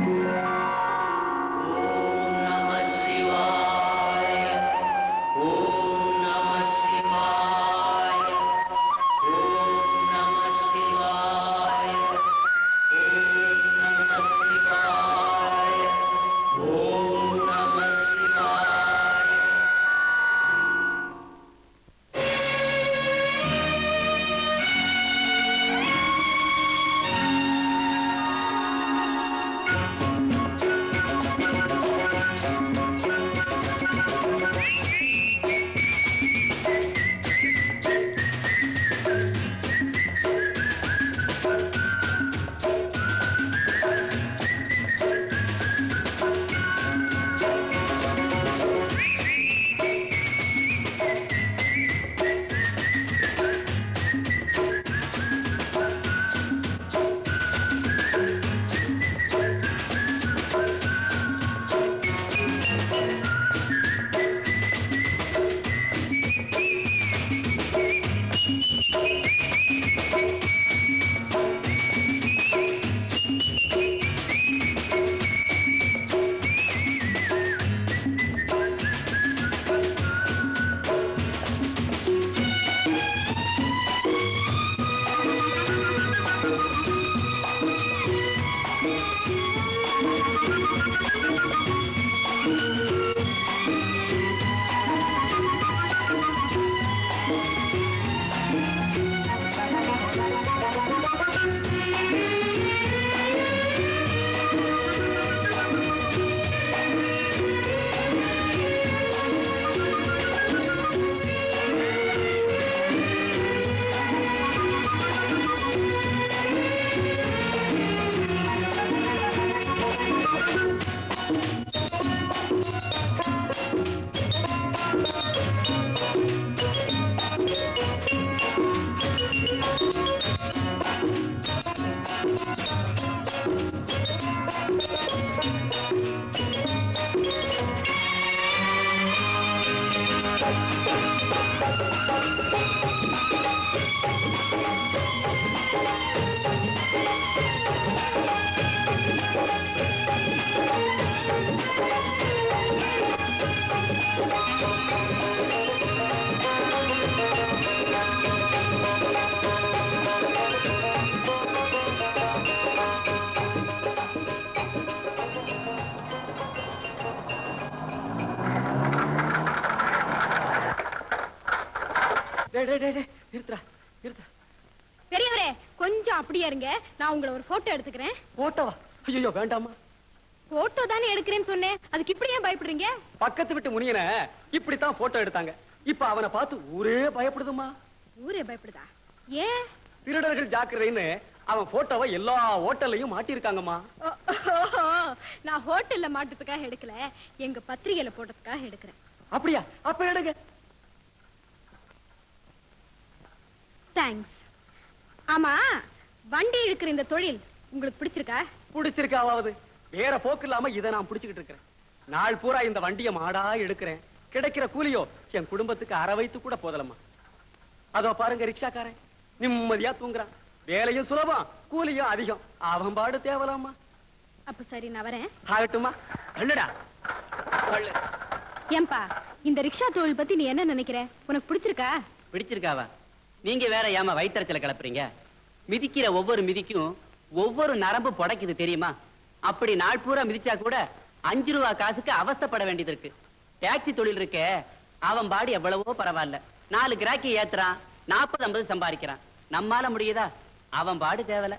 டேய் டேய் டேய் டேய், நிறுத்துடா நிறுத்து பெரியவரே கொஞ்சம் அப்படியே இருங்க நான் உங்களை ஒரு போட்டோ எடுத்துக்கிறேன் போட்டோவா ஐயோ வேண்டாமா போட்டோ தானே எடுக்கிறேன்னு சொன்னேன் அதுக்கு இப்படி ஏன் பயப்படுறீங்க பக்கத்து விட்டு முனியனை இப்படித்தான் போட்டோ எடுத்தாங்க இப்ப அவனை பார்த்து ஊரே பயப்படுதுமா ஊரே பயப்படுதா ஏன் திருடர்கள் ஜாக்கிரதைன்னு அவன் போட்டோவை எல்லா ஹோட்டல்லையும் மாட்டியிருக்காங்கம்மா ஓ, ஓஹோ, நான் ஹோட்டல்ல மாட்டதுக்காக எடுக்கல எங்க பத்திரிகையில போட்டதுக்காக எடுக்கிறேன் அப்படியா அப்ப எடுங்க தேங்க்ஸ் ஆமா வண்டி இழுக்கிற இந்த தொழில் உங்களுக்கு பிடிச்சிருக்கா பிடிச்சிருக்காவது வேற போக்கு இல்லாம இதை நான் பிடிச்சுக்கிட்டு இருக்கிறேன் நாள் பூரா இந்த வண்டியை மாடா எடுக்கிறேன் கிடைக்கிற கூலியோ என் குடும்பத்துக்கு அரை வயித்து கூட போதலம்மா அதோ பாருங்க ரிக்ஷாக்காரன் நிம்மதியா தூங்குறான் வேலையும் சுலபம் கூலியும் அதிகம் அவன் பாடு தேவலாமா அப்ப சரி நான் வரேன் ஆகட்டுமா கல்லுடா கல்லு ஏன்பா இந்த ரிக்ஷா தொழில் பத்தி நீ என்ன நினைக்கிற உனக்கு பிடிச்சிருக்கா பிடிச்சிருக்காவா நீங்க வேற ஏமா வயிற்றுல கிளப்புறீங்க மிதிக்கிற ஒவ்வொரு மிதிக்கும் ஒவ்வொரு நரம்பு புடைக்குது தெரியுமா அப்படி நாள் பூரா மிதிச்சா கூட அஞ்சு ரூபா காசுக்கு அவஸ்தைப்பட வேண்டியது இருக்கு டாக்ஸி தொழில் இருக்கே அவன் பாடி எவ்வளவோ பரவாயில்ல நாலு கிராக்கி ஏத்துறான் நாற்பது ஐம்பது சம்பாதிக்கிறான் நம்மால முடியுதா அவன் பாடு தேவல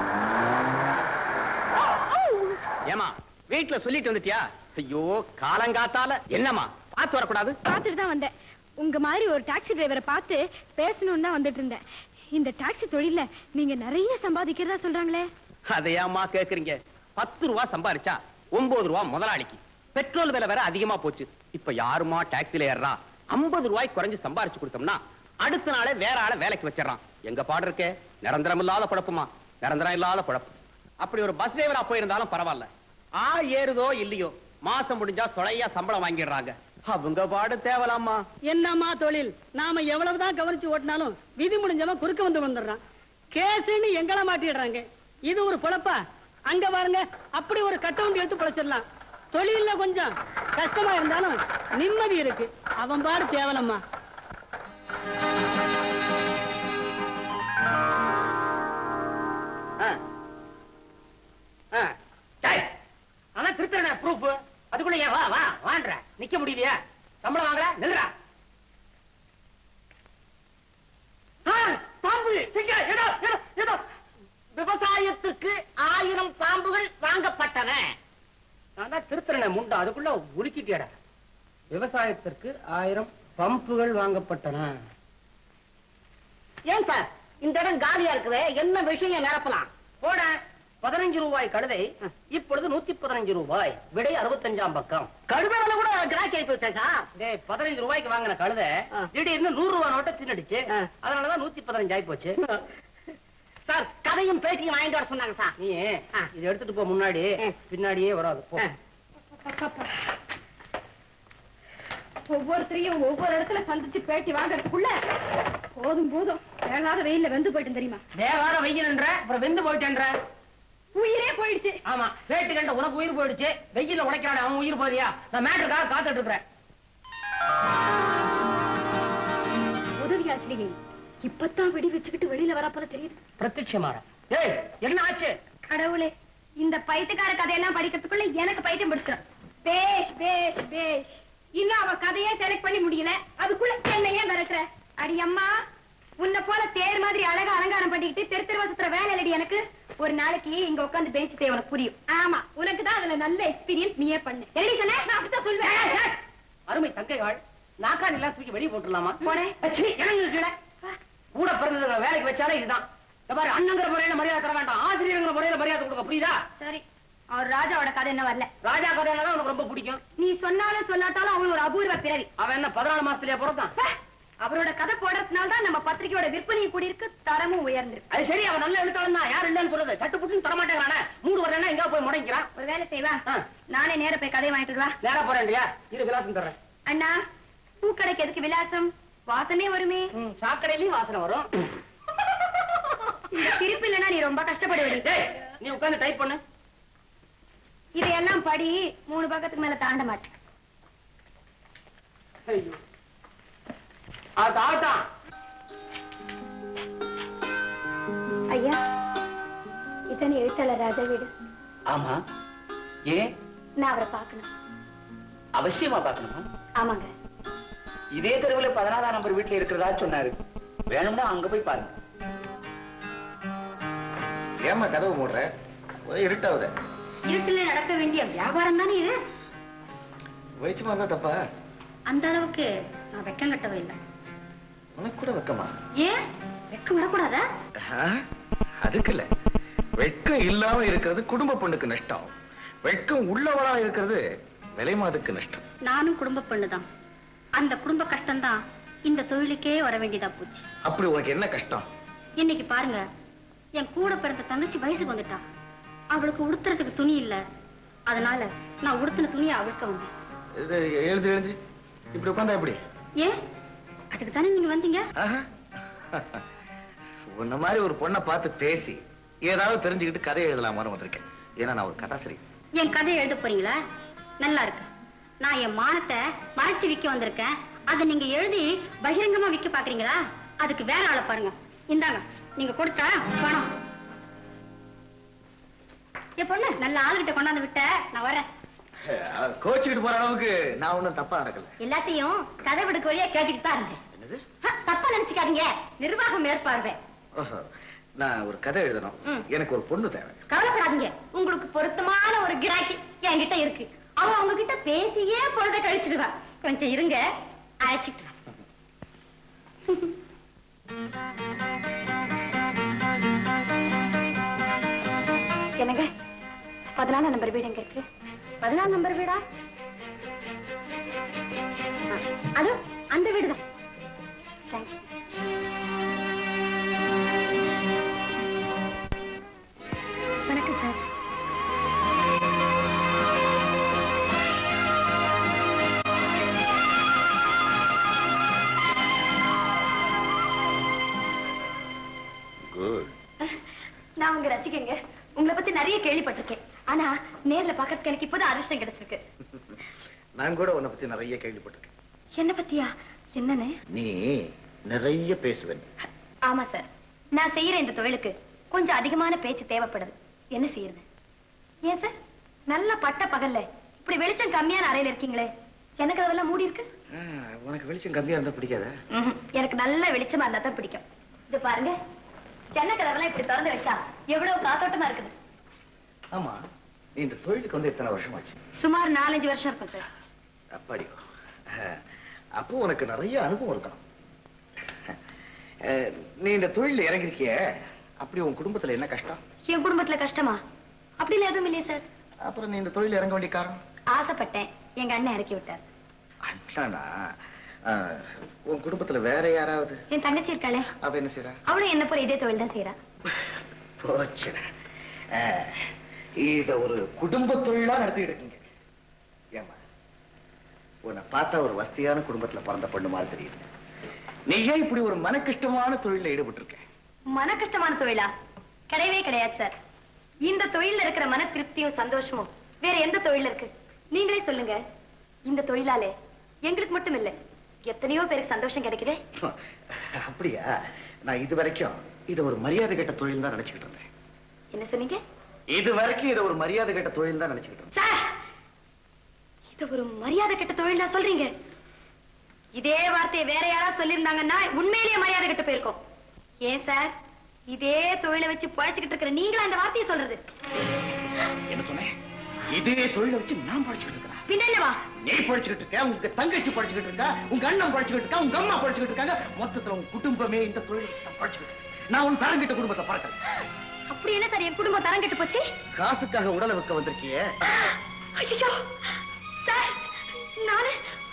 ஏமா வீட்டுல சொல்லிட்டு வந்துட்டியா ஐயோ காலங்காத்தால என்னம்மா பார்த்து வரக்கூடாது பார்த்துட்டு தான் வந்தேன் உங்க மாதிரி ஒரு டாக்ஸி டிரைவரை பார்த்து பேசணும்னு தான் வந்துட்டு இருந்தேன் இந்த டாக்ஸி தொழில்ல நீங்க நிறைய சம்பாதிக்கிறதா சொல்றாங்களே அதை ஏம்மா கேக்குறீங்க பத்து ரூபா சம்பாரிச்சா ஒன்பது ரூபா முதலாளிக்கு பெட்ரோல் விலை வேற அதிகமா போச்சு இப்ப யாருமா டாக்ஸில ஏறா ஐம்பது ரூபாய் குறைஞ்சு சம்பாரிச்சு கொடுத்தோம்னா அடுத்த நாளே வேற ஆளை வேலைக்கு வச்சிடறான் எங்க பாடு இருக்கே நிரந்தரம் இல்லாத குழப்பமா நிரந்தரம் இல்லாத குழப்பம் அப்படி ஒரு பஸ் டிரைவரா போயிருந்தாலும் பரவாயில்ல ஆள் ஏறுதோ இல்லையோ மாசம் முடிஞ்சா சொலையா சம்பளம் வாங்கிடுறாங்க அவங்க பாடு தேவலாமா என்னம்மா தொழில் நாம எவ்வளவுதான் கவனிச்சு ஓட்டினாலும் விதி முடிஞ்சவன் குறுக்க வந்து வந்துடுறான் கேசுன்னு எங்கள மாட்டிடுறாங்க இது ஒரு பொழப்பா அங்க பாருங்க அப்படி ஒரு கட்டவுண்ட் எடுத்து பிழைச்சிடலாம் தொழில்ல கொஞ்சம் கஷ்டமா இருந்தாலும் நிம்மதி இருக்கு அவன் பாடு தேவலம்மா அதான் திருத்தன ப்ரூஃப் அதுக்குள்ள ஏன் வா வா வான்ற நிக்க முடியலையா சம்பளம் வாங்கல நில்றா பாம்பு சீக்கிரம் ஏதோ ஏதோ ஏதோ விவசாயத்திற்கு ஆயிரம் பாம்புகள் வாங்கப்பட்டன நான் தான் திருத்தன முண்டா அதுக்குள்ள உலுக்கிட்டியடா விவசாயத்திற்கு ஆயிரம் பம்புகள் வாங்கப்பட்டன ஏன் சார் இந்த இடம் காலியா இருக்குது என்ன விஷயம் நிரப்பலாம் போட பதினஞ்சு ரூபாய் கழுதை இப்பொழுது நூத்தி பதினஞ்சு ரூபாய் விடை அறுபத்தஞ்சாம் பக்கம் கழுதை விலை கூட கிராக்கி ஆயிப்போச்சா டேய் பதினஞ்சு ரூபாய்க்கு வாங்கின கழுதை திடீர்னு நூறு ரூபாய் நோட்டை தின்னுடுச்சு அதனாலதான் நூத்தி பதினஞ்சு ஆயி போச்சு சார் கதையும் பேட்டியும் வாங்கிட்டு வர சொன்னாங்க சார் நீ இது எடுத்துட்டு போ முன்னாடி பின்னாடியே வராது போ ஒவ்வொருத்தரையும் ஒவ்வொரு இடத்துல சந்திச்சு பேட்டி வாங்கறதுக்குள்ள போதும் போதும் வேகாத வெயில்ல வெந்து போயிட்டு தெரியுமா வேகாத வெயில்ன்ற அப்புறம் வெந்து போயிட்டேன்ற உயிரே போயிடுச்சு ஆமா ரேட்டு கண்ட உனக்கு உயிர் போயிடுச்சு வெயில்ல உடைக்கிறானே அவன் உயிர் போறியா நான் மேட்டருக்காக காத்துட்டு இருக்கிறேன் உதவி ஆசிரியை இப்பதான் வெடி வச்சுக்கிட்டு வெளியில வரப்போல தெரியுது பிரத்யட்சமாற ஏய் என்ன ஆச்சு கடவுளே இந்த பைத்தியக்கார கதையெல்லாம் படிக்கிறதுக்குள்ள எனக்கு பைத்தியம் பிடிச்சிடும் பேஷ் பேஷ் பேஷ் இன்னும் அவ கதையே செலக்ட் பண்ணி முடியல அதுக்குள்ள என்ன ஏன் மிரட்டுற அடி அம்மா உன்னை போல தேர் மாதிரி அழகா அலங்காரம் பண்ணிக்கிட்டு தெரு தெருவா சுத்துற வேலை இல்லடி எனக்கு ஒரு நாளைக்கு இங்க உட்காந்து பேச்சு உனக்கு புரியும் ஆமா உனக்கு தான் அதுல நல்ல எக்ஸ்பீரியன்ஸ் நீயே பண்ணு எப்படி சொன்ன நான் அப்படித்தான் சொல்லுவேன் அருமை தங்கைகள் நாக்கான் எல்லாம் தூக்கி வெளியே போட்டுடலாமா போறேன். அச்சி, இறங்கு கீழே கூட பிறந்ததுங்களை வேலைக்கு வச்சாலே இதுதான் இந்த பாரு அண்ணங்கிற முறையில மரியாதை தர வேண்டாம் ஆசிரியங்கிற முறையில மரியாதை கொடுக்க புரியுதா சரி அவர் ராஜாவோட கதை என்ன வரல ராஜா கதையில உனக்கு ரொம்ப பிடிக்கும் நீ சொன்னாலும் சொல்லாட்டாலும் அவன் ஒரு அபூர்வ பிறவி அவன் என்ன பதினாலு மாசத்துலயா பிறந்தான் ஹே, அவரோட கதை போடுறதுனால தான் நம்ம பத்திரிக்கையோட விற்பனை கூடியிருக்கு தரமும் உயர்ந்திருக்கு அது சரி அவன் நல்ல எழுத்தாளன் தான் யார் இல்லைன்னு சொல்றது சட்டு புட்டுன்னு தர மாட்டேங்கிறானே மூணு வரலன்னா எங்க போய் முடங்கிறான் ஒரு வேலை செய்வா ஆ. நானே நேர போய் கதையை வாங்கிட்டு வா நேரா போறேன் இரு விலாசம் தர்றேன் அண்ணா பூக்கடைக்கு எதுக்கு விலாசம் வாசமே வருமே ம், சாக்கடையிலயும் வாசனை வரும் இந்த திருப்பி இல்லைன்னா நீ ரொம்ப கஷ்டப்படுவடி டேய் நீ உட்கார்ந்து டைப் பண்ணு இதையெல்லாம் படி மூணு பக்கத்துக்கு மேல தாண்ட மாட்டேன் ஐயோ அது ஆகட்டும் ஐயா இத்தனை எழுத்தாளர் ராஜா வீடு ஆமா ஏன் நான் அவரை பார்க்கணும் அவசியமா பார்க்கணுமா ஆமாங்க இதே தெருவுல பதினாறாம் நம்பர் வீட்டுல இருக்கிறதா சொன்னாரு வேணும்னா அங்க போய் பாருங்க ஏமா கதவு மூடுற ஒரே இருட்டாவுத இருட்டுல நடக்க வேண்டிய வியாபாரம் தானே இது வெளிச்சமா இருந்தா தப்பா அந்த அளவுக்கு நான் வெக்கம் கட்டவே இல்லை உனக்கு கூட வெக்கமா ஏன் வெக்கம் விடக்கூடாதா ஆஹா, அதுக்கு இல்ல வெட்கம் இல்லாம இருக்கிறது குடும்ப பொண்ணுக்கு நஷ்டம் வெட்கம் உள்ளவளா இருக்கிறது விலைமாதுக்கு நஷ்டம் நானும் குடும்ப பெண்ணுதான் அந்த குடும்ப கஷ்டம்தான் இந்த தொழிலுக்கே வர வேண்டியதா போச்சு அப்படி உனக்கு என்ன கஷ்டம் இன்னைக்கு பாருங்க என் கூட பிறந்த தங்கச்சி வயசுக்கு வந்துட்டா அவளுக்கு உடுத்துறதுக்கு துணி இல்ல அதனால நான் உடுத்தின துணியை அவிழ்க்க வந்தேன் இது எழுது எழுது இப்படி உட்காந்தா எப்படி ஏன் அதுக்கு தானே நீங்க வந்தீங்க ஆஹா. உன்ன மாதிரி ஒரு பொண்ணை பார்த்து பேசி ஏதாவது தெரிஞ்சுக்கிட்டு கதை எழுதலாமான்னு வந்திருக்கேன் ஏன்னா நான் ஒரு கதாசிரி என் கதையை எழுத போறீங்களா நல்லா இருக்கு நான் என் மானத்தை மறைச்சு விக்க வந்திருக்கேன் அதை நீங்க எழுதி பகிரங்கமா விக்க பாக்குறீங்களா அதுக்கு வேற ஆளை பாருங்க இந்தாங்க நீங்க கொடுத்தா பணம் என் பொண்ணு நல்ல ஆளுகிட்ட கொண்டாந்து விட்ட நான் வரேன் கோச்சுக்கிட்டு போற அளவுக்கு நான் ஒண்ணும் தப்பா நடக்கல எல்லாத்தையும் கதை விடுக்க வழியா கேட்டுக்கிட்டு தான் இருந்தேன் என்னது ஹ, தப்பா நினைச்சுக்காதீங்க நிர்வாகம் மேற்பார்வை ஓஹோ. நான் ஒரு கதை எழுதணும் ம். எனக்கு ஒரு பொண்ணு தேவை கவலைப்படாதீங்க உங்களுக்கு பொருத்தமான ஒரு கிராக்கி என்கிட்ட இருக்கு அவன் உங்ககிட்ட பேசியே பொழுத கழிச்சிடுவா கொஞ்சம் இருங்க அழைச்சிட்டு வரேன். என்னங்க பதினாலாம் நம்பர் வீடு எங்க இருக்கு பதினாலாம் நம்பர் வீடா ஆ, அதோ அந்த வீடுதான் தேங்க்ஸ் வணக்கம் சார் குட் நான் உங்க ரசிகங்க உங்களை பத்தி நிறைய கேள்விப்பட்டிருக்கேன் ஆனா நேர்ல பாக்கிறதுக்கு எனக்கு இப்போதான் அதிர்ஷ்டம் கிடைச்சிருக்கு நான் கூட உன்னை பத்தி நிறைய கேள்விப்பட்டிருக்கேன் என்ன பத்தியா என்னன்னு நீ நிறைய பேசுவேன் ஆமா சார் நான் செய்யற இந்த தொழிலுக்கு கொஞ்சம் அதிகமான பேச்சு தேவைப்படுது என்ன செய்யறது ஏன் சார் நல்ல பட்ட பகல்ல இப்படி வெளிச்சம் கம்மியான அறையில இருக்கீங்களே எனக்கு அதெல்லாம் மூடி இருக்கு ஆ, உனக்கு வெளிச்சம் கம்மியா இருந்தா பிடிக்காத ம்ஹும். எனக்கு நல்ல வெளிச்சமா இருந்தா தான் பிடிக்கும் இது பாருங்க ஜன்னல் கதவெல்லாம் இப்படி திறந்து வச்சா எவ்வளவு காத்தோட்டமா இருக்குது ஆமா நீ இந்த தொழிலுக்கு வந்து எத்தனை வருஷம் ஆச்சு சுமார் நாலஞ்சு வருஷம் இருக்கும் சார் அப்படியோ அஹ், அப்போ உனக்கு நிறைய அனுபவம் இருக்கணும் அஹ், நீ இந்த தொழில இறங்கிருக்கிய அப்படி உன் குடும்பத்துல என்ன கஷ்டம் என் குடும்பத்துல கஷ்டமா அப்படிலாம் எதுவும் இல்லையே சார் அப்புறம் நீ இந்த தொழில இறங்க வேண்டிய காரணம் ஆசைப்பட்டேன் எங்க அண்ணன் இறக்கி விட்டார் அண்ணனா அஹ், உன் குடும்பத்துல வேற யாராவது என் தங்கச்சி இருக்காளே அவ என்ன செய்யறா அவளும் என்ன போல இதே தொழில் தான் செய்யறா போச்சுடா அஹ், இத ஒரு குடும்ப தொழிலா நடத்திட்டு இருக்கீங்க ஏமா உன்னை பார்த்தா ஒரு வசதியான குடும்பத்துல பிறந்த பொண்ணு மாதிரி தெரியுது நீ ஏன் இப்படி ஒரு மனக்கஷ்டமான தொழில ஈடுபட்டு இருக்க மன கஷ்டமான தொழிலா கிடையவே கிடையாது சார் இந்த தொழில்ல இருக்கிற மன திருப்தியும் சந்தோஷமும் வேற எந்த தொழில இருக்கு நீங்களே சொல்லுங்க இந்த தொழிலாலே எங்களுக்கு மட்டும் இல்ல எத்தனையோ பேருக்கு சந்தோஷம் கிடைக்குதே அப்படியா நான் இது வரைக்கும் இத ஒரு மரியாதை கெட்ட தொழில் தான் நினைச்சுக்கிட்டு இருந்தேன் என்ன சொன்னீங்க இது வரைக்கும் இத ஒரு மரியாதை கெட்ட தொழில் தான் நினைச்சுக்கிட்டு இருந்தேன் சார் இது ஒரு மரியாதை கெட்ட தொழிலா சொல்றீங்க இதே வார்த்தையை வேற யாராவது சொல்லியிருந்தாங்கன்னா உண்மையிலேயே மரியாதை கெட்டு போயிருக்கும் ஏன் சார் இதே தொழிலை வச்சு பழச்சுக்கிட்டு இருக்கிற நீங்களா இந்த வார்த்தையை சொல்றது என்ன சொன்னேன் இதே தொழிலை வச்சு நான் படிச்சுக்கிட்டு இருக்கிறேன் பின்ன என்னவா நீ படிச்சுக்கிட்டு இருக்க உங்க தங்கச்சி படிச்சுக்கிட்டு இருக்கா உங்க அண்ணன் படிச்சுக்கிட்டு இருக்கா உங்க அம்மா படிச்சுக்கிட்டு இருக்காங்க மொத்தத்துல உங்க குடும்பமே இந்த தொழில் படிச்சுக்கிட்டு இருக்கு. நான் உன் தரங்கிட்ட குடும்பத்தை பறக்கிறேன் அப்படி என்ன சார் என் குடும்பம் தரம் கெட்டு போச்சு காசுக்காக உடலை விற்க வந்திருக்கியே ஐயோ சார் நானு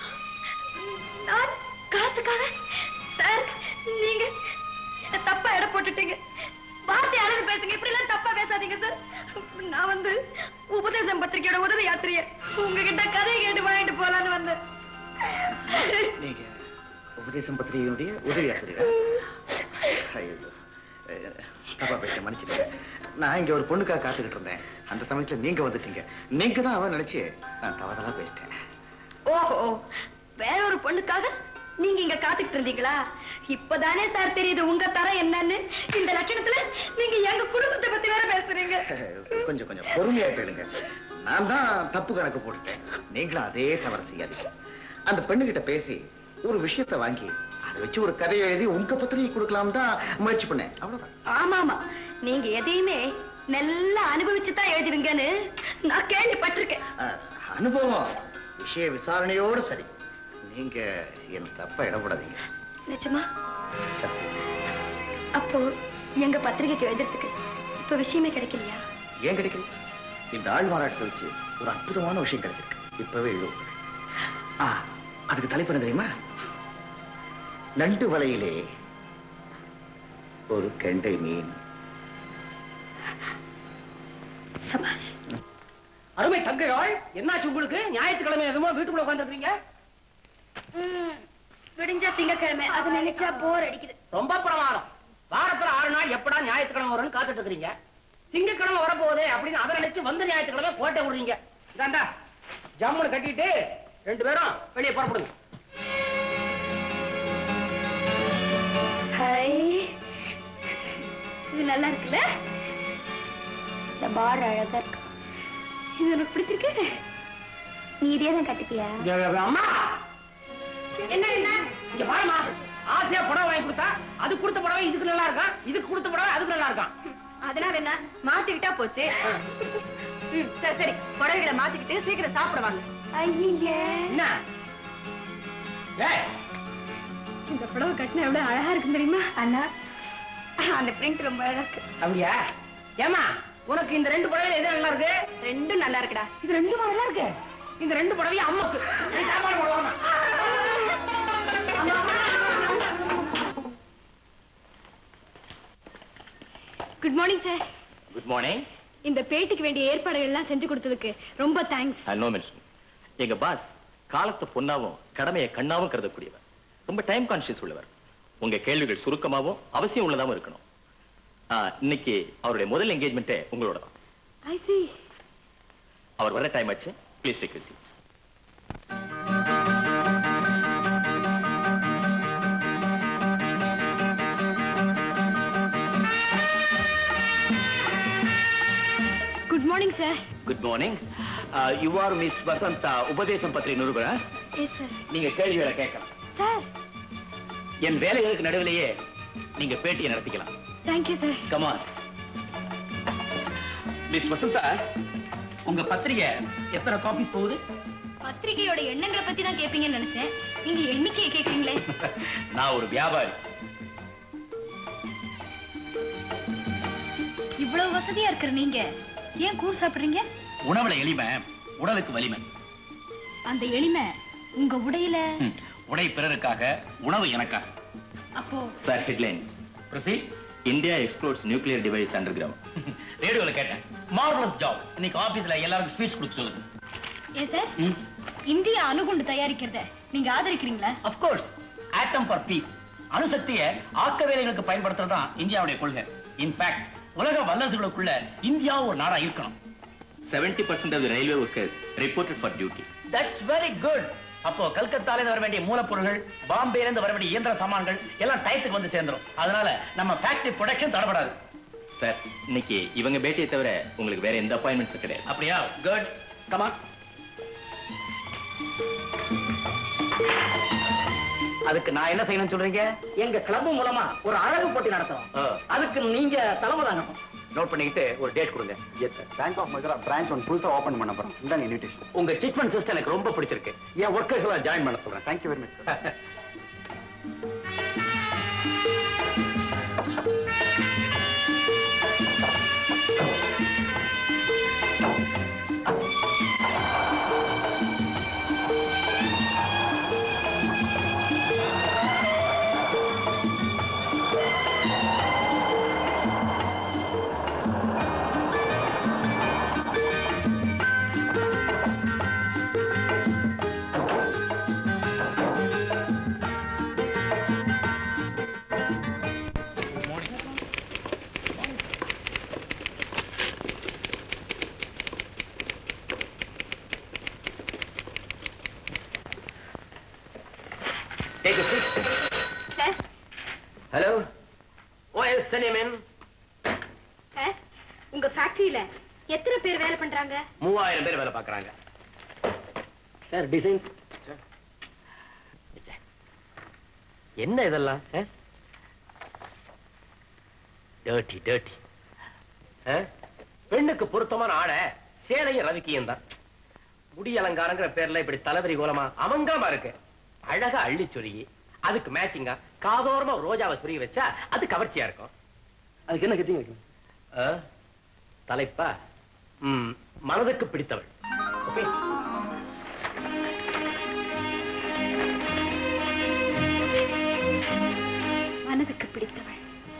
நான் காசுக்காக சார் நீங்க என்ன தப்பா எடை போட்டுட்டீங்க வார்த்தை அழகு பேசுங்க இப்படி எல்லாம் தப்பா பேசாதீங்க சார் நான் வந்து உபதேசம் பத்திரிக்கையோட உதவி யாத்திரைய உங்ககிட்ட கதை கேட்டு வாங்கிட்டு போலான்னு வந்தேன் நீங்க உபதேசம் பத்திரிகையினுடைய உதவி ஆசிரியர் ஐயோ அஹ், தப்பா பேசிட்டேன் மன்னிச்சிடுங்க நான் இங்க ஒரு பொண்ணுக்காக காத்துக்கிட்டு இருந்தேன் அந்த சமயத்துல நீங்க வந்துட்டீங்க நீங்க தான் அவன் நினைச்சு நான் தவறதெல்லாம் பேசிட்டேன் ஓஹோ வேற ஒரு பொண்ணுக்காக நீங்க இங்க காத்துக்கிட்டு இருந்தீங்களா இப்பதானே சார் தெரியுது உங்க தரம் என்னன்னு இந்த லட்சணத்துல நீங்க எங்க குடும்பத்தை பத்தி வேற பேசுறீங்க கொஞ்சம் கொஞ்சம் பொறுமையா கேளுங்க நான் தான் தப்பு கணக்கு போட்டுட்டேன் நீங்களும் அதே தவறு செய்யாதீங்க அந்த பெண்ணுகிட்ட பேசி ஒரு விஷயத்தை வாங்கி அதை வச்சு ஒரு கதையை எழுதி உங்க பத்திரிகை கொடுக்கலாம் தான் முயற்சி பண்ணேன் அவ்வளவுதான் ஆமா ஆமா நீங்க எதையுமே நல்லா அனுபவிச்சு தான் எழுதுவீங்கன்னு நான் கேள்விப்பட்டிருக்கேன் அஹ், அனுபவம் விஷய விசாரணையோடு சரி நீங்க என் தப்ப இடப்படாதீங்க நிஜமா சத்தியம். அப்போ எங்க பத்திரிகைக்கு எழுதுறதுக்கு இப்ப விஷயமே கிடைக்கலையா ஏன் கிடைக்கல இந்த ஆள் மாநாட்டை வச்சு ஒரு அற்புதமான விஷயம் கிடைச்சிருக்கு இப்பவே எழுதும் ஆ அதுக்கு தலைப்பு என்ன தெரியுமா நண்டு வலையிலே ஒரு கெண்டை மீன் சபாஷ் அருமை தங்கையாள் என்னாச்சு உங்களுக்கு ஞாயிற்றுக்கிழமை எதுவும் வீட்டுக்குள்ள உட்காந்துருக்கீங்க விடிஞ்சா திங்கக்கிழமை அது நினைச்சா போர் அடிக்குது ரொம்ப பிரமாதம் வாரத்துல ஆறு நாள் எப்படா ஞாயிற்றுக்கிழமை வரும்னு காத்துட்டு இருக்கிறீங்க திங்கக்கிழமை வரப்போகுதே அப்படின்னு அதை நினைச்சு வந்து ஞாயிற்றுக்கிழமை கோட்டை விடுறீங்க இதாண்டா ஜம்முன்னு கட்டிட்டு ரெண்டு பேரும் வெளியே புறப்படுங்க ஹை இது நல்லா இருக்குல்ல இந்த பார் அழகா இருக்கு இது உனக்கு பிடிச்சிருக்கு நீ இதே தான் கட்டிப்பியா அம்மா என்ன என்ன இங்க பாருமா ஆசையா புடவை வாங்கி கொடுத்தா அது கொடுத்த புடவை இதுக்கு நல்லா இருக்கான் இதுக்கு கொடுத்த புடவை அதுக்கு நல்லா இருக்கான் அதனால என்ன மாத்திக்கிட்டா போச்சு ம், சரி சரி புடவைகளை மாத்திக்கிட்டு சீக்கிரம் சாப்பிட வாங்க ஐயே என்ன ஏய் இந்த புடவை கட்டினா எவ்வளவு அழகா இருக்கு தெரியுமா அண்ணா அந்த பிரிண்ட் ரொம்ப அழகா இருக்கு அப்படியா ஏமா உனக்கு இந்த ரெண்டு புடவையில எது நல்லா இருக்கு ரெண்டும் நல்லா இருக்குடா இது ரெண்டு நல்லா இருக்கு இந்த ரெண்டு புடவையும் அம்மாக்கு நீ சாப்பாடு போடுவாங்க good morning sir good morning இந்த பேட்டிக்கு வேண்டிய ஏற்பாடுகள் எல்லாம் செஞ்சு கொடுத்ததுக்கு ரொம்ப தேங்க்ஸ் நோ மென்ஷன் எங்க பாஸ் காலத்தை பொண்ணாவும் கடமையை கண்ணாவும் கருதக்கூடியவர் ரொம்ப டைம் கான்ஷியஸ் உள்ளவர் உங்க கேள்விகள் சுருக்கமாவும் அவசியம் உள்ளதாவும் இருக்கணும் ஆ, இன்னைக்கு அவருடைய முதல் என்கேஜ்மெண்ட்டே உங்களோட தான் ஐ see அவர் வர டைம் ஆச்சு please take you seat good morning sir good morning you are miss Vasantha Upadesam பத்திரி நிருபரா எஸ் சார் நீங்க கேள்விகளை கேட்கலாம் சார் என் வேலைகளுக்கு நடுவிலேயே நீங்க பேட்டியை நடத்திக்கலாம் thank you sir come on miss Vasantha உங்க பத்திரிகை எத்தனை காப்பீஸ் போகுது பத்திரிகையோட எண்ணங்களை பத்தி தான் கேப்பீங்கன்னு நினைச்சேன் நீங்க எண்ணிக்கையை கேக்குறீங்களே நான் ஒரு வியாபாரி இவ்வளவு வசதியா இருக்கிற நீங்க ஏன் கூழ் சாப்பிடுறீங்க உணவுல எளிமை உடலுக்கு வலிமை அந்த எளிமை உங்க உடையில ம், உடை பிறருக்காக உணவு எனக்காக அப்போ sir headlines proceed India explores nuclear device underground ரேடியோல கேட்டேன் மார்வலஸ் ஜாப் இன்னைக்கு ஆபீஸ்ல எல்லாருக்கும் ஸ்வீட்ஸ் கொடுக்க சொல்லுங்க ஏன் சார் இந்திய அணுகுண்டு தயாரிக்கிறத நீங்க ஆதரிக்கிறீங்களா of course atom for peace அணுசக்தியை ஆக்க வேலைகளுக்கு பயன்படுத்துறது தான் இந்தியாவுடைய கொள்கை இன்ஃபேக்ட் உலக வல்லரசுகளுக்குள்ள இந்தியா ஒரு நாடா இருக்கணும் seventy percent of railway workers reported for duty that's very good அப்போ கல்கத்தால இருந்து வர வேண்டிய மூலப்பொருட்கள் பாம்பேல இருந்து வர வேண்டிய இயந்திர சாமான்கள் எல்லாம் டயத்துக்கு வந்து சேர்ந்துரும் அதனால நம்ம ஃபேக்டரி ப்ரொடக்ஷன் தடப்படாது சார் இன்னைக்கு இவங்க பேட்டியை தவிர உங்களுக்கு வேற எந்த அப்பாயின்மெண்ட்ஸும் கிடையாது அப்படியா குட் கமான் அதுக்கு நான் என்ன செய்யணும்னு சொல்றீங்க எங்க கிளப் மூலமா ஒரு அழகு போட்டி நடத்துறோம் அதுக்கு நீங்க தலைமை தாங்கணும் நோட் பண்ணிக்கிட்டு ஒரு டேட் கொடுங்க பேங்க் ஆஃப் மதுரா பிரான்ச் ஒன்று புதுசாக ஓப்பன் பண்ண போகிறோம் இந்தாங்க இன்விடேஷன் உங்க சிட்மெண்ட் சிஸ்டம் எனக்கு ரொம்ப பிடிச்சிருக்கு என் ஒர்க்கர்ஸ் எல்லாம் ஜாயின் பண்ண சொல்றேன் thank you very much sir Take a seat. Sir hello oh yes செனிமேன் சார் உங்க ஃபேக்டரியில எத்தனை பேர் வேலை பண்றாங்க மூவாயிரம் பேர் வேலை பார்க்கறாங்க சார் டிசைன்ஸ் என்ன இதெல்லாம் டர்ட்டி டர்ட்டி பெண்ணுக்கு பொருத்தமான ஆடை சேலையும் ரவிக்கியும் தான் முடி அலங்காரங்கிற பேர்ல இப்படி தலைவரி கோலமா அமங்கமா இருக்கு அழகா அள்ளி சொருகி அதுக்கு மேட்சிங்கா காதோரமா ஒரு ரோஜாவை சொருகி வச்சா அது கவர்ச்சியா இருக்கும் அதுக்கு என்ன கட்டிங் வைக்கணும் தலைப்பா ம், மனதுக்கு பிடித்தவள் ஓகே மனதுக்கு பிடித்தவள்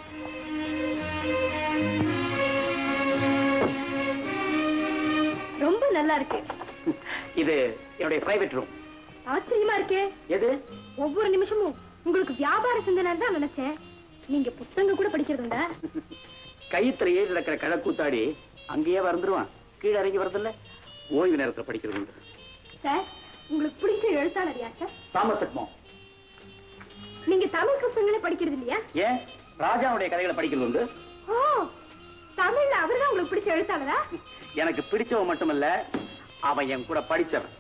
ரொம்ப நல்லா இருக்கு இது என்னுடைய பிரைவேட் ரூம் ஆச்சரியமா இருக்கே எது ஒவ்வொரு நிமிஷமும் உங்களுக்கு வியாபார சிந்தனை தான் நினைச்சேன் நீங்க புத்தகம் கூட படிக்கிறதுண்டா கைத்துல ஏறி நடக்கிற கழக்கூத்தாடி அங்கேயே வந்துருவான் கீழே இறங்கி வரதில்ல ஓய்வு நேரத்துல படிக்கிறது உண்டு சார் உங்களுக்கு பிடிச்ச எழுத்தாளர் யார் சார் தாமசக்மோ நீங்க தமிழ் புத்தகங்களே படிக்கிறது இல்லையா ஏன் ராஜாவுடைய கதைகளை படிக்கிறது உண்டு ஓ தமிழ்ல அவர்தான் உங்களுக்கு பிடிச்ச எழுத்தாளரா எனக்கு பிடிச்சவன் மட்டுமல்ல அவன் என் கூட படிச்சவன்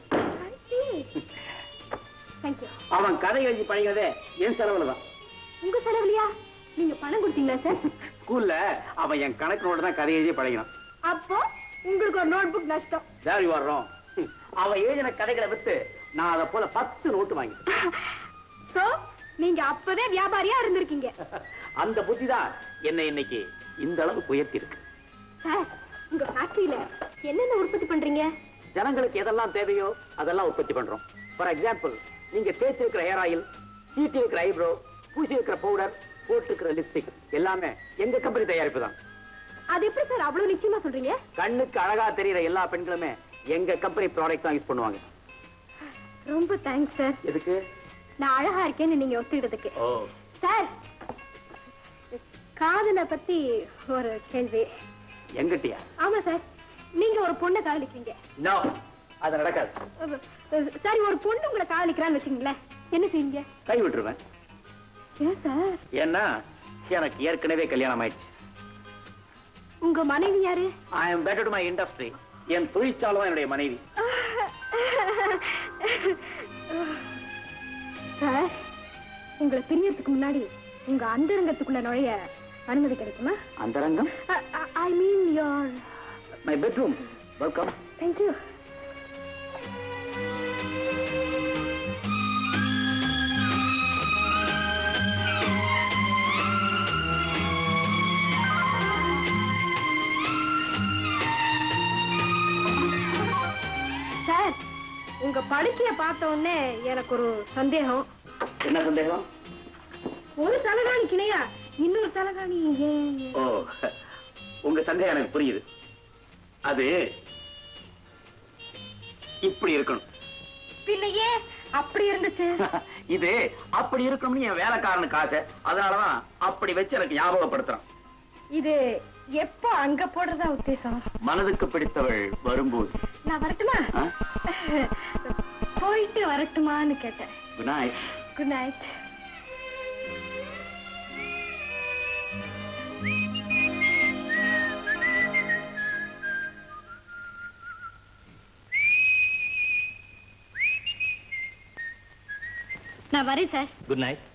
தேங்க்யூ அவன் கதை எழுதி படிக்கிறதே என் செலவுல தான் உங்க செலவுலையா நீங்க பணம் கொடுத்தீங்களா சார் ஸ்கூல்ல அவன் என் கணக்கு தான் கதை எழுதி பழகினான் அப்போ உங்களுக்கு ஒரு நோட் புக் நஷ்டம் தேர் யூ ஆர் ராங் அவன் எழுதின கதைகளை வித்து நான் அதை போல பத்து நோட்டு வாங்கிட்டேன் சோ நீங்க அப்பதே வியாபாரியா இருந்திருக்கீங்க அந்த புத்தி தான் என்னை இன்னைக்கு இந்த அளவுக்கு உயர்த்தி இருக்கு சார் உங்க ஃபேக்டரியில என்னென்ன உற்பத்தி பண்றீங்க ஜனங்களுக்கு எதெல்லாம் தேவையோ அதெல்லாம் உற்பத்தி பண்றோம் ஃபார் எக்ஸாம்பிள் நீங்க தேய்ச்சி இருக்கிற ஹேர் ஆயில் சீட்டி இருக்கிற ஐப்ரோ பூசி இருக்கிற பவுடர் போட்டுக்கிற லிப்ஸ்டிக் எல்லாமே எங்க கம்பெனி தயாரிப்பு தான் அது எப்படி சார் அவ்வளவு நிச்சயமா சொல்றீங்க கண்ணுக்கு அழகா தெரியுற எல்லா பெண்களுமே எங்க கம்பெனி ப்ராடக்ட் தான் யூஸ் பண்ணுவாங்க ரொம்ப தேங்க்ஸ் சார் எதுக்கு நான் அழகா இருக்கேன்னு நீங்க ஒத்துக்கிட்டதுக்கு ஓ சார் காதலை பத்தி ஒரு கேள்வி எங்கிட்டயா ஆமா சார் நீங்க ஒரு பொண்ணை காதலிக்கிறீங்க நோ அது நடக்காது அஹ், அஹ், சரி ஒரு பொண்ணு உங்களை காதலிக்கிறான்னு வச்சுங்களேன் என்ன செய்வீங்க கை விட்டுருவேன் ஏன் சார் ஏன்னா எனக்கு ஏற்கனவே கல்யாணம் ஆயிடுச்சு உங்க மனைவி யாரு I am better to my industry என் தொழிற்சாலை தான் என்னுடைய மனைவி சார் உங்களை பிரியறதுக்கு முன்னாடி உங்க அந்தரங்கத்துக்குள்ள நுழைய அனுமதி கிடைக்குமா அந்தரங்கம் I mean your my bedroom welcome thank you sir உங்க படுக்கைய பார்த்த உடனே எனக்கு ஒரு சந்தேகம் என்ன சந்தேகம் ஒரு தலகாணி கிணையா இன்னொரு தலகாணி ஏன் ஓ உங்க சந்தேகம் எனக்கு புரியுது அது இப்படி இருக்கணும் பின்ன ஏன் அப்படி இருந்துச்சு இது அப்படி இருக்கணும்னு என் வேலைக்காரனுக்கு ஆசை அதனாலதான் அப்படி வச்சு எனக்கு ஞாபகப்படுத்துறான் இது எப்போ அங்க போடுறதா உத்தேசம் மனதுக்கு பிடித்தவள் வரும்போது நான் வரட்டுமா ஆ? போயிட்டு வரட்டுமான்னு கேட்டேன் குட் நைட் குட் நைட் நான் வரேன் சார் குட் நைட்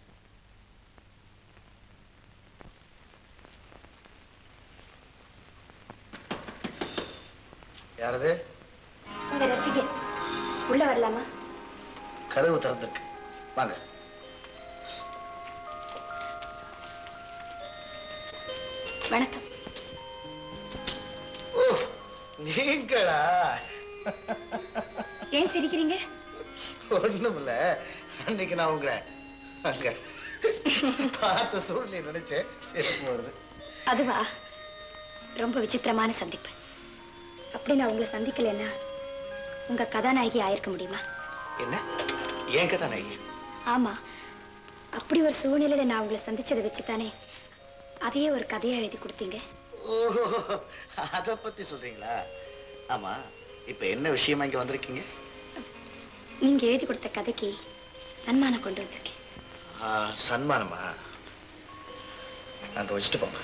யாரது உங்க ரசிகன் உள்ள வரலாமா கதவு திறந்திருக்கு வாங்க வணக்கம் ஓ நீங்களா ஏன் சிரிக்கிறீங்க ஒண்ணும் இல்ல அன்னைக்கு நான் உங்களை அங்க பார்த்த சூழ்நிலை நினைச்சேன் சிரிப்பு வருது அதுவா ரொம்ப விசித்திரமான சந்திப்பு அப்படி நான் உங்களை சந்திக்கலைன்னா உங்க கதாநாயகி ஆயிருக்க முடியுமா என்ன ஏன் கதை நாயகி ஆமா அப்படி ஒரு சூழ்நிலையில நான் உங்களை சந்திச்சதை வச்சுதானே அதையே ஒரு கதையா எழுதி கொடுத்தீங்க ஓஹோ அத பத்தி சொல்றீங்களா ஆமா இப்ப என்ன விஷயமா இங்க வந்திருக்கீங்க நீங்க எழுதி கொடுத்த கதைக்கு சன்மானம் கொண்டு வந்திருக்கேன் ஆ, சன்மானமா அங்க வச்சுட்டு போங்க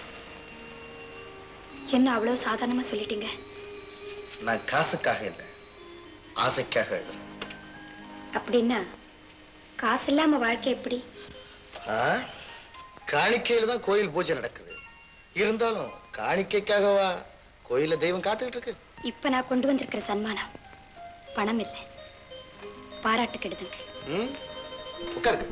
என்ன அவ்வளவு சாதாரணமா சொல்லிட்டீங்க நான் காசுக்காக இல்லை ஆசைக்காக எழுதுறேன் அப்படின்னா காசு இல்லாம வாழ்க்கை எப்படி ஆ? காணிக்கையில தான் கோயில் பூஜை நடக்குது இருந்தாலும் காணிக்கைக்காகவா கோயில்ல தெய்வம் காத்துக்கிட்டு இருக்கு இப்ப நான் கொண்டு வந்திருக்கிற சன்மானம் பணம் இல்லை பாராட்டு கடிதங்கள் ம்? உட்காருங்க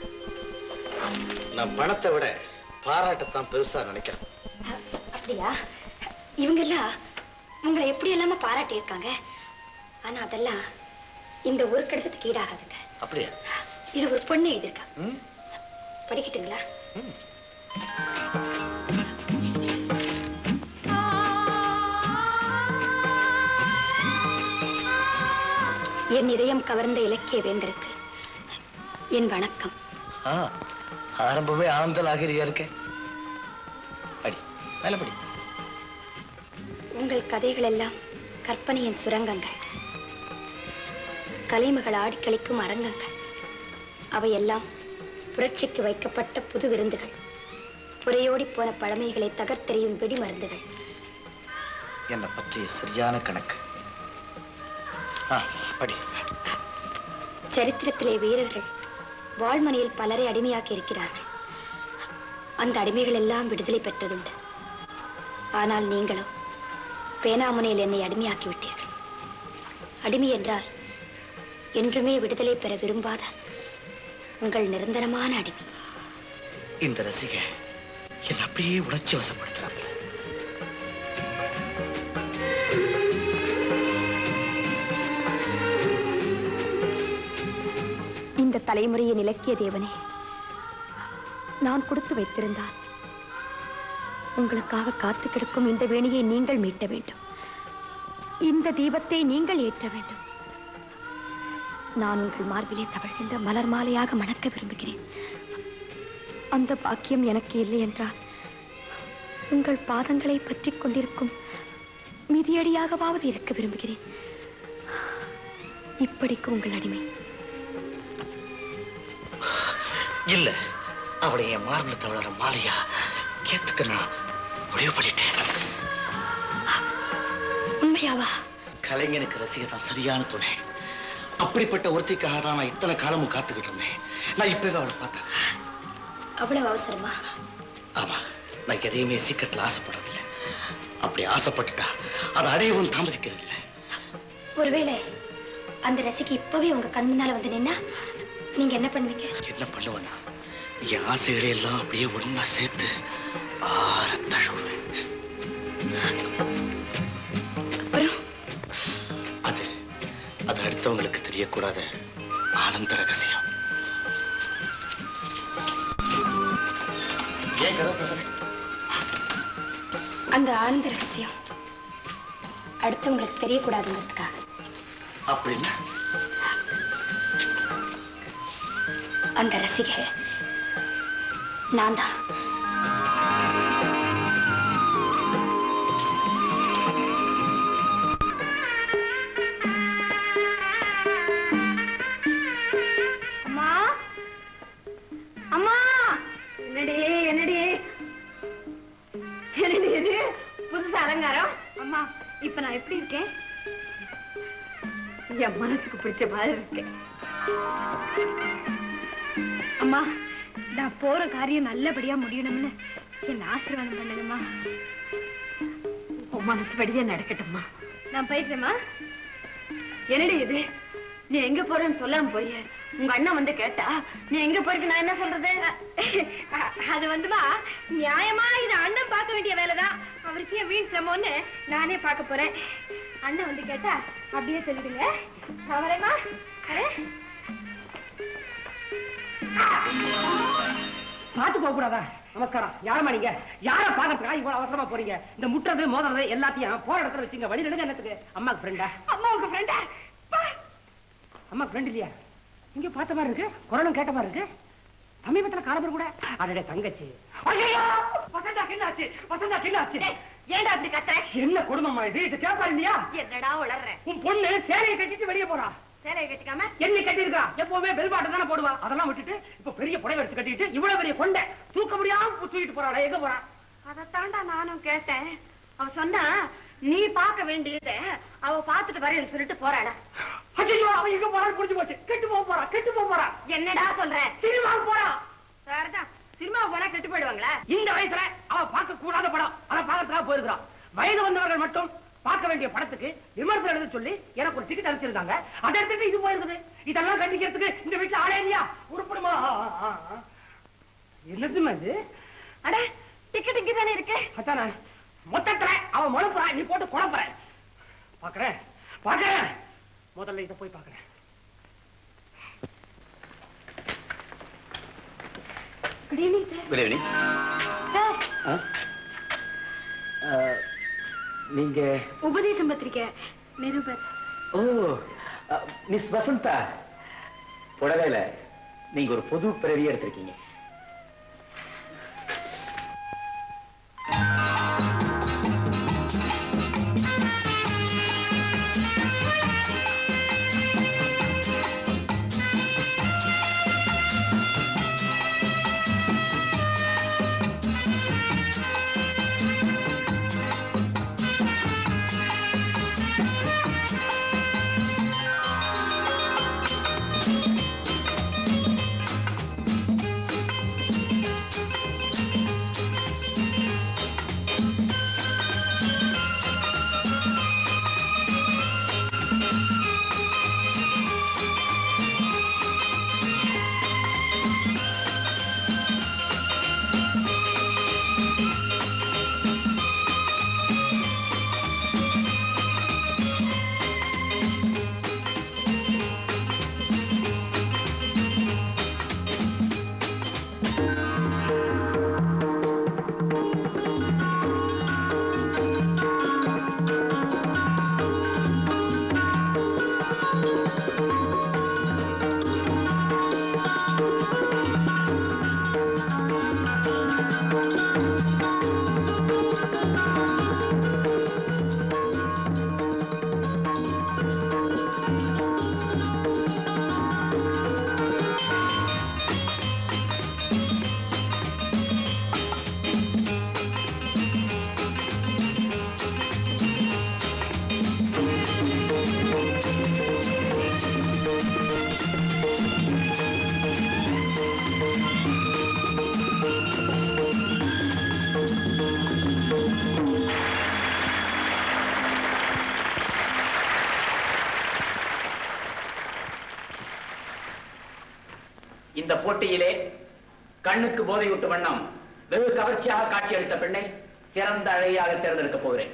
நான் பணத்தை விட பாராட்டத்தான் பெருசா நினைக்கிறேன் அ- அப்படியா இவங்க எல்லாம் உங்களை எப்படி எல்லாம பாராட்டி இருக்காங்க ஆனா அதெல்லாம் இந்த ஒரு கடிதத்துக்கு ஈடாகாதுங்க அப்படியா இது ஒரு பொண்ணு எழுதியிருக்கா ம்? படிக்கட்டுங்களா ம். என் இதயம் கவர்ந்த இலக்கிய வேந்தருக்கு என் வணக்கம் ஆ, ஆரம்பமே ஆனந்த லாகிரியா இருக்க படி மேல படி உங்கள் கதைகள் எல்லாம் கற்பனையின் சுரங்கங்கள் கலைமகள் ஆடிக்களிக்கும் அரங்கங்கள் அவையெல்லாம் புரட்சிக்கு வைக்கப்பட்ட புது விருந்துகள் புரையோடி போன பழமைகளை தகர்த்தெறியும் வெடி மருந்துகள் என்னை பற்றிய சரியான கணக்கு ஆ, படி சரித்திரத்திலே வீரர்கள் வாழ்மனையில் பலரை அடிமையாக்கி இருக்கிறார்கள் அந்த அடிமைகள் எல்லாம் விடுதலை பெற்றதுண்டு ஆனால் நீங்களோ பேனாமுனையில் என்னை அடிமையாக்கி விட்டீர்கள் அடிமை என்றால் என்றுமே விடுதலை பெற விரும்பாத உங்கள் நிரந்தரமான அடிமை இந்த ரசிக என்னை அப்படியே உணர்ச்சி வசப்படுத்துறாப்ல இந்த தலைமுறையின் இலக்கிய தேவனே நான் கொடுத்து வைத்திருந்தால் உங்களுக்காக காத்து கிடக்கும் இந்த வேணியை நீங்கள் மீட்ட வேண்டும் இந்த தீபத்தை நீங்கள் ஏற்ற வேண்டும் நான் உங்கள் மார்பிலே தவழ்கின்ற மலர் மாலையாக மணக்க விரும்புகிறேன் அந்த பாக்கியம் எனக்கு இல்லை என்றால் உங்கள் பாதங்களை பற்றிக் கொண்டிருக்கும் மிதியடியாகவாவது இருக்க விரும்புகிறேன் இப்படிக்கு உங்கள் அடிமை இல்ல அவளை என் மார்பிள தவழற மாலையா ஏத்துக்க நான் முடிவு பண்ணிட்டேன் உண்மையாவா கலைஞனுக்கு ரசிக தான் சரியான துணை அப்படிப்பட்ட ஒருத்திக்காக தான் நான் இத்தனை காலமும் காத்துக்கிட்டு இருந்தேன் நான் இப்பவே அவளை பார்த்தேன் அவ்வளவு அவசரமா ஆமா நான் எதையுமே சீக்கிரத்துல ஆசைப்படுறதில்ல அப்படி ஆசைப்பட்டுட்டா அதை அடையவும் தாமதிக்கிறது இல்ல ஒருவேளை அந்த ரசிகை இப்பவே உங்க கண் முன்னால வந்து நின்னா நீங்க என்ன பண்ணுவீங்க என்ன பண்ணுவேன்னா என் ஆசைகளை எல்லாம் அப்படியே ஒண்ணா சேர்த்து ஆற தழுவுவேன் அப்புறம் அது அது அடுத்தவங்களுக்கு தெரியக்கூடாத ஆனந்த ரகசியம் ஏன் கதை சொல்றேன் அந்த ஆனந்த ரகசியம் அடுத்தவங்களுக்கு தெரியக்கூடாதுங்கிறதுக்காக அப்படின்னா அந்த ரசிகை நான் தான் அம்மா அம்மா என்னடி என்னடி என்னடி இது புதுசு அலங்காரம் அம்மா இப்ப நான் எப்படி இருக்கேன் என் மனசுக்கு பிடிச்ச மாதிரி இருக்கேன் அம்மா நான் போற காரியம் நல்லபடியா முடியணும்னு என்ன ஆசீர்வாதம் பண்ணுங்கம்மா உன் மனசுபடியே நடக்கட்டும்மா நான் போயிட்டேம்மா என்னடி இது நீ எங்க போறேன்னு சொல்லாம போய் உங்க அண்ணன் வந்து கேட்டா நீ எங்க போறதுக்கு நான் என்ன சொல்றது அ- அது வந்துமா நியாயமா இது அண்ணன் பார்க்க வேண்டிய வேலைதான் அவருக்கு ஏன் வீண் சிரமம்னு நானே பார்க்க போறேன் அண்ணன் வந்து கேட்டா அப்படியே சொல்லிடுங்க அவரேமா அரே பாத்து போக கூடாதா நமஸ்காரம் யாரம்மா நீங்க யார பாக்கிறதுக்கா இவ்வளவு அவசரமா போறீங்க இந்த முட்டுறது மோதுறது எல்லாத்தையும் போற இடத்துல வச்சுங்க வழி நடுங்க என்னத்துக்கு அம்மாக்கு ஃப்ரெண்டா அம்மாவுக்கு ஃப்ரெண்டா அம்மா ஃப்ரெண்ட் இல்லையா இங்க பார்த்த மாதிரி இருக்கு குரலும் கேட்ட மாதிரி இருக்கு சமீபத்துல காலம்பர் கூட அடடே தங்கச்சி ஐயையோ! வசந்தா கிண்ணாச்சு வசந்தா கிண்ணாச்சு ஏன்டா அப்படி கத்துற என்ன குடும்பமா இது இது கேப்பா இல்லையா என்னடா உளர்ற உன் பொண்ணு சேலையை கட்டிட்டு வெளியே போறா சேலையை கட்டிக்காம என்ன கட்டிருக்கா எப்பவுமே பெருமாட்டம் தானே போடுவா அதெல்லாம் விட்டுட்டு இப்ப பெரிய புடவை எடுத்து கட்டிட்டு இவ்வளவு பெரிய கொண்டை தூக்க முடியாம தூக்கிட்டு போறாளா எங்க போறா அதத்தாண்டா நானும் கேட்டேன் அவ சொன்னா நீ பார்க்க வேண்டியத அவ பார்த்துட்டு வரேன்னு சொல்லிட்டு போறாடா ஐயோ அவன் எங்க போறான்னு புரிஞ்சு போச்சு கெட்டு போக போறா கெட்டு போக போறா என்னடா சொல்ற சினிமாவுக்கு போறா சரிதான் சினிமா போனா கெட்டு போயிடுவாங்களா இந்த வயசுல அவ பார்க்க கூடாத படம் அதை பார்க்கறதுக்காக போயிருக்கிறான் வயது வந்தவர்கள் மட்டும் பார்க்க வேண்டிய படத்துக்கு விமர்சனம் எழுத சொல்லி எனக்கு ஒரு டிக்கெட் அனுப்பிச்சிருந்தாங்க அதை எடுத்துட்டு இது போயிருக்குது இதெல்லாம் கண்டிக்கிறதுக்கு இந்த வீட்டுல ஆளே இல்லையா உருப்படுமா என்னதுமா இது அட டிக்கெட் இங்க தானே இருக்கு அத்தானே மொத்தத்துல அவ முழப்புறா நீ போட்டு குழப்புற பாக்குறேன் பாக்குறேன் முதல்ல இதை போய் பாக்குறேன் good evening sir good evening sir நீங்க உபதேசம் பத்திரிக்கை நிருபர் ஓ மிஸ் வசந்தா புடவையில நீங்க ஒரு புது பிறவியை எடுத்திருக்கீங்க போட்டியிலே கண்ணுக்கு போதையூட்டு வண்ணம் வெகு கவர்ச்சியாக காட்சியளித்த பெண்ணை சிறந்த அழகியாக தேர்ந்தெடுக்கப் போகிறேன்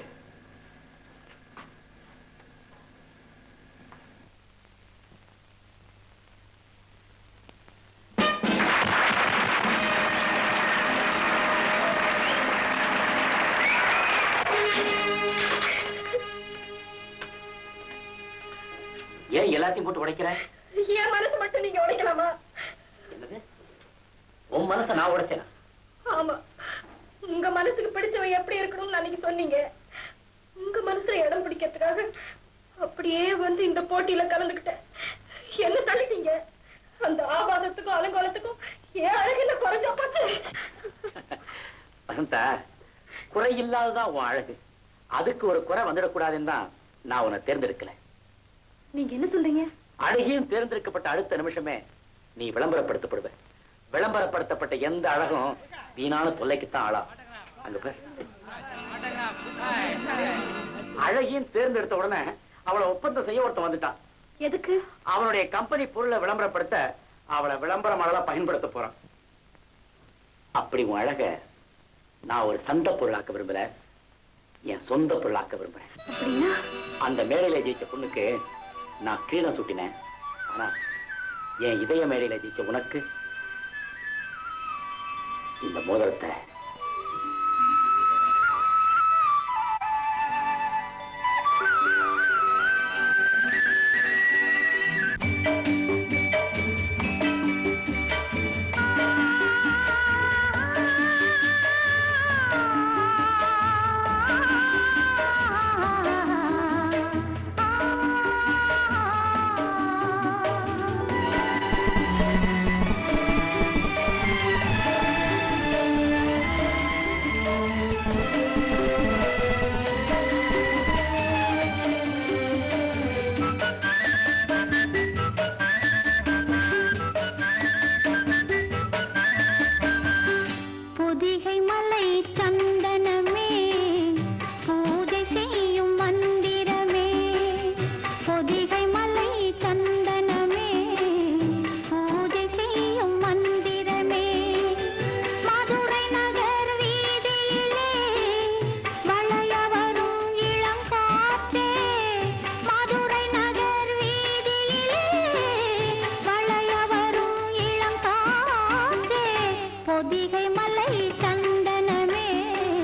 ஏன் எல்லாத்தையும் போட்டு உடைக்கிற என் மனசு மட்டும் நீங்க உடைக்கலாமா என்னது உன் மனசை நான் உடைச்சேன் ஆமா உங்க மனசுக்கு பிடிச்சவ எப்படி இருக்கணும்னு அன்னைக்கு சொன்னீங்க உங்க மனசுல இடம் பிடிக்கிறதுக்காக அப்படியே வந்து இந்த போட்டியில கலந்துக்கிட்டேன் என்ன தள்ளிட்டீங்க அந்த ஆபாசத்துக்கும் அலங்கோலத்துக்கும் ஏன் அழகு என்ன குறைஞ்சா போச்சு வசந்தா குறை இல்லாததான் உன் அழகு அதுக்கு ஒரு குறை வந்துடக்கூடாதுன்னு தான் நான் உன்னை தேர்ந்தெடுக்கல நீங்க என்ன சொல்றீங்க அழகியும் தேர்ந்தெடுக்கப்பட்ட அடுத்த நிமிஷமே நீ விளம்பரப்படுத்தப்படுவ விளம்பரப்படுத்தப்பட்ட எந்த அழகும் வீணான தொல்லைக்குத்தான் ஆளா அங்க பார் அழகியும் தேர்ந்தெடுத்த உடனே அவளை ஒப்பந்தம் செய்ய ஒருத்தன் வந்துட்டான் எதுக்கு அவனுடைய கம்பெனி பொருளை விளம்பரப்படுத்த அவளை விளம்பரமானதா பயன்படுத்த போறான் அப்படி உன் அழக நான் ஒரு சந்த பொருளாக்க விரும்பல என் சொந்த பொருளாக்க விரும்புறேன் அப்படின்னா அந்த மேடையில ஜெயிச்ச பொண்ணுக்கு நான் கீழே சுட்டினேன் ஆனா என் இதய மேடையில ஜெயிச்ச உனக்கு இந்த மோதிரத்தை பொதிகை மலை சந்தனமே பூஜை செய்யும் மந்திரமே பொதிகை மலை சந்தனமே பூஜை செய்யும் மந்திரமே மதுரை நகர் வீதியிலே வளைய வரும் இளங்காற்றே மதுரை நகர் வீதியிலே வளைய வரும் இளங்காற்றே பொதிகை மலை சந்தனமே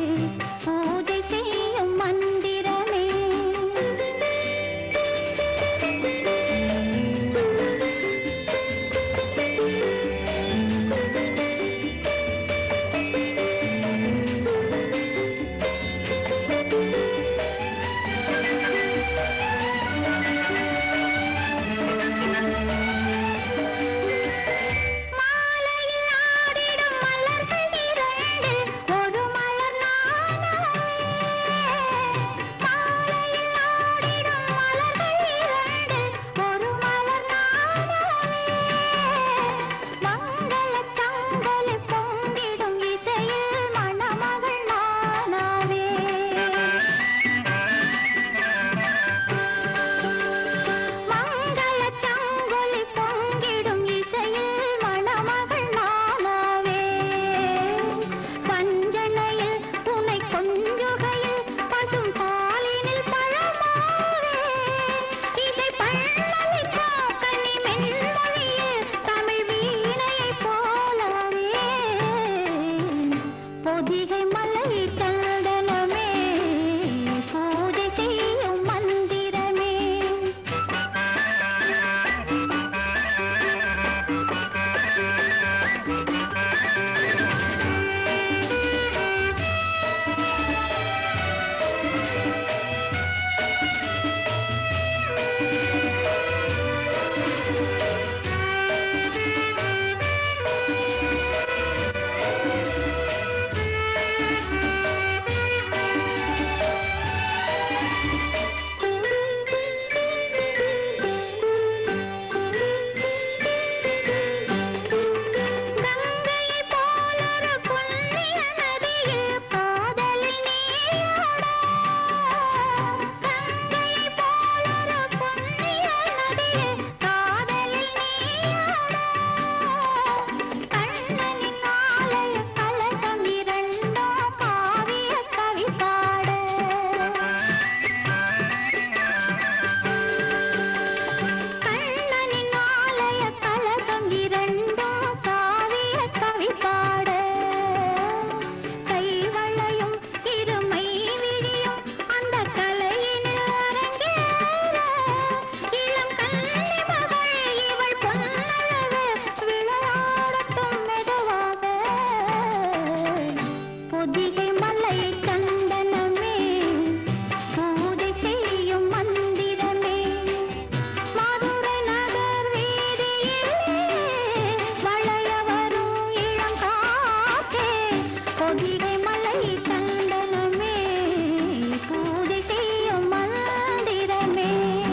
பொதிகை மலை சந்தனமே பூஜை செய்யும் மந்திரமே மதுரை நகர் வீதியிலே வளைய வரும் இளங்காற்றே பொதிகை மலை சந்தனமே பூஜை செய்யும் மந்திரமே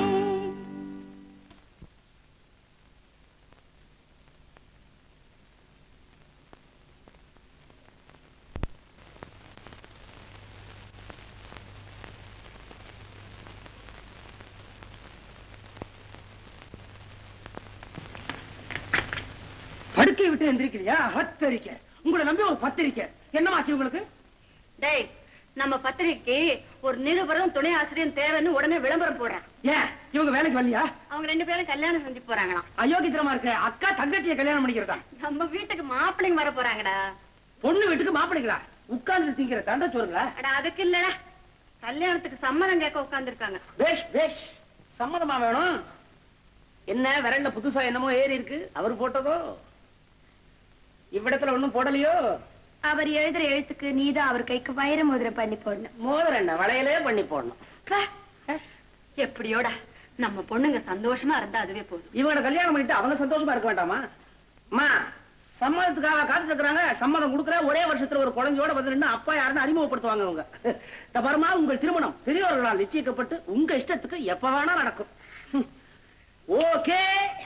படுக்கை விட்டு எந்திரிக்கலையா ஹத்தரிக்க உங்களை நம்பி ஒரு பத்திரிக்கை என்னமாச்சு உங்களுக்கு டேய் நம்ம பத்திரிக்கைக்கு ஒரு நிருபரம் துணை ஆசிரியர் தேவைன்னு உடனே விளம்பரம் போடுறேன் ஏன் இவங்க வேலைக்கு வரலையா அவங்க ரெண்டு பேரும் கல்யாணம் செஞ்சு போறாங்களாம் அயோக்கியத்தனமா இருக்க அக்கா தங்கச்சியை கல்யாணம் பண்ணிக்கிறதா நம்ம வீட்டுக்கு மாப்பிள்ளைங்க வர போறாங்கடா பொண்ணு வீட்டுக்கு மாப்பிள்ளைங்களா உட்கார்ந்து திங்கிற தண்டை சொல்லுங்களா அடா அதுக்கு இல்லடா கல்யாணத்துக்கு சம்மதம் கேட்க உட்கார்ந்துருக்காங்க பேஷ் பேஷ் சம்மதமா வேணும் என்ன விரல்ல புதுசா என்னமோ ஏறி இருக்கு அவர் போட்டதோ இவ்விடத்துல ஒண்ணும் போடலையோ அவர் எழுதுற எழுத்துக்கு நீதான் அவர் கைக்கு வைர மோதிரம் பண்ணி போடணும் மோதிரம் என்ன வளையலே பண்ணி போடணும் பா, எப்படியோடா நம்ம பொண்ணுங்க சந்தோஷமா இருந்தா அதுவே போதும் இவங்களை கல்யாணம் பண்ணிட்டு அவங்க சந்தோஷமா இருக்க வேண்டாமா அம்மா சம்மதத்துக்காக காத்துட்டு இருக்கிறாங்க சம்மதம் கொடுக்குற ஒரே வருஷத்துல ஒரு குழந்தையோட வந்து நின்னு அப்பா யாருன்னு அறிமுகப்படுத்துவாங்க அவங்க இந்த பரமா உங்கள் திருமணம் பெரியவர்களால் நிச்சயிக்கப்பட்டு உங்க இஷ்டத்துக்கு எப்ப வேணா நடக்கும் ஓகே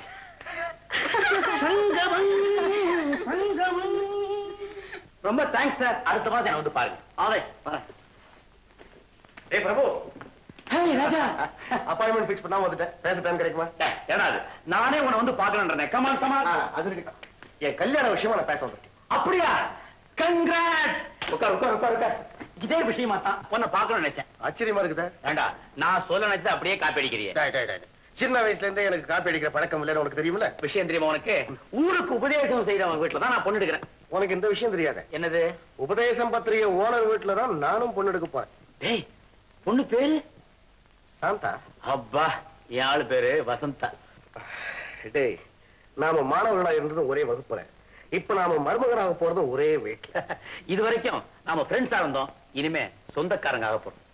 சங்கமம் சங்கமம் ரொம்ப தேங்க்ஸ் சார் அடுத்த மாசம் என்ன வந்து பாருங்க ஆல்ரைட் வரேன் ஏய் Prabhu hey Raja appointment fix பண்ணாம வந்துட்டேன் பேச டைம் கிடைக்குமா ஏடா அது நானே உன்னை வந்து பார்க்கணுன்றேன் கமான் கமான் அது இருக்கட்டும் என் கல்யாண விஷயமா நான் பேச வந்திருக்கேன் அப்படியா கங்க்ராட்ஸ் உட்கார் உட்கார் உட்கார் உட்கார் இதே விஷயமா தான் உன்னை பார்க்கணும்னு நினைச்சேன் ஆச்சரியமா இருக்குதா ஏண்டா நான் சொல்ல நினைச்சது அப்படியே காப்பி அடிக்கிறியே டேய், டேய், டேய். சின்ன வயசுல இருந்தே எனக்கு காப்பி அடிக்கிற பழக்கம் இல்லைன்னு உனக்கு தெரியுமில்ல விஷயம் தெரியுமா உனக்கு ஊருக்கு உபதேசம் செய்யறவங்க வீட்டுல தான் நான் பொண்ணு எடுக்கிறேன் உனக்கு இந்த விஷயம் தெரியாது என்னது உபதேசம் பத்திரிகை ஓனர் வீட்டுல தான் நானும் பொண்ணு எடுக்க போறேன் டேய் பொண்ணு பேரு சாந்தா அப்பா என் ஆளு பேரு வசந்தா டேய் நாம மாணவர்களா இருந்ததும் ஒரே வகுப்புல இப்ப நாம மருமகனாக போறதும் ஒரே வீட்டுல இது வரைக்கும் நாம ஃப்ரெண்ட்ஸா இருந்தோம் இனிமே சொந்தக்காரங்க ஆக போறோம்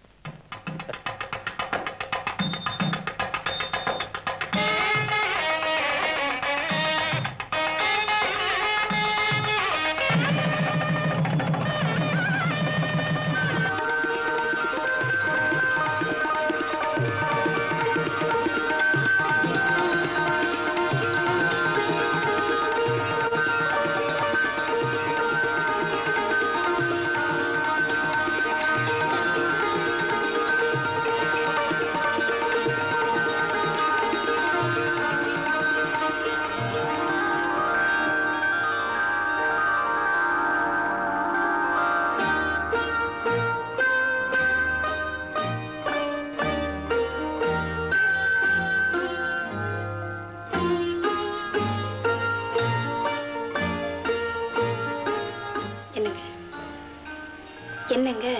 என்னங்க என்னங்க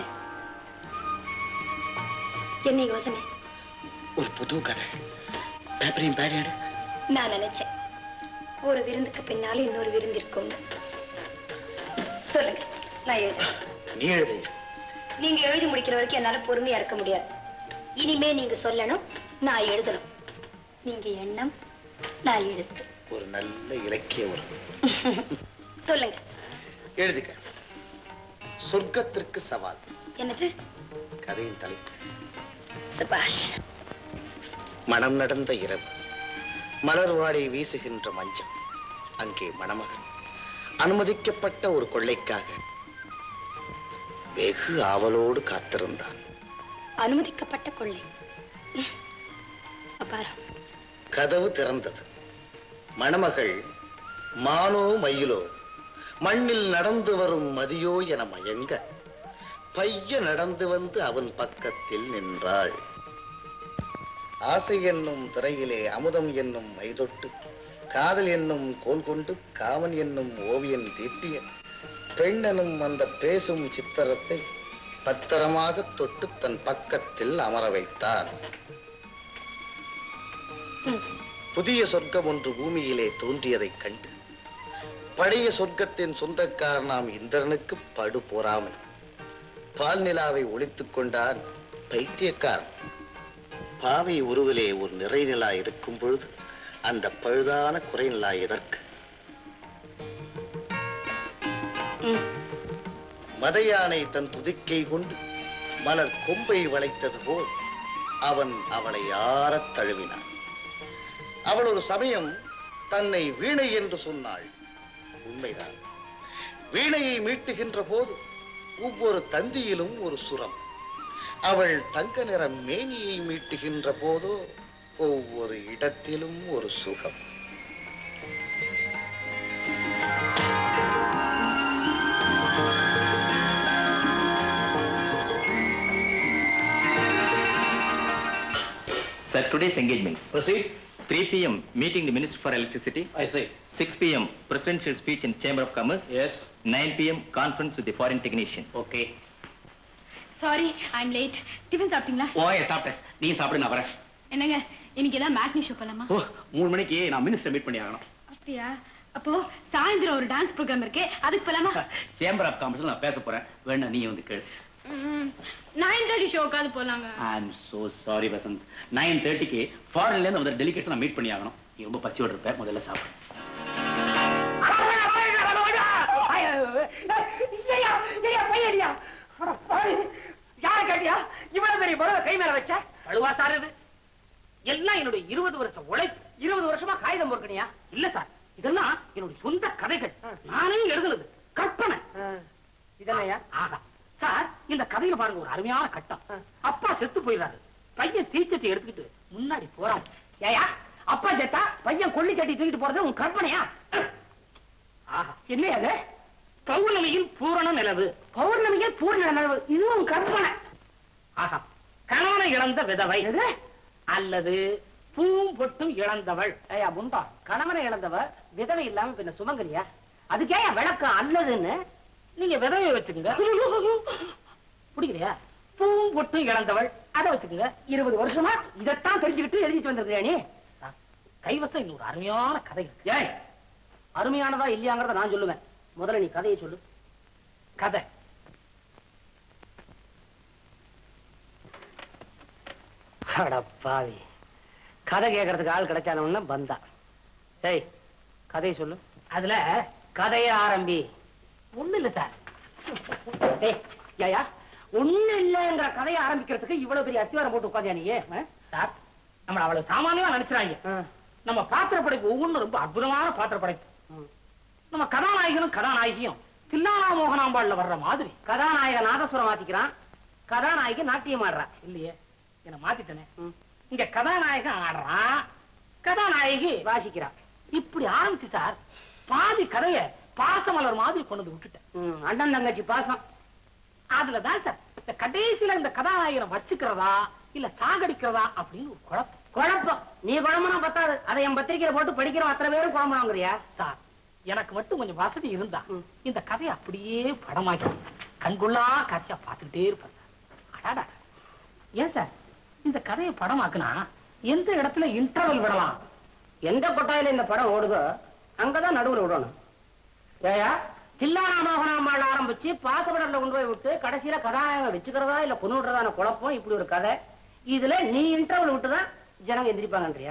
என்ன யோசனை ஒரு புது கதை பேப்பரையும் பேடி எடு நான் நினைச்சேன் ஒரு விருந்துக்கு பின்னால இன்னொரு விருந்து இருக்கும் சொல்லுங்க நான் எழுதுறேன் நீ எழுது நீங்க எழுதி முடிக்கிற வரைக்கும் என்னால பொறுமையா இருக்க முடியாது இனிமே நீங்க சொல்லணும் நான் எழுதணும் நீங்க எண்ணம் நான் எழுத்து ஒரு நல்ல இலக்கிய உரம் சொல்லுங்க எழுதுக சொர்க்கத்திற்கு சவால் என்னது கதையின் தலைப்பு சுபாஷ் மனம் நடந்த இரவு மலர் வாடை வீசுகின்ற மஞ்சம் அங்கே மணமகன் அனுமதிக்கப்பட்ட ஒரு கொள்ளைக்காக வெகு ஆவலோடு காத்திருந்தான் அனுமதிக்கப்பட்ட கொள்ளை அப்பாரா கதவு திறந்தது மணமகள் மானோ மயிலோ மண்ணில் நடந்து வரும் மதியோ என மயங்க பைய நடந்து வந்து அவன் பக்கத்தில் நின்றாள் ஆசை என்னும் திரையிலே அமுதம் என்னும் மைதொட்டு காதல் என்னும் கோல் கொண்டு காமன் என்னும் ஓவியன் தீட்டிய பெண்ணெனும் அந்த பேசும் சித்திரத்தை பத்திரமாக தொட்டு தன் பக்கத்தில் அமர வைத்தான் புதிய சொர்க்கம் ஒன்று பூமியிலே தோன்றியதைக் கண்டு பழைய சொர்க்கத்தின் சொந்தக்காரனாம் இந்திரனுக்கு படு பொறாமை பால் நிலாவை ஒழித்துக் கொண்டான் பைத்தியக்காரன் பாவை உருவிலே ஒரு நிறை நிலா இருக்கும் பொழுது அந்த பழுதான குறை நிலா எதற்கு மதையானை தன் துதிக்கை கொண்டு மலர் கொம்பை வளைத்தது போல் அவன் அவளை ஆறத் தழுவினான் அவள் ஒரு சமயம் தன்னை வீணை என்று சொன்னாள் உண்மைதான் வீணையை மீட்டுகின்ற போது ஒவ்வொரு தந்தியிலும் ஒரு சுரம் அவள் தங்க நிற மேனியை மீட்டுகின்ற போதோ ஒவ்வொரு இடத்திலும் ஒரு சுகம் Sir, today's engagements. Proceed. 3 p.m. meeting the Minister for Electricity. I see. 6 p.m. presidential speech in Chamber of Commerce. Yes. 9 p.m. conference with the foreign technicians. Okay. Sorry I'm late tiffin சாப்பிட்டீங்களா ஓய சாப்பிட்டேன் நீ சாப்பிடு நான் வரேன் என்னங்க இன்னைக்கு எல்லாம் மேட்னி ஷோ பண்ணலாமா ஓ மூணு மணிக்கு நான் மினிஸ்டர் மீட் பண்ணி ஆகணும் அப்படியா அப்போ சாயந்தரம் ஒரு டான்ஸ் ப்ரோக்ராம் இருக்கு அதுக்கு போலாமா சேம்பர் ஆஃப் காமர்ஸ்ல நான் பேச போறேன் வேணா நீ வந்து கேளு நைன் தேர்ட்டி ஷோக்காவது போலாங்க I am so sorry Vasanth nine தேர்ட்டிக்கு ஃபாரின்ல இருந்து வந்து டெலிகேட்ஸ் நான் மீட் பண்ணி ஆகணும் நீ ரொம்ப பசியோட இருப்ப முதல்ல சாப்பிடு யார கேட்டியா இவ்வளவு பெரிய படம் கை மேல வச்ச அழுவா சார் இது எல்லாம் என்னுடைய இருபது வருஷம் உழைப்பு இருபது வருஷமா காகிதம் பொறுக்கணியா இல்ல சார் இதெல்லாம் என்னுடைய சொந்த கதைகள் நானே எழுதுனது கற்பனை இதெல்லாம் ஆகா சார் இந்த கதையில பாருங்க ஒரு அருமையான கட்டம் அப்பா செத்து போயிடுறாரு பையன் தீச்சட்டி எடுத்துக்கிட்டு முன்னாடி போறான் ஏயா அப்பா செத்தா பையன் கொள்ளி சட்டி தூக்கிட்டு போறது உன் கற்பனையா ஆஹா என்ன அது பௌர்ணமியில் பூரண நிலவு பௌர்ணமியில் பூரண நிலவு இதுவும் கற்பனை ஆஹா கணவனை இழந்த விதவை அல்லது பூவும் பொட்டும் இழந்தவள் ஐயா முண்டா கணவனை இழந்தவ விதவை இல்லாம பின்ன சுமங்கலியா அதுக்கே விளக்கம் அல்லதுன்னு நீங்க விதவை வச்சுக்கோங்க பிடிக்கலையா பூவும் பொட்டும் இழந்தவள் அதை வச்சுக்கோங்க இருபது வருஷமா இதைத்தான் தெரிஞ்சுக்கிட்டு எழுதிட்டு வந்திருக்கியா நீ கைவசம் இன்னொரு அருமையான கதை இருக்கு ஏய் அருமையானதா இல்லையாங்கிறத நான் சொல்லுவேன் முதல்ல நீ கதையை சொல்லு கதை அடப்பாவி கதை கேட்கறதுக்கு ஆள் கிடைச்சானவன பந்தா ஏய் கதையை சொல்லு அதுல கதைய ஆரம்பி ஒண்ணு இல்ல சார் ஏய் யாயா ஒண்ணு இல்லங்கிற கதையை ஆரம்பிக்கிறதுக்கு இவ்வளவு பெரிய அத்திவாரம் போட்டு உட்காந்தியா நீ ஆ? சார் நம்மள அவ்வளவு சாமானியமா நினைச்சுறாங்க நம்ம பாத்திர படைப்பு ஒவ்வொன்றும் ரொம்ப அற்புதமான பாத்திர படைப்பு நம்ம கதாநாயகனும் கதாநாயகியும் தில்லானா மோகனாம்பாள்ல வர்ற மாதிரி கதாநாயக நாதஸ்வரம் வாசிக்கிறான் கதாநாயகி நாட்டியம் ஆடுறா இல்லையே என்ன மாத்திட்டனே இங்க கதாநாயகன் ஆடுறான் கதாநாயகி வாசிக்கிறான் இப்படி ஆரம்பிச்சு சார் பாதி கதைய பாசமலர் மாதிரி கொண்டு வந்து விட்டுட்டேன் அண்ணன் தங்கச்சி பாசம் அதுலதான் சார் இந்த கடைசியில இந்த கதாநாயகனை வச்சுக்கிறதா இல்ல சாகடிக்கிறதா அப்படின்னு ஒரு குழப்பம் குழப்பம் நீ குழம்புனா பத்தாது அதை என் பத்திரிக்கையில போட்டு படிக்கிறோம் அத்தனை பேரும் குழம்புனாங்கிறியா சார் எனக்கு மட்டும் கொஞ்சம் வசதி இருந்தா இந்த கதையை அப்படியே படமாக்கி கண்கொள்ளா காட்சியா பார்த்துக்கிட்டே இருப்பேன் சார் அடாடா ஏன் சார் இந்த கதையை படமாக்குனா எந்த இடத்துல இன்டர்வல் விடலாம் எந்த கொட்டாயில இந்த படம் ஓடுதோ அங்கதான் நடுவுல விடணும் ஏயா தில்லானா மோகனாம்பாள் ஆரம்பிச்சு பாசப்படல கொண்டு போய் விட்டு கடைசியில கதாநாயகம் வச்சுக்கிறதா இல்ல கொண்டு விடுறதான குழப்பம் இப்படி ஒரு கதை இதுல நீ இன்டர்வல் விட்டுதான் ஜனங்க எந்திரிப்பாங்கன்றியா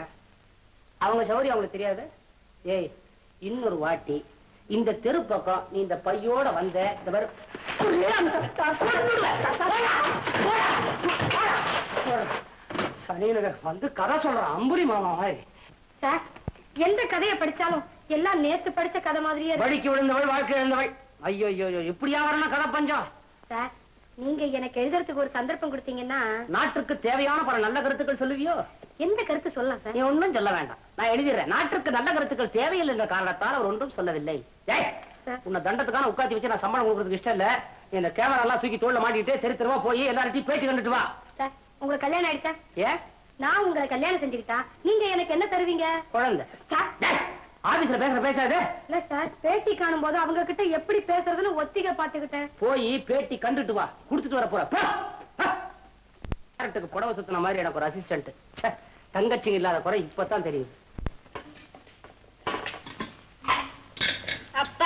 அவங்க சௌரி அவங்களுக்கு தெரியாது ஏய் இன்னொரு வாட்டி இந்த தெரு பக்கம் நீ இந்த பையோட வந்த இந்த பாரு, ஒரே அமுக்கு. கொன்னுடுவேன். போடா, போடா, போடா, போடா. சனியனுங்க வந்து கதை சொல்றான் அம்புரி மாமா மாதிரி சார் எந்த கதையை படிச்சாலும் எல்லாம் நேத்து படிச்ச கதை மாதிரியே இருக்கு. வழிக்கு விழுந்தவள் வாழ்க்கை இழந்தவள் ஐயோ ஐயோ இப்படியா வரணும் கதை பஞ்சம் சார் நீங்க எனக்கு எழுதுறதுக்கு ஒரு சந்தர்ப்பம் கொடுத்தீங்கன்னா நாட்டுக்கு தேவையான பல நல்ல கருத்துக்கள் சொல்லுவியோ எந்த கருத்து சொல்லலாம் சார் நீ ஒன்றும் சொல்ல வேண்டாம் நான் எழுதிடுறேன் நாட்டுக்கு நல்ல கருத்துக்கள் தேவையில்லை என்ற காரணத்தால் அவர் ஒன்றும் சொல்லவில்லை ஏய் உன்னை தண்டத்துக்கான உட்காந்து வச்சு நான் சம்பளம் கொடுக்கறதுக்கு இஷ்டம் இல்ல நீ இந்த கேமரா எல்லாம் தூக்கி தோல்ல மாட்டிட்டு தெரு தெருவா போய் எல்லார்ட்டையும் பேட்டி கண்டுட்டு வா சார் உங்களுக்கு கல்யாணம் ஆயிடுச்சா ஏன் நான் உங்களை கல்யாணம் செஞ்சுக்கிட்டா நீங்க எனக்கு என்ன தருவீங்க குழந்தை டேய், ஆபீஸ்ல பேசுற பேசாது இல்ல சார் பேட்டி காணும் போது அவங்க கிட்ட எப்படி பேசுறதுன்னு ஒத்திகை பாத்துக்கிட்டேன் போய் பேட்டி கண்டுட்டு வா கொடுத்துட்டு வர போற போ. போ. கேரட்டுக்கு புடவை சுத்தின மாதிரி எனக்கு ஒரு அசிஸ்டன்ட் தங்கச்சிங்க இல்லாத குறை இப்பதான் தெரியுது அப்பா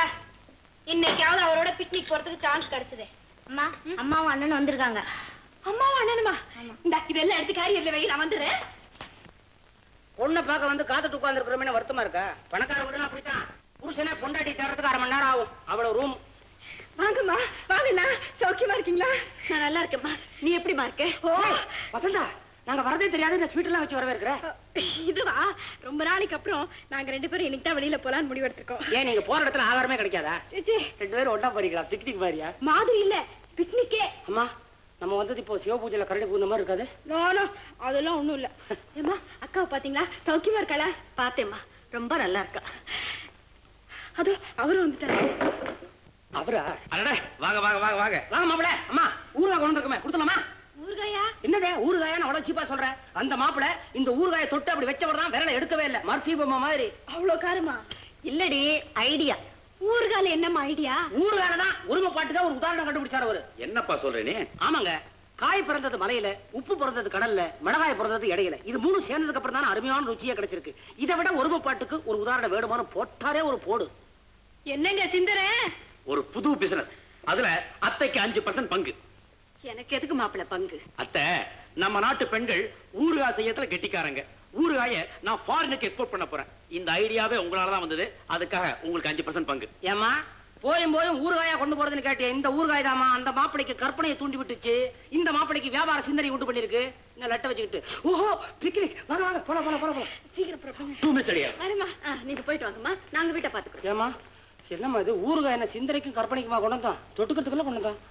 பிக்னிக் போறதுக்கு சான்ஸ் கிடைச்சதே அம்மா அம்மாவும் அண்ணனும் வந்திருக்காங்க அம்மாவும் அண்ணனுமா இந்த இதெல்லாம் எடுத்து காரியர்ல வை நான் வந்துடுறேன் பொண்ணை பார்க்க வந்து காத்துட்டு உட்கார்ந்துருக்கிறோமே வருத்தமா இருக்கா பணக்கார வீடுலாம் அப்படித்தான் புருஷனே பொண்டாட்டி தேடுறதுக்கு அரை மணி நேரம் ஆகும் அவ்வளவு ரூம் வாங்கம்மா வாங்கண்ணா சௌக்கியமா இருக்கீங்களா நான் நல்லா இருக்கேம்மா நீ எப்படிமா இருக்க ஓ வசந்தா நாங்க வரதே தெரியாது இந்த ஸ்வீட் எல்லாம் வச்சு வரவே இருக்கிற இதுவா ரொம்ப நாளைக்கு அப்புறம் நாங்க ரெண்டு பேரும் இன்னைக்கு தான் வெளியில போலான்னு முடிவெடுத்திருக்கோம் ஏன் நீங்க போற இடத்துல ஆகாரமே கிடைக்காதா ச்சே, ரெண்டு பேரும் ஒண்ணா போறீங்களா பிக்னிக் மாதிரியா மாதிரி இல்ல பிக்னிக்கே அம்மா நம்ம வந்தது இப்போ சிவ பூஜையில கரடி பூந்த மாதிரி இருக்காது நானோ அதெல்லாம் ஒண்ணும் இல்ல ஏம்மா அக்காவை பாத்தீங்களா சௌக்கியமா இருக்காளா பார்த்தேம்மா ரொம்ப நல்லா இருக்கா அதோ அவரும் வந்துட்டாரு அவரா அடடே வாங்க வாங்க வாங்க வாங்க வாங்க மாப்பிள அம்மா ஊருகா கொண்டு வந்துருக்கோமே கொடுத்துலாமா ஊர்காயா என்னதே ஊறுகாயா நான் அவ்வளவு சீப்பா சொல்றேன் அந்த மாப்பிள இந்த ஊறுகாயை தொட்டு அப்படி வச்சவர் தான் விரல எடுக்கவே இல்ல மர்ஃபி பொம்மை மாதிரி அவ்வளோ காரமா இல்லடி ஐடியா ஊர்கால என்னம்மா ஐடியா ஊறுகால தான் உரிமை பாட்டுக்கு ஒரு உதாரணம் கண்டுபிடிச்சாரு அவரு என்னப்பா சொல்ற நீ ஆமாங்க காய் பிறந்தது மலையில உப்பு பிறந்தது கடல்ல மிளகாய் பிறந்தது இடையில இது மூணு சேர்ந்ததுக்கு அப்புறம் தான் அருமையான ருச்சியா கிடைச்சிருக்கு இதை விட ஒருமைப்பாட்டுக்கு ஒரு உதாரணம் வேணுமான போட்டாரே ஒரு போடு என்னங்க சிந்தர ஒரு புது பிசினஸ் அதுல அத்தைக்கு அஞ்சு பர்சன்ட் பங்கு எனக்கு எதுக்கு மாப்பிள பங்கு அத்தை நம்ம நாட்டு பெண்கள் ஊறுகாய் செய்யறதுல கெட்டிக்காரங்க ஊறுகாய நான் ஃபாரினுக்கு எக்ஸ்போர்ட் பண்ண போறேன் இந்த ஐடியாவே உங்களால தான் வந்தது அதுக்காக உங்களுக்கு அஞ்சு பர்சன்ட் பங்கு ஏமா போயும் போயும் ஊறுகாயா கொண்டு போறதுன்னு கேட்டிய இந்த ஊறுகாய் தாமா அந்த மாப்பிளைக்கு கற்பனையை தூண்டி விட்டுச்சு இந்த மாப்பிளைக்கு வியாபார சிந்தனை உண்டு பண்ணிருக்கு இந்த லட்டை வச்சுக்கிட்டு ஓஹோ பிக்னிக் வாங்க வாங்க போலாம் போலாம் போலாம் போலாம் சீக்கிரம் புறப்படுங்க. டூ மினிட்ஸ் அடியா வரேம்மா ஆ, நீங்க போயிட்டு வாங்கம்மா நாங்க வீட்டை பாத்துக்கிறோம் ஏமா என்னம்மா இது ஊறுகாய் என்ன சிந்தனைக்கும் கற்பனைக்குமா கொண்டு வந்தான் தொட்டுக்கிறதுக்குள்ள கொண்டு வந்தான்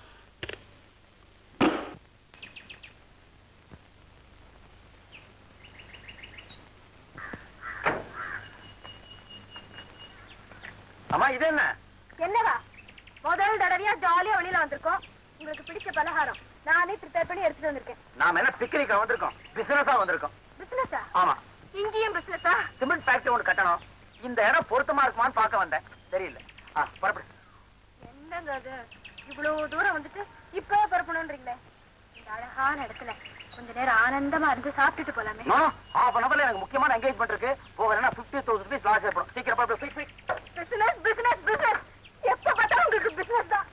அம்மா இது என்ன என்னவா முதல் தடவையா ஜாலியா வெளியில வந்திருக்கோம் உங்களுக்கு பிடிச்ச பலகாரம் நானே ப்ரிப்பேர் பண்ணி எடுத்துட்டு வந்திருக்கேன் நாம என்ன பிக்னிக்கா வந்திருக்கோம் பிசினஸா வந்திருக்கோம் பிசினஸா ஆமா இங்கேயும் பிசினஸா சிமெண்ட் ஃபேக்டரி ஒன்று கட்டணும் இந்த இடம் பொருத்தமா இருக்குமான்னு பார்க்க வந்தேன் தெரியல ஆ புறப்படு என்னங்க அது இவ்வளவு தூரம் வந்துட்டு இப்பவே பரப்பணும்ன்றீங்களே இந்த அழகான இடத்துல கொஞ்ச நேரம் ஆனந்தமா இருந்து சாப்பிட்டுட்டு போலாமே ஹாஃப் அன் அவர்ல எனக்கு முக்கியமான என்கேஜ்மெண்ட் இருக்கு போகலன்னா ஃபிஃப்டி தௌசண்ட் ருபீஸ் லாஸ் ஏற்படும் சீக்கிரம் புறப்படு quick quick business business business எப்ப பார்த்தாலும் உங்களுக்கு பிசினஸ் தான்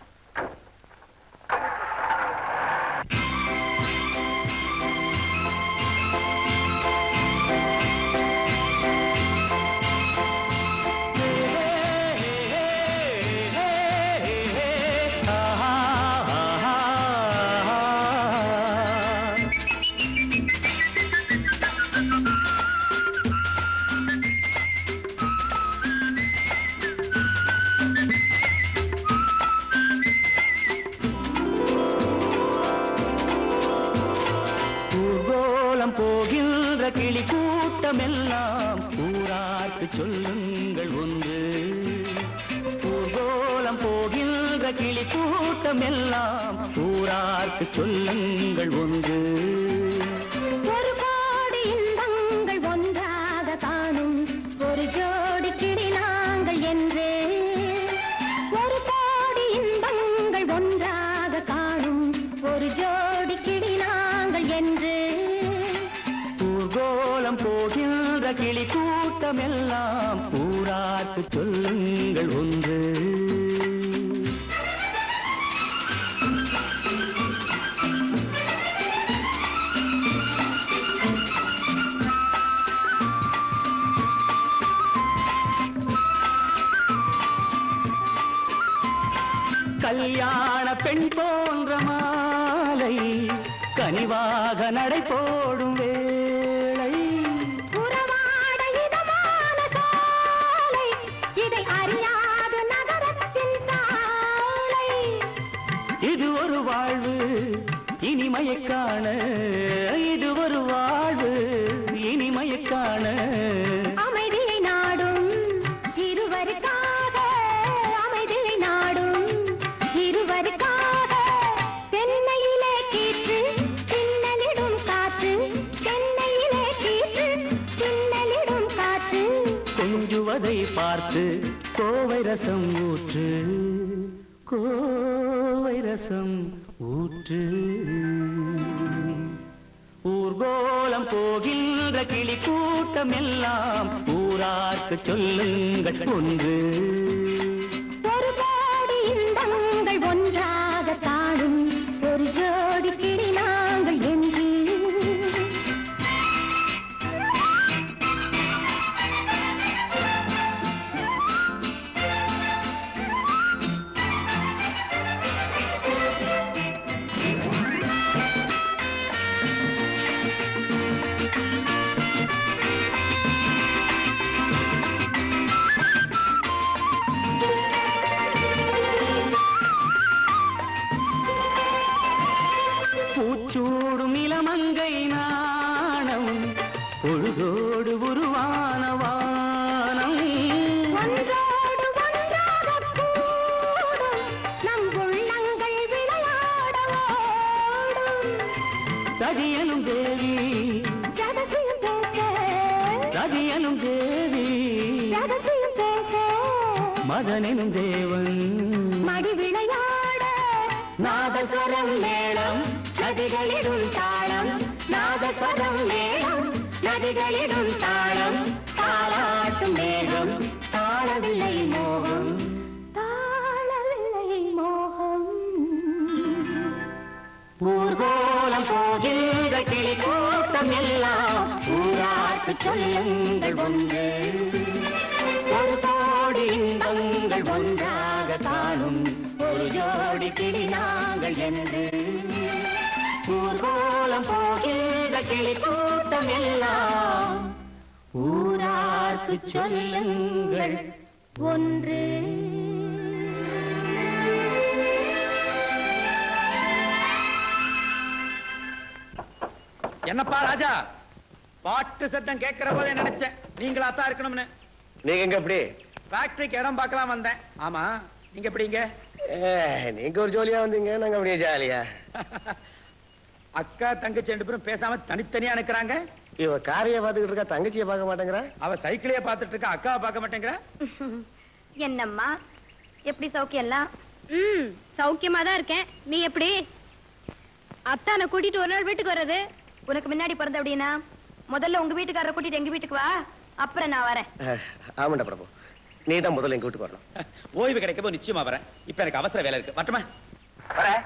ஊர்கோலம் போகின்ற கிளி கூட்டமெல்லாம் ஊரார்க்கு சொல்லுங்கள் ஒன்று ஊர்கோலம் போகின்ற கிளி கூட்டமெல்லாம் ஊரார்க்கு சொல்லுங்கள் ஒன்று ஒரு கோடி இன்பங்கள் ஒன்றாக காணும் ஒரு ஜோடி கிளி நாங்கள் என்று ஒரு கோடி இன்பங்கள் ஒன்றாக காணும் ஒரு ஜோடி கிளி நாங்கள் என்று ஊர்கோலம் போகின்ற கிளி கூட்டமெல்லாம் ஊரார்க்கு சொல்லுங்கள் ஒன்று கல்யாண பெண் போன்ற மாலை கனிவாக நடை போடும் வேளை உறவாட இதமான சோலை இதை அறியாத நகரத்தின் சாலை இது ஒரு வாழ்வு இனிமையைக் காண இது ஒரு வாழ்வு இனிமையைக் காண அமைதியை நாடும் இருவருக்காக அமைதியை நாடும் இருவருக்காக தென்னையிலே கீற்று பின்னலிடும் காற்று தென்னையிலே கீற்று பின்னலிடும் காற்று கொஞ்சுவதை பார்த்து கோவை ரசம் ஊற்று கோவை ரசம் ஊற்று ஊர்கோலம் போகின்ற கிளி கூட்டம் எல்லாம் ஊரார்க்கு சொல்லுங்கள் ஒன்று ஒரு கோடி இன்பங்கள் இன்பங்கள் ஒன்றாக காணும் ஒரு ஜோடி கிளி நாங்கள் என்று பூச்சூடும் இளமங்கை நாணம் பொழுதோடு உருவான வானம் ஒன்றோடு ஒன்றாக கூடும் நம் உள்ளங்கள் விளையாட ஓடும் சதியனும் தேவி ரகசியம் பேச சதியனும் தேவி ரகசியம் பேச மதனெனும் தேவன் மடி விளையாட நாதஸ்வரம் மேளம் நதிகளிடும் தாளம் நாதஸ்வரம் மேளம் நதிகளிடும் தாளம் தாளாட்டும் மேகம் தாளவில்லை மோகம் தாளவில்லை மோகம் ஊர்கோலம் போகின்ற கிளி கூட்டம் எல்லாம் ஊராக்கு சொல்லுங்கள் ஒன்று ஒரு கோடி இன்பங்கள் ஒன்றாக காணும் ஒரு ஜோடி கிளி நாங்கள் என்று ஊர்கோலம் போகின்ற கிளி கூட்டம் எல்லாம் ஊரார்க்கு சொல்லுங்கள் ஒன்று என்னப்பா ராஜா பாட்டு சத்தம் கேட்கிற போதே நினைச்சேன் நீங்களா தான் இருக்கணும்னு நீங்க எங்க எப்படி ஃபேக்டரிக்கு இடம் பார்க்கலாம் வந்தேன் ஆமா நீங்க எப்படிங்க நீங்க ஒரு ஜோலியா வந்தீங்க நாங்க அப்படியே ஜாலியா அக்கா தங்கச்சி ரெண்டு பேரும் பேசாம தனித்தனியா நிக்கிறாங்க இவ காரைய பாத்துக்கிட்டு இருக்கா தங்கச்சிய பார்க்க மாட்டேங்கிறா அவ சைக்கிளையே பார்த்துட்டு இருக்கா அக்காவை பார்க்க மாட்டேங்கிறா என்னம்மா எப்படி சௌக்கியம்லாம் ம் சௌக்கியமா தான் இருக்கேன் நீ எப்படி அத்தானை கூட்டிட்டு ஒரு நாள் வீட்டுக்கு வர்றது உனக்கு முன்னாடி பிறந்த அப்படின்னா முதல்ல உங்க வீட்டுக்காரரை கூட்டிட்டு எங்க வீட்டுக்கு வா அப்புறம் நான் வரேன் ஆமாண்டா பிரபு நீ தான் முதல்ல எங்க வீட்டுக்கு வரணும் ஓய்வு கிடைக்கப்போ நிச்சயமா வரேன் இப்ப எனக்கு அவசர வேலை இருக்கு மட்டுமா வரேன்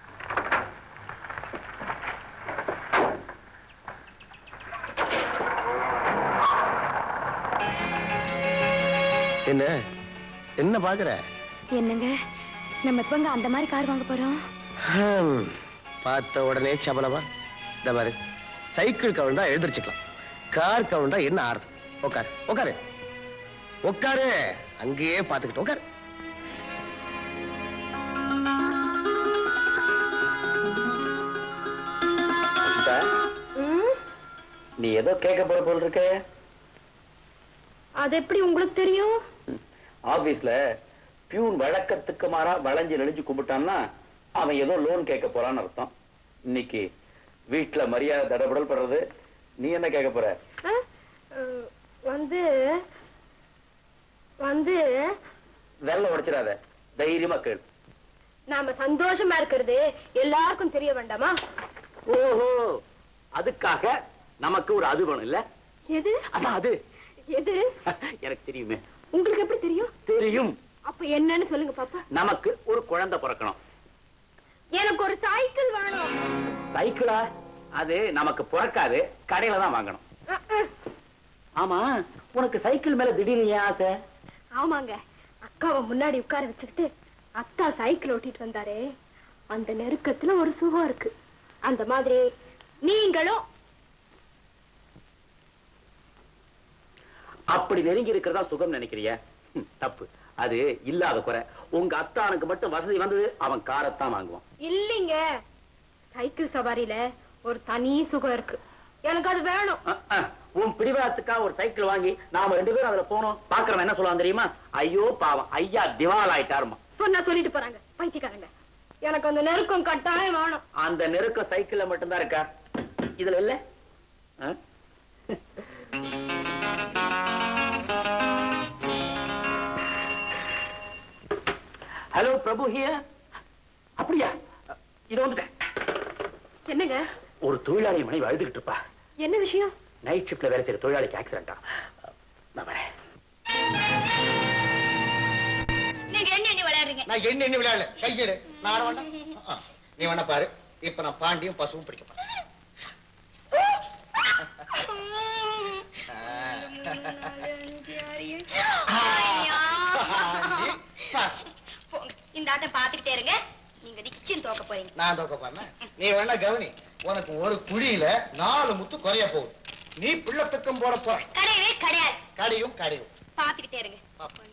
என்ன என்ன பாக்குற என்னங்க நம்ம எப்பங்க அந்த மாதிரி கார் வாங்க போறோம் ஹம், பார்த்த உடனே சபலமா இந்த மாதிரி சைக்கிள் கவுண்டா எழுந்திருச்சுக்கலாம் கார் கவுண்டா என்ன ஆறுது உட்காரு உட்காரு உட்காரு அங்கேயே பார்த்துக்கிட்டு உட்காரு நீ ஏதோ கேட்க போற போல் இருக்க அது எப்படி உங்களுக்கு தெரியும் ஆபீஸ்ல பியூன் வழக்கத்துக்கு மாறா வளைஞ்சு நெளிஞ்சு கும்பிட்டான்னா அவன் ஏதோ லோன் கேட்க போறான்னு அர்த்தம் இன்னைக்கு வீட்டுல மரியாதை தடபடல் படுறது நீ என்ன கேட்க போற வந்து வந்து வெள்ள உடைச்சிடாத தைரியமா கேளு நாம சந்தோஷமா இருக்கிறது எல்லாருக்கும் தெரிய வேண்டாமா ஓஹோ அதுக்காக நமக்கு ஒரு அது வேணும் இல்ல எது அதான் அது எது எனக்கு தெரியுமே உங்களுக்கு எப்படி தெரியும் தெரியும் அப்ப என்னன்னு சொல்லுங்க பாப்பா நமக்கு ஒரு குழந்தை பிறக்கணும் எனக்கு ஒரு சைக்கிள் வேணும் சைக்கிளா அது நமக்கு பிறக்காது கடையில தான் வாங்கணும் அஹ், அஹ். ஆமா உனக்கு சைக்கிள் மேல திடீர்னு ஏன் ஆசை ஆமாங்க அக்காவை முன்னாடி உட்கார வச்சுக்கிட்டு அத்தா சைக்கிள் ஓட்டிட்டு வந்தாரே அந்த நெருக்கத்துல ஒரு சுகம் இருக்கு அந்த மாதிரி நீங்களும் அப்படி நெருங்கி இருக்கிறதா சுகம் நினைக்கிறிய தப்பு அது இல்லாத குறை உங்க அத்தானுக்கு மட்டும் வசதி வந்தது அவன் காரத்தான் வாங்குவான் இல்லைங்க சைக்கிள் சவாரியில ஒரு தனி சுகம் இருக்கு எனக்கு அது வேணும் அஹ், அஹ், உன் பிடிவாதத்துக்கா ஒரு சைக்கிள் வாங்கி நாம ரெண்டு பேரும் அதுல போனோம் பாக்குறவன் என்ன சொல்லுவான் தெரியுமா ஐயோ பாவம் ஐயா திவால் ஆயிட்டாருமா சொன்னா சொல்லிட்டு போறாங்க பைத்தியக்காரங்க எனக்கு அந்த நெருக்கம் கட்டாயம் வேணும் அந்த நெருக்கம் சைக்கிள்ல மட்டும்தான் இருக்கா இதுல இல்ல அஹ்? ஹலோ பிரபு ஹியர் அப்படியா இது வந்துட்டேன் என்னங்க ஒரு தொழிலாளி மனைவி அழுதுகிட்டு இருப்பா என்ன விஷயம் நைட் ஷிப்ட்ல வேலை செய்யற தொழிலாளிக்கு ஆக்சிடென்டா நான் வரேன் நீங்க என்ன எண்ணி விளையாடுறீங்க நான் எண்ணி எண்ணி விளையாடல கையெடு நான் ஆட வேண்டாம் ஆ, நீ வேணா பாரு இப்ப நான் பாண்டியும் பசுவும் பிடிக்க போறேன் பாண்டி, பசு. இந்த ஆட்டம் பாத்துக்கிட்டே இருங்க நீங்க நிச்சயம் தோக்க போறீங்க நான் தோக்க போறேன் நீ வேணா கவனி உனக்கு ஒரு குழியில நாலு முத்து குறைய போகுது நீ பிள்ளை பிக்கம் போட போற கிடையவே கிடையாது கடையும் கடையும் பாத்துக்கிட்டே இருங்க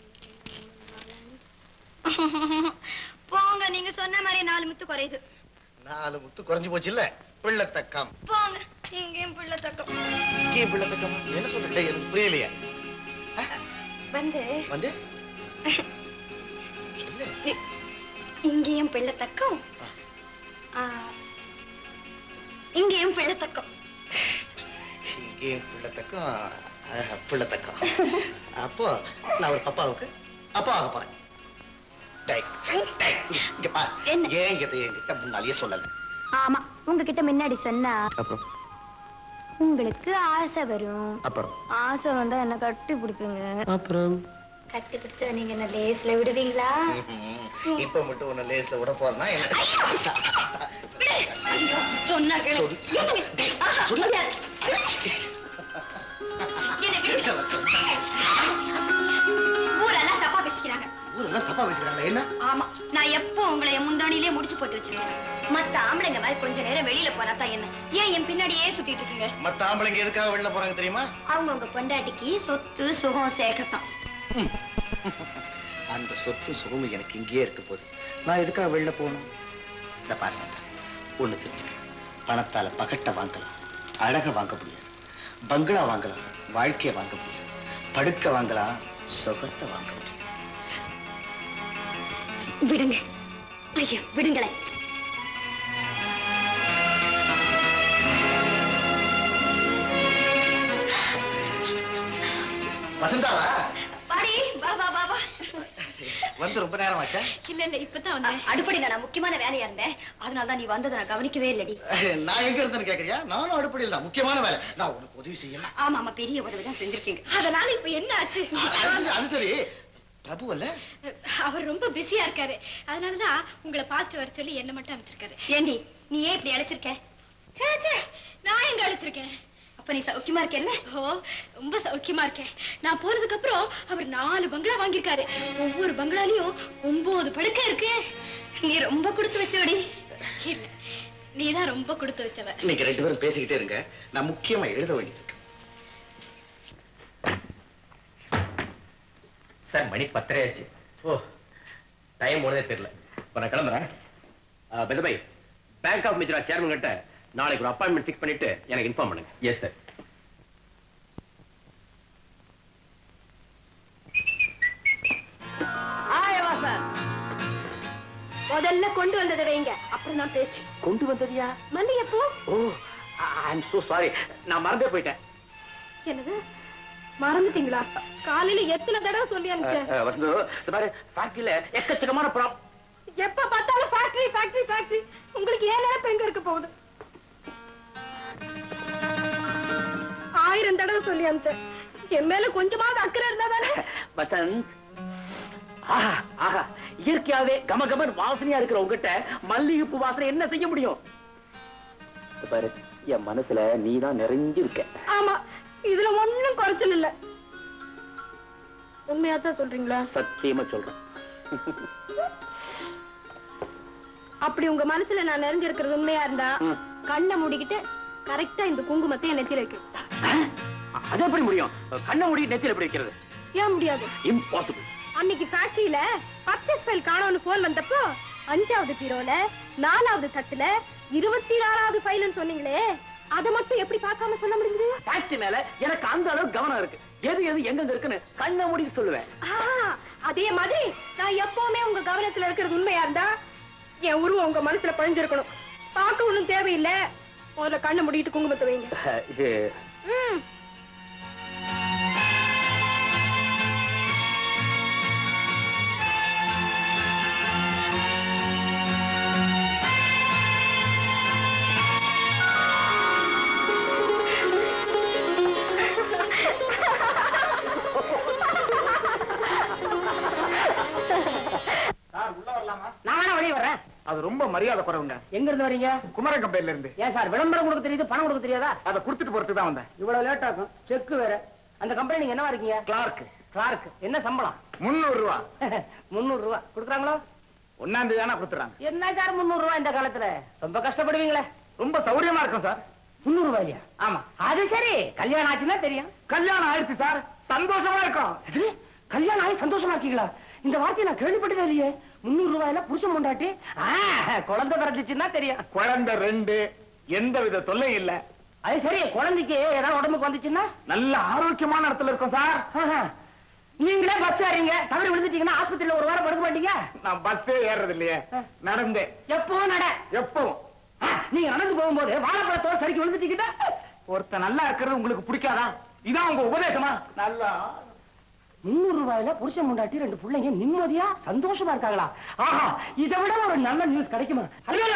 போங்க நீங்க சொன்ன மாதிரி நாலு முத்து குறையுது நாலு முத்து குறைஞ்சு போச்சு இல்ல பிள்ளை தக்கம் போங்க இங்கேயும் பிள்ளை தக்கம் கீ பிள்ளை தக்கம் என்ன சொல்ற எனக்கு புரியலையே வந்து வந்து இ- இங்கேயும் பிள்ளை தக்கம் ஆ, இங்கேயும் பிள்ளை தக்கம் இங்கேயும் பிள்ளை தக்கம் அஹ், பிள்ளை தக்கம் அப்போ நான் ஒரு பப்பாவுக்கு அப்பா ஆக போறேன் டேய், டேய், இங்க பாரு ஏன் கிட்ட என்கிட்ட முன்னாலேயே சொல்லல ஆமா உங்ககிட்ட முன்னாடி சொன்னா அப்புறம் உங்களுக்கு ஆசை வரும் அப்புறம் ஆசை வந்தா என்ன கட்டி பிடிப்பீங்க அப்புறம் கட்டி பிடிச்சா நீங்க என்ன லேஸ்ல விடுவீங்களா ம்ஹும். இப்ப மட்டும் உன்னை லேஸ்ல விட போறேன்னா என்ன சொன்னா கேளு. ஆஹா, முடியாது. என்னை விடுங்க. ஊரெல்லாம் தப்பா பேசிக்கிறாங்க ஊரெல்லாம் தப்பா பேசுறாங்க என்ன ஆமா நான் எப்போ உங்களை என் முந்தானிலே முடிச்சு போட்டு வச்சிருக்கேன் மத்த ஆம்பளைங்க மாதிரி கொஞ்ச நேரம் வெளியில போனா தான் என்ன ஏன் என் பின்னாடியே சுத்திட்டு இருக்கீங்க மத்த ஆம்பளைங்க எதுக்காக வெளில போறாங்க தெரியுமா அவங்க உங்க பொண்டாட்டிக்கு சொத்து சுகம் சேர்க்கத்தான் அந்த சொத்து சுகமும் எனக்கு இங்கேயே இருக்க போகுது நான் எதுக்காக வெளில போகணும் இந்த பார் சந்தா ஒண்ணு தெரிஞ்சுக்க பணத்தால பகட்ட வாங்கலாம் அழக வாங்க முடியாது பங்களா வாங்கலாம் வாழ்க்கைய வாங்க முடியாது படுக்க வாங்கலாம் சுகத்தை வாங்க முடியாது விடுங்க ஐயோ விடுங்களேன் வசந்தாவா பாடி வா வா வா வா வந்து ரொம்ப நேரம் ஆச்சா இல்ல இல்ல இப்பதான் வந்தேன் அடுப்படியில நான் முக்கியமான வேலையா இருந்தேன் அதனால தான் நீ வந்ததை நான் கவனிக்கவே இல்லடி நான் எங்க இருந்தேன்னு கேக்குறியா நானும் அடுப்படியில் தான் முக்கியமான வேலை நான் உனக்கு உதவி செய்யலாம் ஆமா ஆமா பெரிய உதவி தான் செஞ்சிருக்கீங்க அதனால இப்ப என்ன ஆச்சு அது- அது சரி பிரபு அல்ல அவர் ரொம்ப பிஸியா இருக்காரு அதனாலதான் உங்களை பார்த்து வர சொல்லி என்ன மட்டும் அமைச்சிருக்காரு ஏண்டி நீ ஏன் இப்படி அழைச்சிருக்க சே சே நான் எங்க அழைச்சிருக்கேன் அப்ப நீ சௌக்கியமா இருக்கேல்ல ஓ ரொம்ப சௌக்கியமா இருக்கேன் நான் போனதுக்கு அப்புறம் அவர் நாலு பங்களா வாங்கியிருக்காரு ஒவ்வொரு பங்களாலையும் ஒன்பது படுக்கை இருக்கு நீ ரொம்ப கொடுத்து வச்சோடி இல்ல நீதான் ரொம்ப கொடுத்து வச்சவ நீங்க ரெண்டு பேரும் பேசிக்கிட்டே இருங்க நான் முக்கியமா எழுத வேண்டியது இருக்கு. சார் மணி பத்தரை ஆச்சு ஓ டைம் போனதே தெரியல இப்ப நான் கிளம்புறேன் பெதபை பேங்க் ஆஃப் மித்ரா சேர்மன் கிட்ட நாளைக்கு ஒரு அப்பாயின்மெண்ட் ஃபிக்ஸ் பண்ணிட்டு எனக்கு இன்ஃபார்ம் பண்ணுங்க எஸ் சார் முதல்ல கொண்டு வந்ததை வைங்க அப்புறம் தான் பேச்சு கொண்டு வந்ததியா மல்லிகைப்பூ ஓ ஐ அம் சோ சாரி நான் மறந்தே போயிட்டேன் என்னது மறந்துட்டீங்களா காலையில எத்தனை தடவை சொல்லி அனுப்பிச்சேன் அஹ், வசந்து இந்த மாதிரி ஃபேக்டரியில எக்கச்சக்கமான ப்ராப் எப்ப பார்த்தாலும் ஃபேக்டரி ஃபேக்டரி ஃபேக்டரி உங்களுக்கு ஏன் நினைப்பு எங்க இருக்க போகுது ஆயிரம் தடவை சொல்லி அனுப்பிச்சேன் என் மேல கொஞ்சமாவது அக்கறை இருந்தா தானே வசந்த் ஆஹா ஆஹா இயற்கையாவே கமகமன் வாசனையா இருக்கிற உங்ககிட்ட மல்லிகைப்பூ வாசனை என்ன செய்ய முடியும் இத பாரு என் மனசுல நீதான் நிறைஞ்சு இருக்க ஆமா இதுல ஒண்ணும் குறைச்சல் இல்ல உண்மையா தான் சொல்றீங்களா சத்தியமா சொல்றேன் அப்படி உங்க மனசுல நான் நிறைஞ்சிருக்கிறது உண்மையா இருந்தா ம். கண்ணை மூடிக்கிட்டு கரெக்டா இந்த குங்குமத்தை என் நெத்தியில வைக்கும் அது எப்படி முடியும் கண்ணை மூடி நெத்தியில எப்படி வைக்கிறது ஏன் முடியாது இம்பாசிபிள் அன்னைக்கு ஃபேக்டரியில பர்ச்சேஸ் ஃபைல் காணோம்னு போன் வந்தப்போ அஞ்சாவது பீரோல நாலாவது தட்டுல இருபத்தி நாலாவது ஃபைல்னு சொன்னீங்களே அதை மட்டும் எப்படி பார்க்காம சொல்ல முடியுது ஃபேக்டரி மேல எனக்கு அந்த அளவுக்கு கவனம் இருக்கு எது எது எங்க இருக்குன்னு கண்ணை மூடி சொல்லுவேன் ஆ, அதே மாதிரி நான் எப்பவுமே உங்க கவனத்துல இருக்கிறது உண்மையா இருந்தா என் உருவம் உங்க மனசுல பழிஞ்சிருக்கணும் பார்க்க ஒண்ணும் தேவையில்லை முதல்ல கண்ணை மூடிட்டு குங்குமத்தை வைங்க இது ம் சார் உள்ள இல்லாத குறவுங்க எங்க இருந்து வரீங்க குமரன் கம்பெனில இருந்து ஏன் சார் விளம்பரம் கொடுக்க தெரியுது பணம் கொடுக்க தெரியாதா அதை கொடுத்துட்டு போறதுக்கு தான் வந்தேன் இவ்வளவு லேட் ஆகும் செக் வேற அந்த கம்பெனி நீங்க என்னவா இருக்கீங்க கிளார்க் கிளார்க் என்ன சம்பளம் முந்நூறு ரூபா முந்நூறு ரூபா கொடுக்குறாங்களோ ஒன்னாம் தேதி தானே கொடுத்துறாங்க என்ன சார் முந்நூறு ரூபாய் இந்த காலத்துல ரொம்ப கஷ்டப்படுவீங்களே ரொம்ப சௌரியமா இருக்கும் சார் முந்நூறு ரூபாய்யா ஆமா அது சரி கல்யாணம் ஆச்சுன்னா தெரியும் கல்யாணம் ஆயிடுச்சு சார் சந்தோஷமா இருக்கும் எது? கல்யாணம் ஆகி சந்தோஷமா இருக்கீங்களா இந்த வார்த்தையை நான் கேள்விப்பட்டதே இல்லையே முந்நூறு ரூபாயில புருஷன் கொண்டாட்டி குழந்தை பிறந்துச்சுன்னா தெரியும் குழந்தை ரெண்டு எந்த வித தொல்லையும் இல்ல அது சரி குழந்தைக்கு ஏதாவது உடம்புக்கு வந்துச்சுன்னா நல்ல ஆரோக்கியமான இடத்துல இருக்கும் சார் ஆஹா. நீங்களே பஸ் ஏறீங்க தவறி விழுந்துட்டீங்கன்னா ஆஸ்பத்திரியில ஒரு வாரம் படுக்க மாட்டீங்க நான் பஸ்ஸே ஏறது இல்லையே நடந்தே எப்போ நட எப்பவும் ஆ, நீங்க நடந்து போகும்போது வாழைப்பழத்தோடு சரிக்கு விழுந்துட்டீங்கன்னா ஒருத்தன் நல்லா இருக்கிறது உங்களுக்கு பிடிக்காதா இதான் உங்க உபதேசமா நல்லா முந்நூறு ரூபாயில புருஷன் முண்டாட்டி ரெண்டு பிள்ளைங்க நிம்மதியா சந்தோஷமா இருக்காங்களா ஆஹா இதை விட ஒரு நல்ல நியூஸ் கிடைக்குமா ஹலோ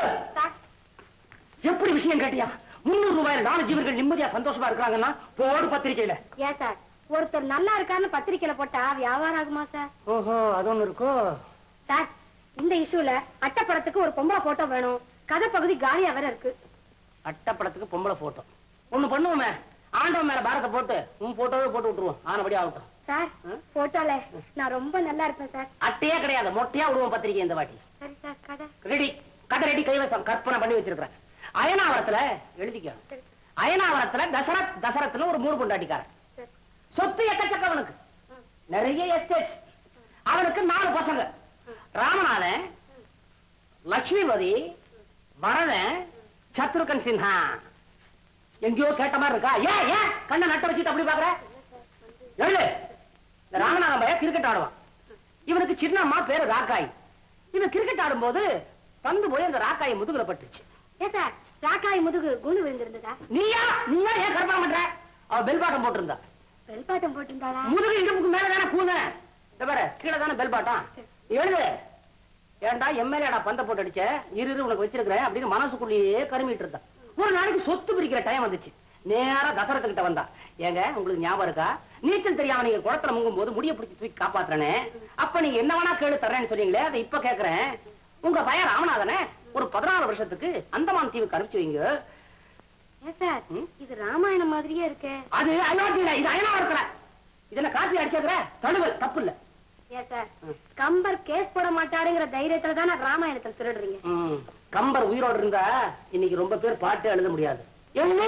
எப்படி விஷயம் கேட்டியா முந்நூறு ரூபாயில நாலு ஜீவர்கள் நிம்மதியா சந்தோஷமா இருக்காங்கன்னா போடு பத்திரிக்கையில ஏன் சார் ஒருத்தர் நல்லா இருக்கான்னு பத்திரிக்கையில போட்டா வியாபாரம் ஆகுமா சார் ஓஹோ அது ஒண்ணு இருக்கோ சார் இந்த இஷ்யூல அட்டப்படத்துக்கு ஒரு பொம்பளை போட்டோ வேணும் கதை பகுதி காலியா வேற இருக்கு அட்டப்படத்துக்கு பொம்பளை போட்டோ ஒண்ணு பண்ணுவோமே ஆண்டவன் மேல பாரத்தை போட்டு உன் போட்டோவே போட்டு விட்டுருவோம் ஆனபடி ஆகட்டும் சார் போட்டோல நான் ரொம்ப நல்லா இருப்பேன் சார் அட்டையே கிடையாது மொட்டையா விடுவோம் பத்திரிக்கை இந்த வாட்டி சரி சார் கதை ரெடி கதை ரெடி கைவசம் கற்பனை பண்ணி வச்சிருக்கிறேன் அயனாவரத்துல எழுதிக்க அயனாவரத்துல தசரத் தசரத்துல ஒரு மூணு பொண்டாட்டிக்காரன் சொத்து எக்கச்சக்க அவனுக்கு நிறைய எஸ்டேட்ஸ் அவனுக்கு நாலு பசங்க ராமநாதன் லட்சுமிபதி பரதன் சத்ருகன் சின்ஹா எங்கேயோ கேட்ட மாதிரி இருக்கா ஏன் ஏன் கண்ணை நட்ட வச்சுட்டு அப்படி பாக்குற எழுது இந்த ராமநாதன் பையன் கிரிக்கெட் ஆடுவான் இவனுக்கு சின்னம்மா பேரு ராக்காய் இவன் கிரிக்கெட் ஆடும்போது பந்து போய் அந்த ராக்காய் முதுகுல பட்டுச்சு ஏன் சார் ராக்காய் முதுகு குண்டு விழுந்திருந்ததா நீயா நீயா ஏன் கற்பனை பண்ற அவ பெல் பாட்டம் போட்டிருந்தா வெல்பாட்டம் போட்டிருந்தாரா முதுகு இடுப்புக்கு மேல தானே கூங்க இந்த பாரு கீழே தானே பெல் பாட்டம் எழுது ஏன்டா எம்எல்ஏடா பந்த போட்டு அடிச்ச இரு இரு உனக்கு வச்சிருக்கிறேன் அப்படின்னு மனசுக்குள்ளேயே கருமிட்டு இருந்தா ஒரு நாளைக்கு சொத்து பிரிக்கிற டைம் வந்துச்சு நேரா தசரத்துக்கிட்ட வந்தா ஏங்க உங்களுக்கு ஞாபகம் இருக்கா நீச்சல் தெரியாம நீங்க குளத்துல முங்கும் போது முடிய பிடிச்சி தூக்கி காப்பாத்துறனே அப்ப நீங்க என்ன வேணா கேளு தர்றேன்னு சொன்னீங்களே அதை இப்ப கேக்குறேன் உங்க பையன் ராமநாதனே ஒரு பதினாறு வருஷத்துக்கு அந்தமான் தீவுக்கு அனுப்பிச்சு வைங்க ஏன் சார் இது ராமாயணம் மாதிரியே இருக்கே அது அயோத்தியில இது அயனாவரத்துல இது என்ன காப்பி அடிச்சதுல தழுவல் தப்பு இல்ல ஏன் சார் கம்பர் கேஸ் போட மாட்டாருங்கிற தைரியத்துல தானே ராமாயணத்தை திருடுறீங்க ம், கம்பர் உயிரோடு இருந்தா இன்னைக்கு ரொம்ப பேர் பாட்டு எழுத முடியாது எழுது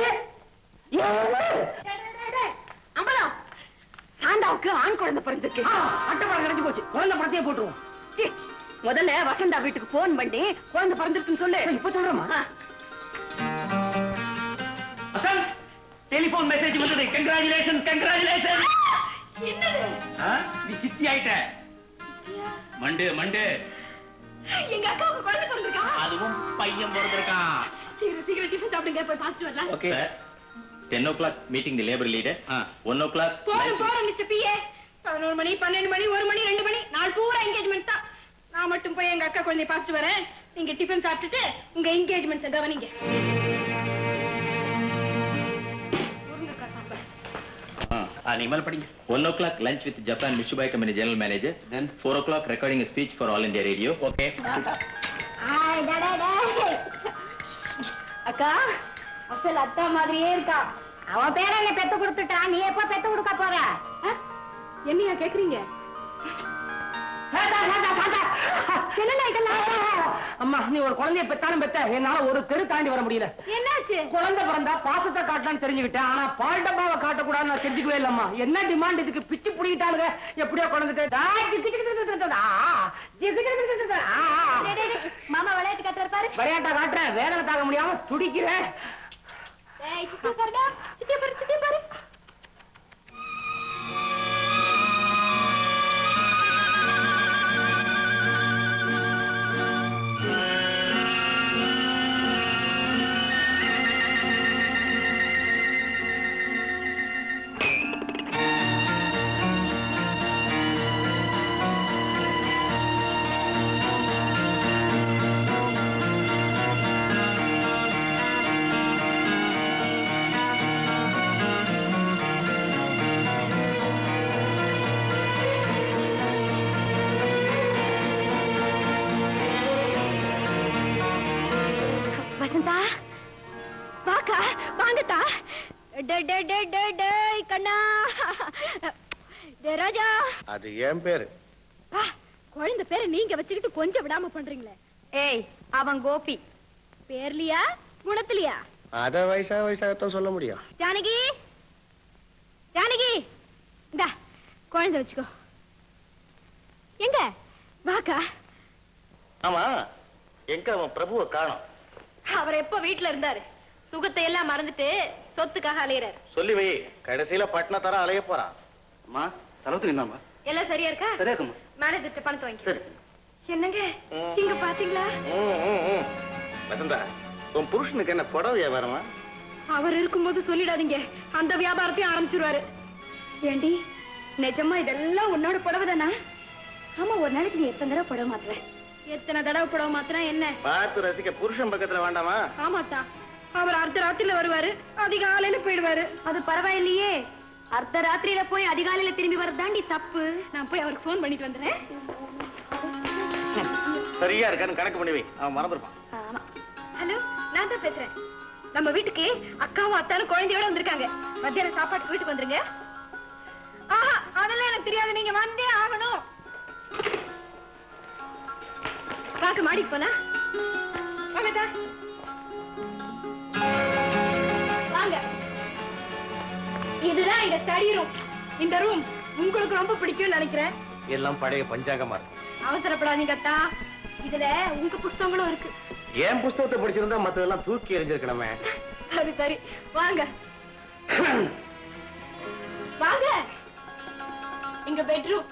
எழுது. அம்பலம் சாந்தாவுக்கு ஆண் குழந்தை பிறந்திருக்கு ஆ, அட்டைப்படம் கிடைச்சு போச்சு குழந்தை படத்தையே போட்டுருவோம் சீ, முதல்ல வசந்தா வீட்டுக்கு போன் பண்ணி குழந்தை பிறந்திருக்குன்னு சொல்லு இப்ப சொல்றேம்மா ஆ. வசந்த் டெலிபோன் மெசேஜ் வந்தது கங்க்ராச்சுலேஷன் கங்க்ராச்சுலேஷன் என்னது நீ சித்தி ஆயிட்ட மண்டு மண்டு எங்க அக்காவுக்கு குழந்தை பிறந்திருக்கா அதுவும் பையன் பிறந்திருக்கான் சீக்கிரம் சீக்கிரம் டிஃபன் சாப்பிடுங்க போய் பார்த்துட்டு வரலாம் okay ten o'clock meeting the labour leader one o'clock போறோம் போறோம் மிஸ்டர் பிஏ பதினோரு மணி பன்னெண்டு மணி ஒரு மணி ரெண்டு மணி நாள் பூரா என்கேஜ்மெண்ட் தான் நான் மட்டும் போய் எங்க அக்கா குழந்தைய பார்த்துட்டு வரேன் நீங்க டிஃபன் சாப்பிட்டுட்டு உங்க என்கேஜ்மெண்ட்ஸ் கவனிங்க முருங்கக்காய் சாம்பார் நீ மேல படிங்க one o'clock lunch with Japan மிஷுபாய் company general manager then four o'clock recording speech for all India radio okay ஆய், டா, டா, டா. அக்கா அசல் அத்தா மாதிரியே இருக்கா அவன் பேர என்ன பெத்து கொடுத்துட்டா நீ எப்ப பெத்து கொடுக்க போற ஆ? என்னையா கேக்குறீங்க என்னடா இதெல்லாம் அம்மா நீ ஒரு குழந்தைய பெத்தாலும் பெத்த என்னால ஒரு தெரு தாண்டி வர முடியல என்னாச்சு குழந்தை பிறந்தா பாசத்தை காட்டலாம்னு தெரிஞ்சுக்கிட்டேன் ஆனா பால் டப்பாவை காட்டக்கூடாதுன்னு நான் தெரிஞ்சுக்கவே இல்லம்மா என்ன டிமாண்ட் இதுக்கு பிச்சு புடிக்கிட்டாளுங்க எப்படியோ குழந்தைட்டு ஆ, ஜிக்கு ஜிக்கு ஜிக்கு ஜிக்கு ஜிக்கு. ஆ, ஜிக்கு ஜிக்கு ஜிக்கு ஜிக்கு. ஆ, ஆ. டேய், டேய், டேய். மாமா விளையாட்டு கத்துற பாரு விளையாட்டா காட்டுறேன் வேதனை தாங்க முடியாம துடிக்கிறேன் டேய், சித்தி பாருடா சித்தி பாரு சித்தி பாரு ஆ வசந்தா வாக்கா வாங்கத்தா டே டே டே டே டேய் கண்ணா டே ராஜா அது என் பேரு ஆ, குழந்தை பேரை நீங்க வச்சுக்கிட்டு கொஞ்சம் விடாம பண்றீங்களே ஏய் அவன் கோபி பேர்லியா குணத்திலியா அத வயசா வயசாகத்தான் சொல்ல முடியும் ஜானகி ஜானகி இந்தா குழந்தை வச்சுக்கோ எங்க வாக்கா ஆமா எங்க அவன் பிரபுவை காணோம் அவர் எப்ப வீட்டுல இருந்தாரு சுகத்தை எல்லாம் மறந்துட்டு சொத்துக்காக அலையறாரு சொல்லி வை கடைசியில பட்டின தர அலைய போறான் அம்மா சரவத்துக்கு என்னம்மா எல்லாம் சரியா இருக்கா சரியா இருக்குமா மேனேஜர்ட்ட பணத்தை வாங்கி சரி என்னங்க இங்க பாத்தீங்களா ம், ம், ம். வசந்தா உன் புருஷனுக்கு என்ன புடவை வியாபாரமா அவர் இருக்கும்போது சொல்லிடாதீங்க அந்த வியாபாரத்தையும் ஆரம்பிச்சிருவாரு ஏண்டி நிஜமா இதெல்லாம் உன்னோட புடவை தானா ஆமா ஒரு நாளைக்கு நீ எத்தனை தடவை புடவை மாத்துவ எத்தனை தடவை புடவை மாத்தினா என்ன பார்த்து ரசிக்க புருஷன் பக்கத்துல வேண்டாமா ஆமாத்தா அவர் அர்த்த ராத்திரில வருவாரு அதிகாலையில போயிடுவாரு அது பரவாயில்லையே அர்த்த ராத்திரியில போய் அதிகாலையில திரும்பி வரதாண்டி தப்பு நான் போய் அவருக்கு ஃபோன் பண்ணிட்டு வந்துடுறேன் சரியா இருக்கான்னு கணக்கு பண்ணி வை அவன் மறந்துருப்பான் ஆமா ஹலோ நான் தான் பேசுறேன் நம்ம வீட்டுக்கு அக்காவும் அத்தாலும் குழந்தையோட வந்திருக்காங்க மத்தியானம் சாப்பாட்டுக்கு வீட்டுக்கு வந்துருங்க ஆஹா அதெல்லாம் எனக்கு தெரியாது நீங்க வந்தே ஆகணும் பாக்க மாடிக்கு போனா வாங்கதா வாங்க இதுதான் எங்க ஸ்டடி ரூம் இந்த ரூம் உங்களுக்கு ரொம்ப பிடிக்கும்னு நினைக்கிறேன் எல்லாம் பழைய பஞ்சாங்கமா இருக்கு அவசரப்படாதீங்க அத்தா இதுல உங்க புஸ்தகங்களும் இருக்கு என் புஸ்தகத்தை படிச்சிருந்தா மத்ததெல்லாம் தூக்கி எறிஞ்சிருக்கணுமே சரி சரி வாங்க வாங்க இங்க பெட்ரூம்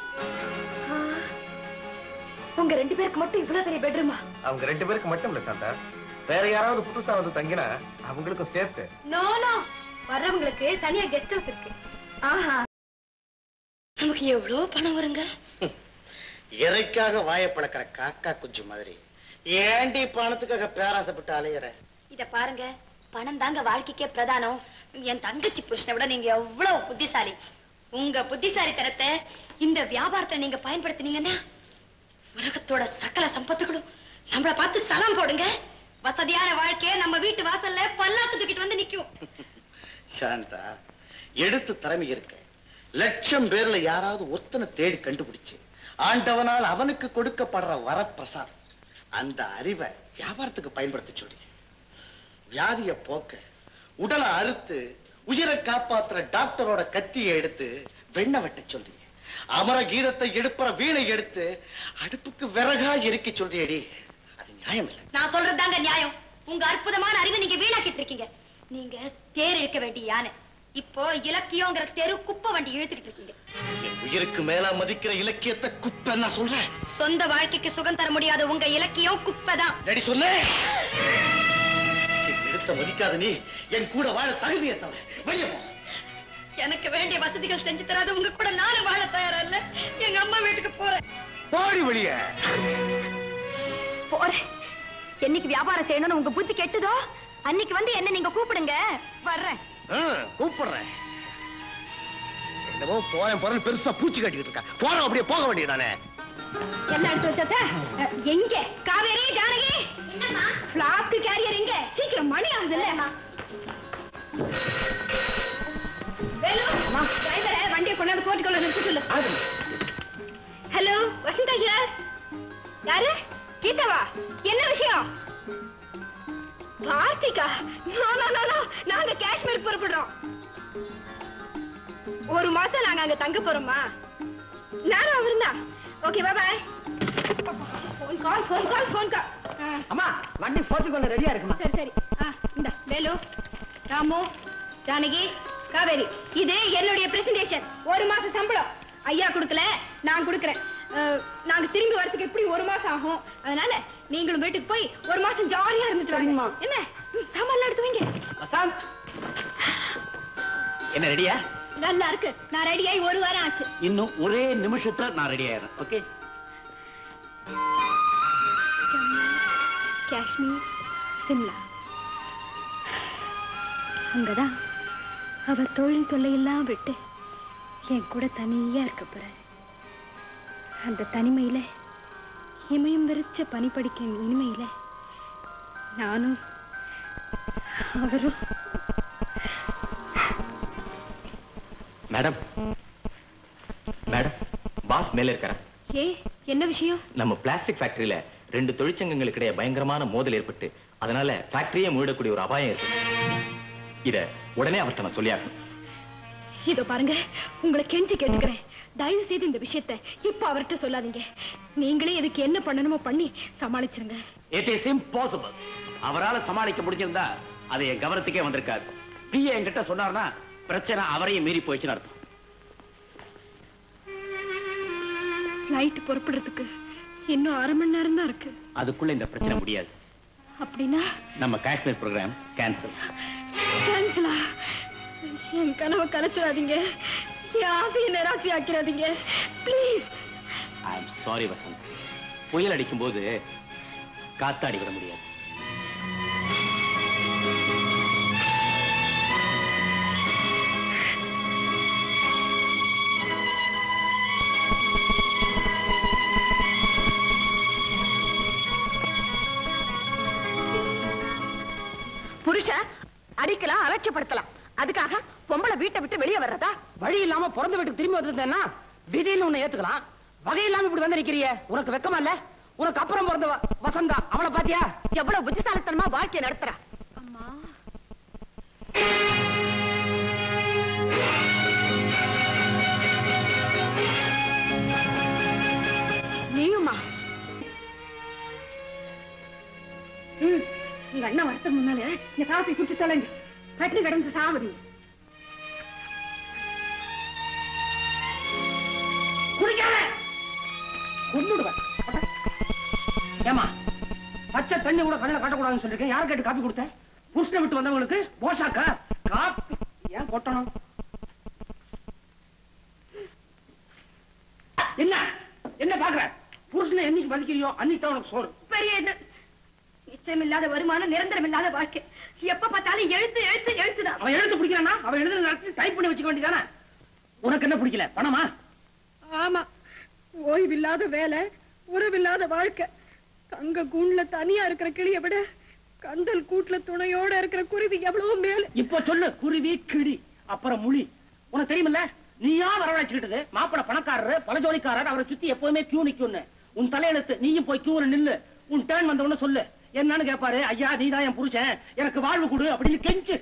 உங்க ரெண்டு பேருக்கு மட்டும் இவ்வளவு பெரிய பெட்ரூமா அவங்க ரெண்டு பேருக்கு மட்டும் இல்ல சாந்தா வேற யாராவது புதுசா வந்து தங்கினா அவங்களுக்கும் சேர்த்து நோ நோ வர்றவங்களுக்கு தனியா கெஸ்ட் ஹவுஸ் இருக்கு ஆஹா நமக்கு எவ்வளவு பணம் வருங்க இறைக்காக வாயை பழக்கிற காக்கா குஞ்சு மாதிரி ஏண்டி பணத்துக்காக பேராசைப்பட்டு அலையிற இத பாருங்க பணம் தாங்க வாழ்க்கைக்கே பிரதானம் என் தங்கச்சி புருஷனை விட நீங்க எவ்வளவு புத்திசாலி உங்க புத்திசாலித்தனத்தை இந்த வியாபாரத்தை நீங்க பயன்படுத்தினீங்கன்னா உலகத்தோட சகல சம்பத்துகளும் நம்மள பார்த்து சலாம் போடுங்க வசதியான வாழ்க்கைய நம்ம வீட்டு வாசல்ல பல்லாக்கு தூக்கிட்டு வந்து நிக்கும் சாந்தா எடுத்து திறமை இருக்க லட்சம் பேர்ல யாராவது ஒருத்தனை தேடி கண்டுபிடிச்சு ஆண்டவனால் அவனுக்கு கொடுக்கப்படுற வரப்பிரசாதம் அந்த அறிவை வியாபாரத்துக்கு பயன்படுத்த சொல்லி வியாதிய போக்க உடலை அறுத்து உயிரை காப்பாத்துற டாக்டரோட கத்தியை எடுத்து வெண்ண வெட்ட சொல்றீங்க அமர கீதத்தை எடுப்புற வீணை எடுத்து அடுப்புக்கு விறகா எரிக்க சொல்றியடி அது நியாயம் இல்லை நான் சொல்றதுதாங்க நியாயம் உங்க அற்புதமான அறிவை நீங்க வீணாக்கிட்டு இருக்கீங்க நீங்க தேர் இழுக்க வேண்டிய யானை இப்போ இலக்கியங்கிற தெரு குப்பை வண்டி இழுத்துக்கிட்டு இருக்கீங்க என் உயிருக்கு மேலா மதிக்கிற இலக்கியத்தை குப்பை நான் சொல்றேன் சொந்த வாழ்க்கைக்கு சுகம் தர முடியாத உங்க இலக்கியம் குப்பைதான் நடி சொல்லு என் எடுத்த மதிக்காத நீ என் கூட வாழ தகுதியை தவிர வெளியே போ எனக்கு வேண்டிய வசதிகள் செஞ்சு தராத உங்க கூட நானும் வாழ தயாரா இல்ல எங்க அம்மா வீட்டுக்கு போறேன் போடி வெளிய போறேன் என்னைக்கு வியாபாரம் செய்யணும்னு உங்க புத்தி கெட்டுதோ அன்னைக்கு வந்து என்ன நீங்க கூப்பிடுங்க வர்றேன் கூப்பிடுறேன் என்னமோ போறேன் போறேன் பெருசா பூச்சி கட்டிக்கிட்டு இருக்கா போறோம் அப்படியே போக வேண்டியதானே எல்லாம் எடுத்து வச்சாச்சா அஹ், எங்க காவேரி ஜானகி பிளாஸ்க் கேரியர் எங்க சீக்கிரம் மணி ஆகுதுல்ல வேலு டிரைவரை வண்டியை கொண்டாந்து போட்டுக்கொள்ள நிறுத்த சொல்லு ஹலோ வசந்தா ஹியர் யாரு கீதாவா என்ன விஷயம் Karthika no no no no நாங்க காஷ்மீர் புறப்படுறோம் ஒரு மாசம் நாங்க அங்க தங்க போறோமா நானும் அவருந்தா okay bye bye phone call phone call phone call அம்மா வண்டி போட்டுக்கொள்ள ரெடியா இருக்குமா சரி சரி ஆ இந்த வேலு ராமு ஜானகி காவேரி இது என்னுடைய பிரசன்டேஷன் ஒரு மாசம் சம்பளம் ஐயா கொடுக்கல நான் கொடுக்கறேன் அஹ், நாங்க திரும்பி வரதுக்கு எப்படி ஒரு மாசம் ஆகும் அதனால நீங்களும் வீட்டுக்கு போய் ஒரு மாசம் ஜாலியா இருந்துட்டு வாங்கம்மா என்ன ம், சாமான்லாம் எடுத்து வைங்க வசந்த் என்ன ரெடியா நல்லா இருக்கு நான் ரெடி ஆகி ஒரு வாரம் ஆச்சு இன்னும் ஒரே நிமிஷத்துல நான் ரெடி ஆயிடுறேன் ஓகே காஷ்மீர் சிம்லா அங்கதான் அவ தொழில் தொல்லையெல்லாம் விட்டு என் கூட தனியா இருக்க போறேன் அந்த தனிமையில இமயம் விரிச்ச பனி படிக்கும் இனிமையில நானும் அவரும் மேடம் மேடம் பாஸ் மேல இருக்கிறேன் ஏ என்ன விஷயம் நம்ம பிளாஸ்டிக் ஃபேக்டரியில ரெண்டு தொழிற்சங்கங்களுக்கு இடையே பயங்கரமான மோதல் ஏற்பட்டு அதனால ஃபேக்டரியே மூடக்கூடிய ஒரு அபாயம் இருக்கு இத உடனே அவர்கிட்ட நான் சொல்லியாகணும் இதோ பாருங்க உங்களை கெஞ்சி கேட்டுக்கிறேன் தயவு செய்து இந்த விஷயத்தை இப்ப அவர்கிட்ட சொல்லாதீங்க நீங்களே இதுக்கு என்ன பண்ணணுமோ பண்ணி சமாளிச்சிருங்க இட் இஸ் இம்பாசிபிள் அவரால சமாளிக்க முடிஞ்சிருந்தா அது என் கவனத்துக்கே வந்திருக்காது பிஏ என்கிட்ட சொன்னார்னா பிரச்சனை அவரையும் மீறி போயிடுச்சுன்னு அர்த்தம் ஃப்ளைட் புறப்படுறதுக்கு இன்னும் அரை மணி நேரம் தான் இருக்கு அதுக்குள்ள இந்த பிரச்சனை முடியாது அப்படின்னா நம்ம காஷ்மீர் ப்ரோக்ராம் கேன்சல் கேன்சலா என் கனவை கலைச்சிடாதீங்க என் ஆசையை நிராசி ஆக்கிறாதீங்க please I am sorry Vasanth புயல் அடிக்கும் போது காத்தாடி விட முடியாது புருஷன் அடிக்கலாம் அலட்சியப்படுத்தலாம் அதுக்காக பொம்பளை வீட்டை விட்டு வெளியே வர்றதா வழி இல்லாம பிறந்த வீட்டுக்கு திரும்பி வந்திருந்தேன்னா விதின்னு உன்னை ஏத்துக்கலாம் வகை இல்லாம இப்படி வந்து நிக்கிறியே உனக்கு வெக்கமா இல்ல உனக்கு அப்புறம் பிறந்த வ- வசந்தா அவளை பாத்தியா எவ்வளவு புத்திசாலித்தனமா வாழ்க்கையை நடத்துறா நீயுமா ம் உங்க அண்ணன் வரத்துக்கு முன்னால இந்த காஃபி குடிச்சு தொலைங்க பட்டினி கிடந்து சாவதீங்க குடிக்காத கொண்டுடுவேன் ஏமா பச்சை தண்ணி கூட கண்ணில் காட்டக்கூடாதுன்னு சொல்லிருக்கேன் யாரை கேட்டு காப்பி கொடுத்த புருஷனை விட்டு வந்தவங்களுக்கு போஷாக்கா காப்பி ஏன் கொட்டணும் என்ன என்ன பாக்குற புருஷனை என்னைக்கு மதிக்கிறியோ அன்னைக்கு தான் உனக்கு சோறு பெரிய இது நிச்சயம் இல்லாத வருமானம் நிரந்தரம் இல்லாத வாழ்க்கை எப்ப பார்த்தாலும் எழுத்து எழுத்து எழுத்துதான் அவன் எழுத்து பிடிக்கிறானா அவன் எழுதுற நேரத்தில் டைப் பண்ணி வச்சுக்க வேண்டியதானே உனக்கு என்ன பிடிக்கல பணமா ஆமா ஓய்வில்லாத வேலை உறவில்லாத வாழ்க்கை தங்க கூண்ல தனியா இருக்கிற கிளியை விட கந்தல் கூட்டுல துணையோட இருக்கிற குருவி எவ்வளவு மேல இப்ப சொல்லு குருவி கிளி அப்புறம் முழி உனக்கு தெரியுமில்ல நீயா வரவழைச்சுக்கிட்டது மாப்பிள பணக்காரரு பலஜோலிக்காரர் அவரை சுத்தி எப்பவுமே கியூ நிக்கும்னு உன் தலையெழுத்து நீயும் போய் கியூல நில்லு உன் டேர்ன் வந்தவன சொல்லு என்னன்னு கேட்பாரு ஐயா நீதான் என் புருஷன் எனக்கு வாழ்வு கொடு அப்படின்னு கெஞ்சு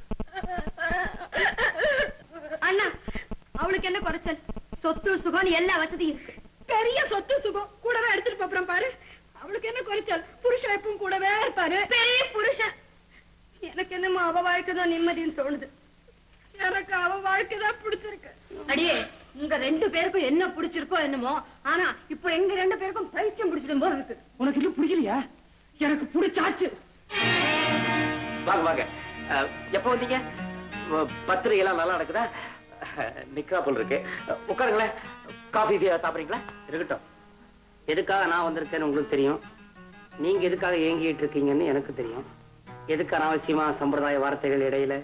அண்ணா அவளுக்கு என்ன குறைச்சல் சொத்து சுகம் எல்லா வசதியும் இருக்கு பெரிய சொத்து சுகம் கூடவே எடுத்துட்டு போறோம் பாரு அவளுக்கு என்ன குறைச்சல் புருஷன் எப்பவும் கூடவே இருப்பாரு பெரிய புருஷன் எனக்கு என்னமோ அவ வாழ்க்கை தான் நிம்மதின்னு தோணுது எனக்கு அவ வாழ்க்கை தான் பிடிச்சிருக்கு அடியே உங்க ரெண்டு பேருக்கும் என்ன பிடிச்சிருக்கோ என்னமோ ஆனா இப்போ எங்க ரெண்டு பேருக்கும் பைத்தியம் பிடிச்சிடும் போல இருக்கு உனக்கு இன்னும் பிடிக்கலையா எனக்கு பிடிச்சாச்சு வாங்க வாங்க அஹ், எப்போ வந்தீங்க அஹ், பத்திரிகை எல்லாம் நல்லா நடக்குதா அஹ், நிக்கா போல் இருக்கு அஹ், உட்காருங்களேன் காஃபி சாப்பிடுறீங்களா இருக்கட்டும் எதுக்காக நான் வந்திருக்கேன்னு உங்களுக்கு தெரியும் நீங்க எதுக்காக ஏங்கிட்டு இருக்கீங்கன்னு எனக்கு தெரியும் எதுக்கு அனாவசியமா சம்பிரதாய வார்த்தைகள் இடையில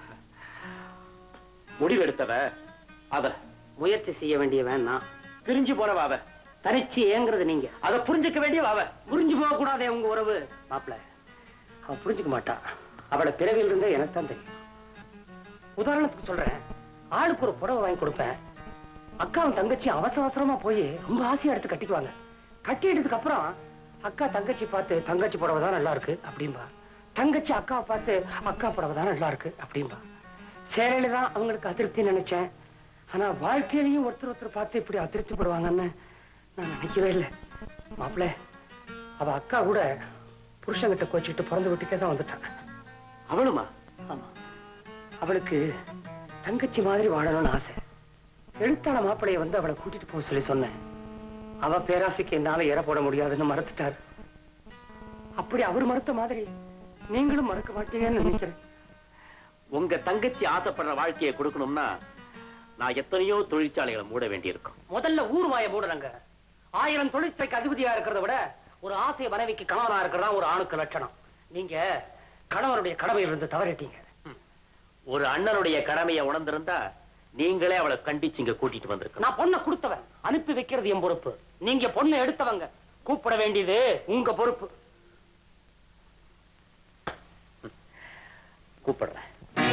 முடிவெடுத்தவ அவ முயற்சி செய்ய வேண்டியவன் நான் பிரிஞ்சு போனவ அவ தனிச்சு ஏங்குறது நீங்க அதை புரிஞ்சுக்க வேண்டியவ அவ புரிஞ்சு போக கூடாதே உங்க உறவு மாப்பிள்ள அவ புரிஞ்சுக்க மாட்டா அவளை பிறவியில் இருந்தே எனக்கு தான் தெரியும் உதாரணத்துக்கு சொல்றேன் ஆளுக்கு ஒரு புடவை வாங்கி கொடுப்பேன் அக்காவும் தங்கச்சி அவசர அவசரமா போய் ரொம்ப ஆசையா எடுத்து கட்டிக்குவாங்க கட்டிட்டதுக்கு அப்புறம் அக்கா தங்கச்சி பார்த்து தங்கச்சி புடவை தான் நல்லா இருக்கு அப்படிம்பா தங்கச்சி அக்காவை பார்த்து அக்கா புடவை தான் நல்லா இருக்கு அப்படிம்பா சேலையில தான் அவங்களுக்கு அதிருப்தி நினைச்சேன் ஆனா வாழ்க்கையிலையும் ஒருத்தர் ஒருத்தர் பார்த்து இப்படி அதிருப்தி படுவாங்கன்னு நான் நினைக்கவே இல்லை மாப்பிள்ள அவ அக்கா கூட புருஷன்கிட்ட கோச்சிக்கிட்டு பிறந்த வீட்டுக்கே தான் வந்துட்டான் அவளுமா ஆமா அவளுக்கு தங்கச்சி மாதிரி வாழணும்னு ஆசை எழுத்தாள மாப்பிளைய வந்து அவளை கூட்டிட்டு போக சொல்லி சொன்னேன் அவ பேராசைக்கு என்னால ஏற போட முடியாதுன்னு மறுத்துட்டாரு அப்படி அவர் மறுத்த மாதிரி நீங்களும் மறக்க மாட்டீங்கன்னு நினைக்கிறேன் உங்க தங்கச்சி ஆசைப்படுற வாழ்க்கையை கொடுக்கணும்னா நான் எத்தனையோ தொழிற்சாலைகளை மூட வேண்டியிருக்கும் முதல்ல ஊர் வாய மூடுறாங்க ஆயிரம் தொழிற்சைக்கு அதிபதியா இருக்கிறத விட ஒரு ஆசை மனைவிக்கு கணவனா இருக்கிறதா ஒரு ஆணுக்கு லட்சணம் நீங்க கணவனுடைய கடமையிலிருந்து தவறிட்டீங்க ஒரு அண்ணனுடைய கடமையை உணர்ந்திருந்தா நீங்களே அவளை கண்டிச்சு இங்க கூட்டிட்டு வந்திருக்க நான் பொண்ணை கொடுத்தவன் அனுப்பி வைக்கிறது என் பொறுப்பு நீங்க பொண்ணை எடுத்தவங்க கூப்பிட வேண்டியது உங்க பொறுப்பு கூப்பிடுறேன்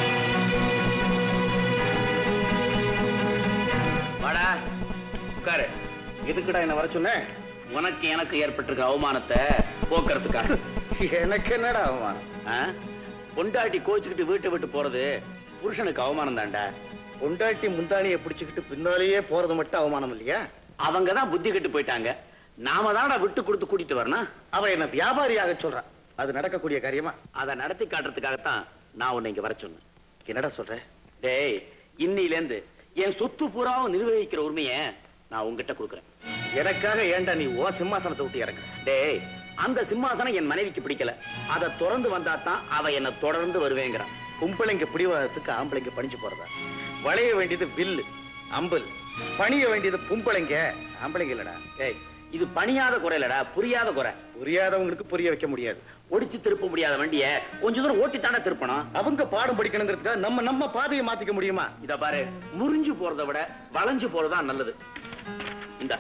வாடா உட்காரு எதுக்குடா என்ன வர சொன்னேன் உனக்கு எனக்கு ஏற்பட்டிருக்கிற அவமானத்தை போக்குறதுக்காக எனக்கு என்னடா அவமானம் ஆ? பொண்டாட்டி கோச்சுக்கிட்டு வீட்டை விட்டு போறது புருஷனுக்கு அவமானம் தான்டா பொண்டாட்டி முந்தானியை பிடிச்சுக்கிட்டு பின்னாலேயே போறது மட்டும் அவமானம் இல்லையா அவங்க தான் புத்தி கெட்டு போயிட்டாங்க நாம தான்டா விட்டு கொடுத்து கூட்டிட்டு வரணும் அவ என்ன வியாபாரியாக சொல்றான் அது நடக்கக்கூடிய காரியமா அதை நடத்தி காட்டுறதுக்காகத்தான் நான் உன்னை இங்க வர சொன்னேன் என்னடா சொல்ற டேய் இன்னில இருந்து என் சொத்து பூராவும் நிர்வகிக்கிற உரிமையை நான் உன்கிட்ட கொடுக்குறேன் எனக்காக ஏன்டா நீ ஓ சிம்மாசனத்தை விட்டு இறங்க டேய் அந்த சிம்மாசனம் என் மனைவிக்கு பிடிக்கல அதை தொடர்ந்து வந்தா தான் அவ என்ன தொடர்ந்து வருவேங்கிறான் பொம்பளைங்க பிடிவாதத்துக்கு ஆம்பளைங்க பணிஞ்சு போறதா வளைய வேண்டியது வில்லு அம்பல் பணிய வேண்டியது பொம்பளைங்க ஆம்பளைங்க இல்லடா டேய் இது பணியாத குறை இல்லடா புரியாத குறை புரியாதவங்களுக்கு புரிய வைக்க முடியாது ஒடிச்சு திருப்ப முடியாத வண்டிய கொஞ்ச தூரம் ஓட்டித்தானே திருப்பணும் அவங்க பாடம் படிக்கணுங்கிறதுக்காக நம்ம நம்ம பாதையை மாத்திக்க முடியுமா இத பாரு முறிஞ்சு போறதை விட வளைஞ்சு போறதுதான் நல்லது இந்த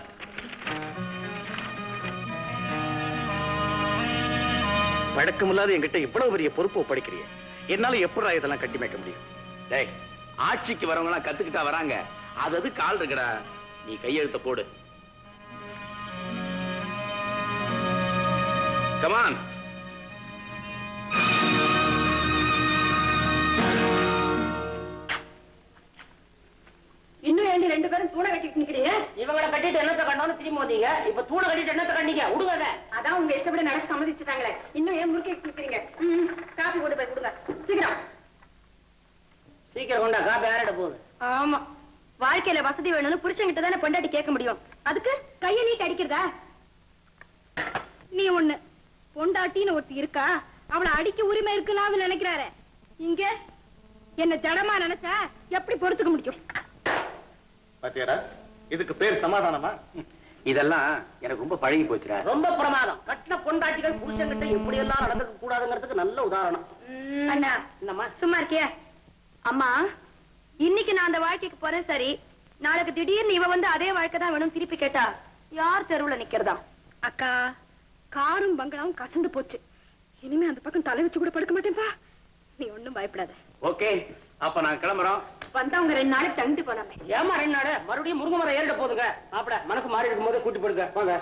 பழக்கமில்லாத என்கிட்ட இவ்வளவு பெரிய பொறுப்பு படிக்கிறிய என்னால எப்படா இதெல்லாம் கட்டி மேய்க்க முடியும் டேய் ஆட்சிக்கு வரவங்க எல்லாம் கத்துக்கிட்டா வராங்க அது அது கால் இருக்குடா நீ கையெழுத்த போடு கமான் இன்னும் ஏண்டி ரெண்டு பேரும் தூணை கட்டிட்டு நிக்கிறீங்க இவங்கள கட்டிட்டு என்னத்த கண்டோன்னு திரும்பி வந்தீங்க இப்ப தூணை கட்டிட்டு என்னத்த கண்டீங்க விடுங்க அதை. அதான் உங்க இஷ்டப்படி நடக்க சம்மதிச்சுட்டாங்களே இன்னும் ஏன் முறுக்கி நிக்கிறீங்க ம், காபி கொண்டு போய் கொடுங்க சீக்கிரம் சீக்கிரம் கொண்டா காப்பி யாரிட போகுது ஆமா வாழ்க்கையில வசதி வேணும்னு புருஷன்கிட்ட தானே பொண்டாட்டி கேட்க முடியும் அதுக்கு கைய நீ கடிக்கிறதா நீ ஒண்ணு பொண்டாட்டின்னு ஒருத்தி இருக்கா அவளை அடிக்க உரிமை இருக்குன்னு நினைக்கிறாரு இங்க என்ன ஜடமா நினைச்சா எப்படி பொறுத்துக்க முடியும் பாத்தியாடா இதுக்கு பேர் சமாதானமா இதெல்லாம் எனக்கு ரொம்ப பழகி போச்சுடா ரொம்ப பிரமாதம் கட்டின பொண்டாட்டிகள் புருஷன்கிட்ட எப்படி எல்லாம் நடந்துக்க கூடாதுங்கிறதுக்கு நல்ல உதாரணம் அண்ணா என்னம்மா சும்மா இருக்கியா அம்மா இன்னைக்கு நான் அந்த வாழ்க்கைக்கு போறேன் சரி நாளைக்கு திடீர்னு இவ வந்து அதே வாழ்க்கை தான் வேணும் திருப்பி கேட்டா யார் தெருவுல நிக்கிறதா அக்கா காரும் பங்களாவும் கசந்து போச்சு இனிமே அந்த பக்கம் தலை வச்சு கூட படுக்க மாட்டேன்பா நீ ஒண்ணும் பயப்படாத ஓகே அப்ப நான் கிளம்புறோம் வந்தவங்க ரெண்டு நாளைக்கு தங்கிட்டு போலாமே ஏமா ரெண்டு நாடு மறுபடியும் முருங்கை மரம் ஏறிட போதுங்க மாப்பிள மனசு மாறி இருக்கும் போதே கூட்டி போடுங்க வாங்க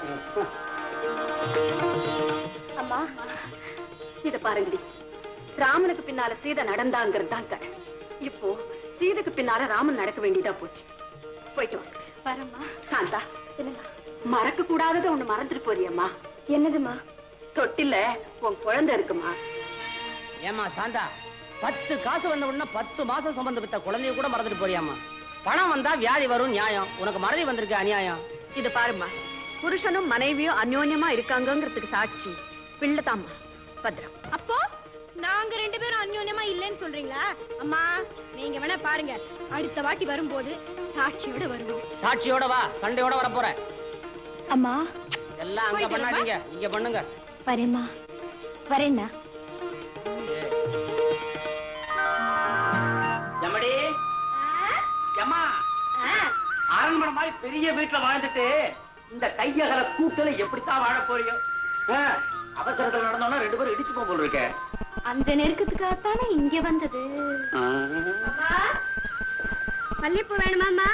அம்மா இத பாருங்கடி ராமனுக்கு பின்னால சீதை நடந்தாங்கிறது தான் கதை இப்போ சீதைக்கு பின்னால ராமன் நடக்க வேண்டியதா போச்சு போயிட்டு வாங்க வரம்மா சாந்தா என்னங்க மறக்க கூடாததை ஒண்ணு மறந்துட்டு போறியம்மா என்னதுமா தொட்டில உன் குழந்தை இருக்குமா ஏமா சாந்தா பத்து காசு வந்த உடனே பத்து மாசம் சுமந்து வித்த குழந்தைய கூட மறந்துட்டு போறியாமா பணம் வந்தா வியாதி வரும் நியாயம் உனக்கு மறதி வந்திருக்கு அநியாயம் இது பாரும்மா புருஷனும் மனைவியும் அந்யோன்யமா இருக்காங்கங்கிறதுக்கு சாட்சி பிள்ளைதாம்மா பத்திரம் அப்போ நாங்க ரெண்டு பேரும் அந்யோன்யமா இல்லைன்னு சொல்றீங்களா அம்மா நீங்க வேணா பாருங்க அடுத்த வாட்டி வரும்போது சாட்சியோட வருவோம் சாட்சியோட வா சண்டையோட வர போற அம்மா எல்லாம் அங்க போயிட்டு வரேம்மா. பண்ணாதீங்க இங்க பண்ணுங்க வரேம்மா வரேண்ணா எம்மடி எம்மா அரண்மனை மாதிரி பெரிய வீட்டுல வாழ்ந்துட்டு இந்த கையகல கூட்டல எப்படித்தான் வாழ போறியோ ஆ, அவசரத்துல நடந்தோம்னா ரெண்டு பேரும் இடிச்சு போக போல் இருக்க அந்த நெருக்கத்துக்காகத்தானே இங்க வந்தது மல்லிப்பூ வேணுமாமா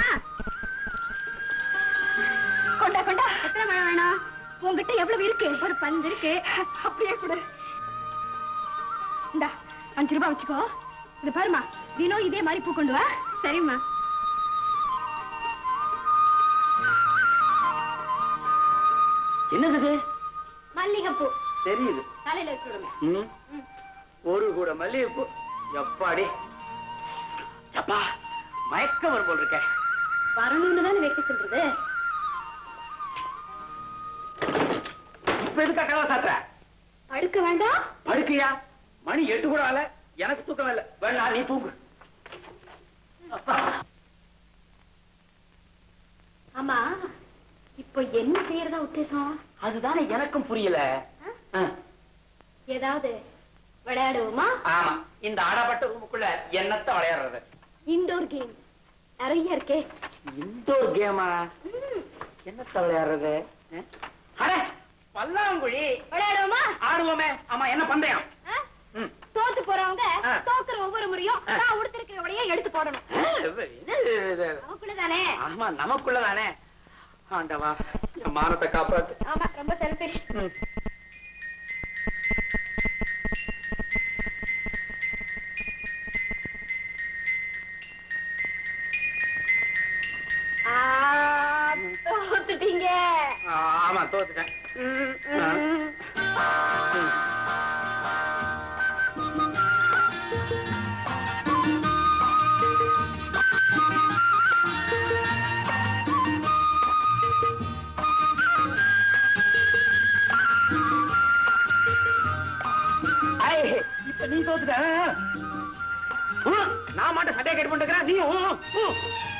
கொண்டா கொண்டா எத்தனை மழை வேணும் உங்ககிட்ட எவ்வளவு இருக்கு ஒரு பந்து இருக்கு அப்படியே கொடு இந்தா அஞ்சு ரூபாய் வச்சுக்கோ இது பாருமா தினம் இதே மாதிரி பூ கொண்டு வா சரிம்மா என்னது இது? மல்லிகைப்பூ தெரியுது தலையில வச்சு விடுங்க ம். ஒரு கூட மல்லிகைப்பூ எப்பாடி அப்பா மயக்கம் வரும் போல் இருக்க வரணும்னு தானே வைக்க சொல்றது இப்ப எதுக்கா கதவை சாத்துற படுக்க வேண்டாம் படுக்கையா மணி எட்டு கூட ஆல எனக்கு தூக்கம் இல்ல வேணா நீ தூங்கு அப்பா ஆமா இப்போ என்ன செய்யறதா உத்தேசம் அதுதானே எனக்கும் புரியல ஆ, ஏதாவது விளையாடுவோமா ஆமா இந்த அடப்பட்ட ரூமுக்குள்ள என்னத்த விளையாடுறது இன்டோர் கேம் நிறைய இருக்கே இன்டோர் கேமா என்னத்த விளையாடுறது ஆ? அட பல்லாங்குழி விளையாடுவோமா ஆடுவோமே ஆமா என்ன பந்தயம் ஆ? ம். தோத்து போறவங்க ஆ. தோக்குறவங்க முறையும் நான் உடுத்திருக்கிற உடைய எடுத்து போடணும் நமக்குள்ளதானே ஆமா நமக்குள்ளதானே ஆண்டவா என் மானத்தை காப்பாத்து ஆமா ரொம்ப செல்பிஷ் தோத்துட்டீங்க ஆமா தோத்துட்டேன் ம், ம். ஐ, இப்ப நீ தோத்துட்ட ம், நான் மட்டும் சட்டையை கட்டி பண்ணிருக்கிறேன் நீ ம், ம்.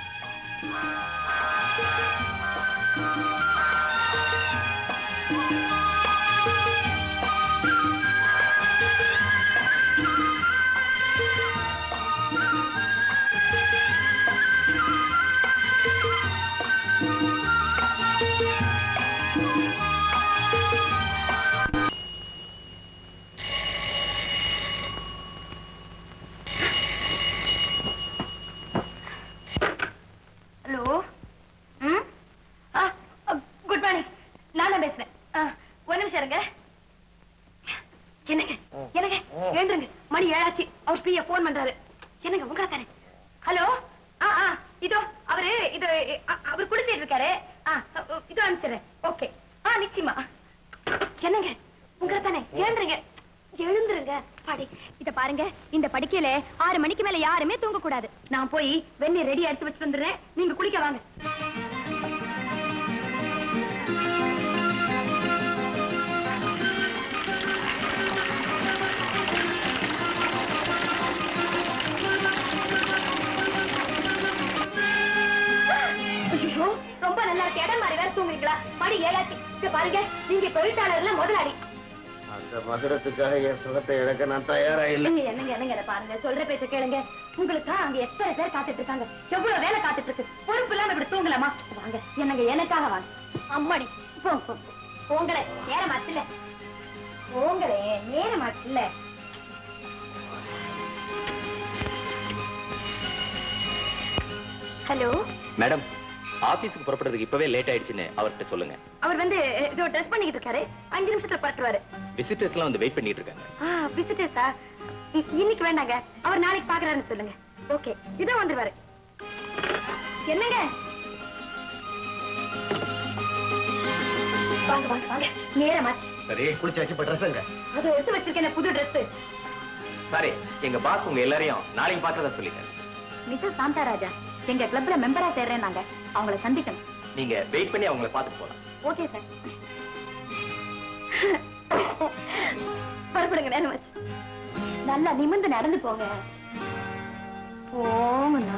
ஹலோ ம் ஆ குட் மார்னிங் நான் தான் பேசுறேன் ஆ, ஒரு நிமிஷம் இருங்க என்னங்க என்னங்க எழுந்துருங்க மணி ஏழாச்சு அவர் பிய போன் பண்றாரு என்னங்க உங்களா தானே ஹலோ ஆ ஆ இதோ அவரு இது அ- அவர் குளிச்சிட்டு இருக்காரு ஆ அ, இதோ அனுப்பிச்சிடுறேன் ஓகே ஆ நிச்சயமா என்னங்க உங்களா தானே எழுந்துருங்க எழுந்துருங்க பாடி இத பாருங்க இந்த படிக்கையில ஆறு மணிக்கு மேல யாருமே தூங்க கூடாது நான் போய் வெந்நீர் ரெடி எடுத்து வச்சுட்டு வந்துடுறேன் நீங்க குளிக்க வாங்க ஐயோ ரொம்ப நல்லா இருக்கு இடம் மாதிரி வேற தூங்குறீங்களா மணி ஏழாச்சு இங்க பாருங்க நீங்க தொழிற்சாலையில முதலாளி அந்த மதுரத்துக்காக என் சுகத்தை இழக்க நான் தயாரா இல்லை என்னங்க என்னங்க என்னங்க இதை பாருங்க சொல்ற பேச்ச கேளுங்க உங்களுக்கு அங்க எத்தனை பேர் காத்துட்டு இருக்காங்க எவ்வளவு வேலை காத்துட்டு இருக்கு பொறுப்பு இல்லாம இப்படி தூங்கலாமா வாங்க என்னங்க எனக்காக வாங்க அம்மாடி போ, போ, போ. போங்களே நேரமாச்சுல போங்களே நேரமாச்சுல ஹலோ மேடம் ஆபீஸ்க்கு புறப்படுறதுக்கு இப்பவே லேட் ஆயிடுச்சுன்னு அவர்கிட்ட சொல்லுங்க அவர் வந்து இதோ ட்ரெஸ் பண்ணிக்கிட்டு இருக்காரு அஞ்சு நிமிஷத்துல பரட்டுவாரு விசிட்டர்ஸ் எல்லாம் வந்து வெயிட் பண்ணிட்டு இருக்காங்க ஆ விசிட்டர்ஸா இன்னைக்கு வேண்டாங்க அவர் நாளைக்கு பாக்குறாருன்னு சொல்லுங்க ஓகே இதோ வந்துருவாரு என்னங்க வாங்க வாங்க வாங்க நேரமாச்சு சரி குளிச்சாச்சு இப்ப ட்ரெஸ் எங்க அதை எடுத்து வச்சிருக்கேன் புது Dress சாரி எங்க பாஸ் உங்க எல்லாரையும் நாளைக்கு பாக்குறதா சொல்லிட்டேன் மிஸ்ஸஸ் சாந்தாராஜா எங்க கிளப்ல மெம்பரா சேர்றேன் நாங்க அவங்கள சந்திக்கணும் நீங்க வெயிட் பண்ணி அவங்கள பார்த்துட்டு போலாம் ஓகே சார் புறப்படுங்க நேரமாச்சு நல்லா நிமிர்ந்து நடந்து போங்க போங்கண்ணா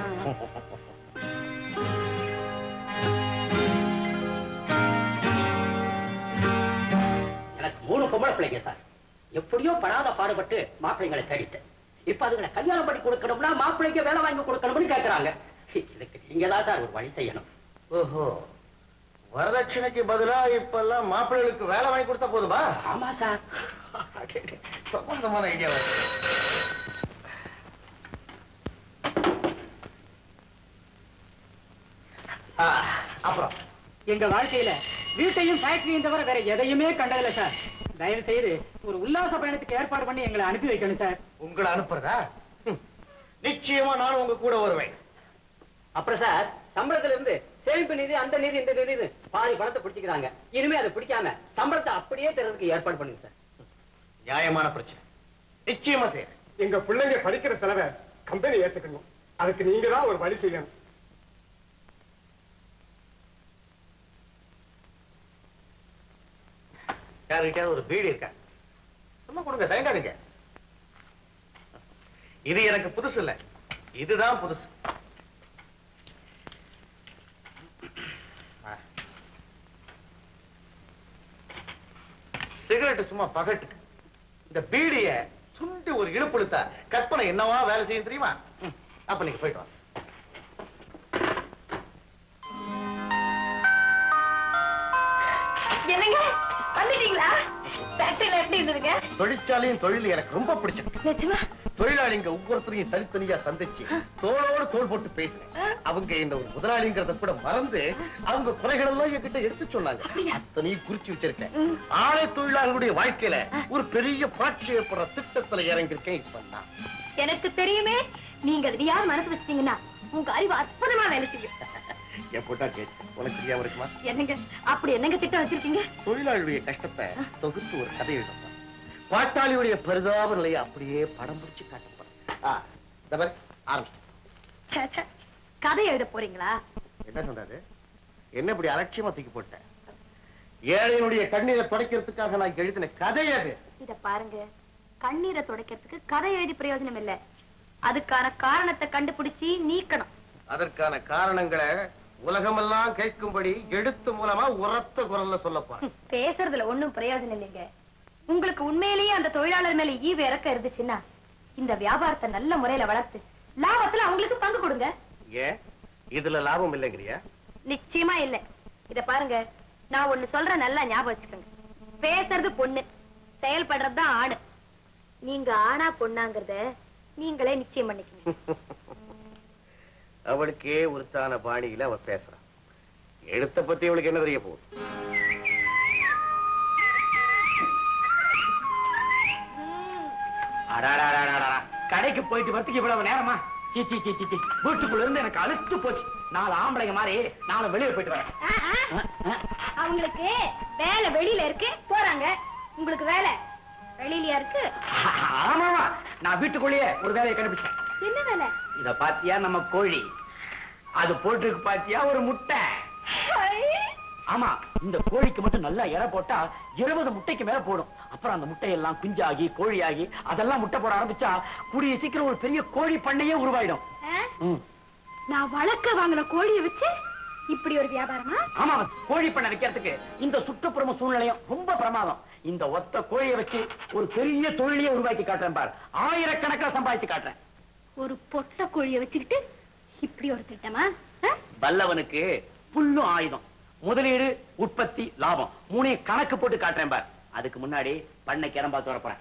எனக்கு மூணு பொம்பளை பிள்ளைங்க சார் எப்படியோ படாத பாடுபட்டு மாப்பிள்ளைங்களை தேடிட்டேன் இப்ப அதுங்களை கல்யாணம் பண்ணி கொடுக்கணும்னா மாப்பிள்ளைக்கு வேலை வாங்கி கொடுக்கணும்னு கேக்குறாங்க இதுக்கு நீங்க தான் சார் ஒரு வழி செய்யணும் ஓஹோ வரதட்சணைக்கு பதிலா இப்பெல்லாம் மாப்பிள்ளைகளுக்கு வேலை வாங்கி கொடுத்தா போதுமா ஆமா சார் சம்பந்தமான ஐடியா அப்புறம் எங்க வாழ்க்கையில வீட்டையும் ஃபேக்டரியும் தவிர வேற எதையுமே கண்டதில்ல சார் தயவு செய்து ஒரு உல்லாச பயணத்துக்கு ஏற்பாடு பண்ணி எங்களை அனுப்பி வைக்கணும் சார் உங்களை அனுப்புறதா ஹம். நிச்சயமா நானும் உங்க கூட வருவேன் அப்புறம் சார் சம்பளத்துல இருந்து சேமிப்பு நிதி அந்த நிதி இந்த நிதி பாதி பணத்தை பிடிச்சிக்கிறாங்க இனிமே அதை பிடிக்காம சம்பளத்தை அப்படியே தர்றதுக்கு ஏற்பாடு பண்ணுங்க சார் நியாயமான பிரச்சனை நிச்சயமா செய்யறேன் எங்க பிள்ளைங்க படிக்கிற செலவை கம்பெனி ஏத்துக்கணும் அதுக்கு நீங்க தான் ஒரு வழி செய்யணும் யாருக்கிட்ட ஒரு பீடி இருக்கா சும்மா கொடுங்க தயங்காதீங்க இது எனக்கு புதுசு இல்ல இதுதான் புதுசு சிகரெட் சும்மா பகட்டுக்கு இந்த பீடிய சுண்டி ஒரு இழுப்புழுத்தா கற்பனை என்னவா வேலை செய்யும் தெரியுமா ம், அப்ப நீங்க போயிட்டு வாங்க என்னங்க வந்துட்டீங்களா ஃபேக்டரியில எப்படி இருந்ததுங்க தொழிற்சாலையும் தொழில் எனக்கு ரொம்ப பிடிச்சிருக்கு நிஜமா தொழிலாளிங்க ஒவ்வொருத்தரையும் தனித்தனியா சந்திச்சு தோளோடு தோள் போட்டு பேசினேன் அவங்க என்ன ஒரு முதலாளிங்கிறத கூட மறந்து அவங்க குறைகள் எல்லாம் என்கிட்ட எடுத்து சொன்னாங்க அத்தனையும் குறிச்சு வச்சிருக்கேன் ஆலை தொழிலாளர்களுடைய வாழ்க்கையில ஒரு பெரிய புரட்சி ஏற்படுற திட்டத்துல இறங்கியிருக்கேன் இப்ப நான் எனக்கு தெரியுமே நீங்க எதையாவது மனசு வச்சிட்டீங்கன்னா உங்க அறிவு அற்புதமா வேலை செய்யும் என் போட்டா கேட்டு உனக்கு தெரியாம இருக்குமா என்னங்க அப்படி என்னங்க திட்டம் வச்சிருக்கீங்க தொழிலாளியுடைய கஷ்டத்தை தொகுத்து ஒரு கதை எழுதணும் பாட்டாளியுடைய பரிதாப நிலையை அப்படியே படம் பிடிச்சு காட்டப்படும் ஆரம்பிச்சு ச்சே, ச்சே. கதை எழுத போறீங்களா என்ன சொல்றாரு என்ன இப்படி அலட்சியமா தூக்கி போட்ட ஏழையினுடைய கண்ணீரை துடைக்கிறதுக்காக நான் எழுதின கதை அது இத பாருங்க கண்ணீரை துடைக்கிறதுக்கு கதை எழுதி பிரயோஜனம் இல்ல அதுக்கான காரணத்தை கண்டுபிடிச்சு நீக்கணும் அதற்கான காரணங்களை உலகமெல்லாம் கேட்கும்படி எழுத்து மூலமா உரத்த குரல்ல சொல்லப்போறேன் ஹம், பேசுறதுல ஒண்ணும் பிரயோஜனம் இல்லைங்க உங்களுக்கு உண்மையிலேயே அந்த தொழிலாளர் மேல ஈவு இறக்க இருந்துச்சுன்னா இந்த வியாபாரத்தை நல்ல முறையில வளர்த்து லாபத்துல அவங்களுக்கு பங்கு கொடுங்க ஏன் இதுல லாபம் இல்லைங்கிறியா நிச்சயமா இல்ல இத பாருங்க நான் ஒண்ணு சொல்றேன் நல்லா ஞாபகம் வச்சுக்கோங்க பேசுறது பொண்ணு செயல்படுறது தான் ஆணு நீங்க ஆணா பொண்ணாங்கிறத நீங்களே நிச்சயம் பண்ணிக்கங்க அவளுக்கே உருத்தான பாணியில அவ பேசுறான் எழுத்த பத்தி இவளுக்கு என்ன தெரிய போகுது அடாடாடாடாடா. கடைக்கு போயிட்டு வரதுக்கு இவ்வளவு நேரமா சீ சீ சீ சீ சீ. வீட்டுக்குள்ள இருந்து எனக்கு அழுத்து போச்சு நாலு ஆம்பளைங்க மாதிரி நாலு வெளியே போயிட்டு வரேன் ஆ, ஆ. அவங்களுக்கு வேலை வெளியில இருக்கு போறாங்க உங்களுக்கு வேலை வெளியிலயா இருக்கு ஆமாமா நான் வீட்டுக்குள்ளேயே ஒரு வேலையை கண்டுபிடிச்சேன் என்ன வேலை இத பாத்தியா நம்ம கோழி அது போட்டுருக்கு பாத்தியா ஒரு முட்டை ஆமா இந்த கோழிக்கு மட்டும் நல்லா இறை போட்டா இருபது முட்டைக்கு மேல போடும் அப்புறம் அந்த முட்டையெல்லாம் குஞ்சாகி கோழியாகி அதெல்லாம் முட்டை போட ஆரம்பிச்சா கூடிய சீக்கிரம் ஒரு பெரிய கோழி பண்ணையே உருவாயிடும் ஆ? ம். நான் வளர்க்க வாங்கின கோழியை வச்சு இப்படி ஒரு வியாபாரமா ஆமா கோழி பண்ணை வைக்கிறதுக்கு இந்த சுற்றுப்புறம சூழ்நிலையும் ரொம்ப பிரமாதம் இந்த ஒத்த கோழியை வச்சு ஒரு பெரிய தொழிலையே உருவாக்கி காட்டுறேன் பார் ஆயிரக்கணக்கில் சம்பாதிச்சு காட்டுறேன் ஒரு பொட்ட கோழியை வச்சுக்கிட்டு இப்படி ஒரு திட்டமா ஆ? வல்லவனுக்கு புல்லும் ஆயுதம் முதலீடு உற்பத்தி லாபம் மூணையும் கணக்கு போட்டு காட்டுறேன் பார் அதுக்கு முன்னாடி பண்ணை கிளம்பா துறப்புறேன்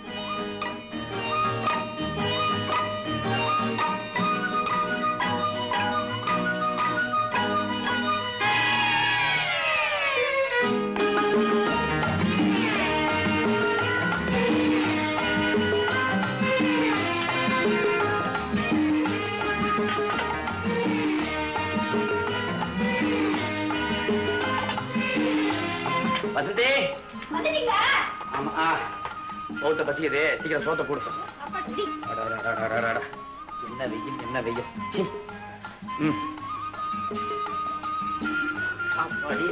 வசந்தி வந்துட்டீங்களா ஆமா ஆ சோத்த பசிக்குது சீக்கிரம் சோத்த கொடுத்தோம் அப்பா ரெடி என்ன வெயில் என்ன வெயில் சீ. ம். அப்பாடி.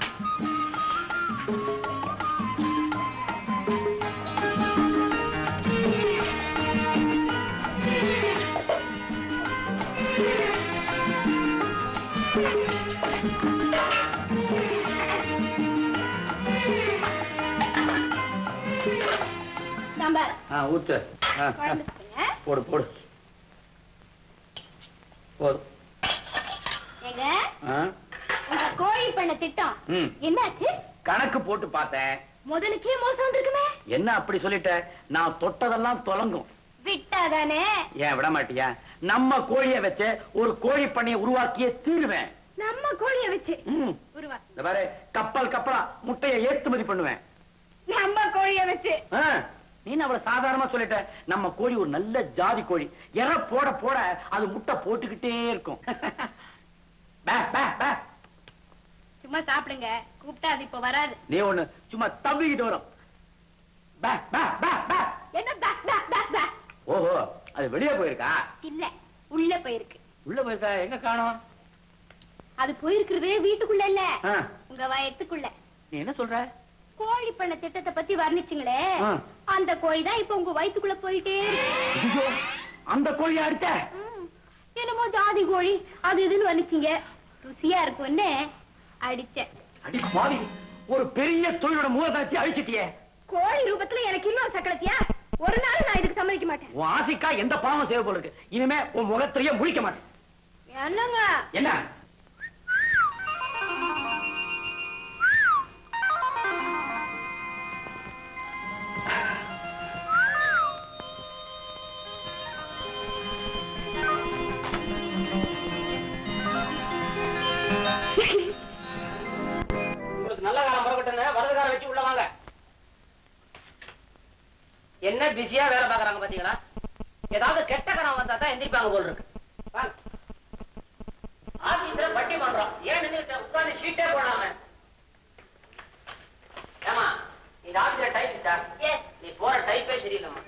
சாம்பார் ஆ, ஊத்து ஆ, ஆ. குழம்பு வச்சுக்கோங்க. போடு போடு போதும் ஏங்க ஆ, உங்க கோழி பண்ண திட்டம் ம். என்னாச்சு கணக்கு போட்டு பார்த்தேன் முதலுக்கே மோசம் வந்திருக்குமே என்ன அப்படி சொல்லிட்ட நான் தொட்டதெல்லாம் தொலங்கும் விட்டாதானே ஏன் விட மாட்டியா நம்ம கோழிய வச்சு ஒரு கோழி பண்ணைய உருவாக்கியே தீருவேன் நம்ம கோழிய வச்சு ம். உருவா இந்த பாரு கப்பல் கப்பலா முட்டையை ஏற்றுமதி பண்ணுவேன் நம்ம கோழிய வச்சு ஆ, நீ என்ன அவ்வளவு சாதாரணமா சொல்லிட்ட நம்ம கோழி ஒரு நல்ல ஜாதி கோழி எற போட போட அது முட்டை போட்டுக்கிட்டே இருக்கும் பே, பே, பே. சும்மா சாப்பிடுங்க கூப்பிட்டா அது இப்ப வராது நீ ஒண்ணு சும்மா தவிக்கிட்டு வரும் பே, பே, பே, பே. என்ன பே, பே, பே, பே. ஓஹோ அது வெளியே போயிருக்கா இல்ல உள்ள போயிருக்கு உள்ள போயிருக்கா எங்க காணோம் அது போயிருக்கிறது வீட்டுக்குள்ள இல்ல ஆ, உங்க வயத்துக்குள்ள நீ என்ன சொல்ற கோழி பண்ண திட்டத்தை பத்தி வர்ணிச்சுங்களே ஆ. அந்த கோழி தான் இப்ப உங்க வயித்துக்குள்ள போயிட்டே இருக்கு. ஐயோ, அந்த கோழியை அடிச்ச ம். என்னமோ ஜாதி கோழி அது இதுன்னு வர்ணிச்சீங்க ருசியா இருக்கும்னு அடிச்சேன் அடி பாவி ஒரு பெரிய தொழிலோட மூலதனத்தை அழிச்சிட்டியே கோழி ரூபத்துல எனக்கு இன்னொரு சக்கலத்தியா ஒரு நாள் நான் இதுக்கு சம்மதிக்க மாட்டேன் உன் ஆசைக்கா எந்த பாவம் செய்ய போல இருக்கு இனிமே உன் முகத்திலேயே முழிக்க மாட்டேன் என்னங்க என்ன பிஸியா வேலை பாக்குறாங்க பாத்தீங்களா ஏதாவது கெட்ட கனவு வந்தா தான் எந்திரிப்பாங்க போல் இருக்கு வாங்க. ஆபீஸ்ல பட்டி பண்றோம் ஏன் நின்னுட்டு உட்கார்ந்து ஷீட்டே போடாம ஏமா இந்த ஆபீஸ்ல டைப்பிஸ்டா நீ போற டைப்பே சரியில்லைம்மா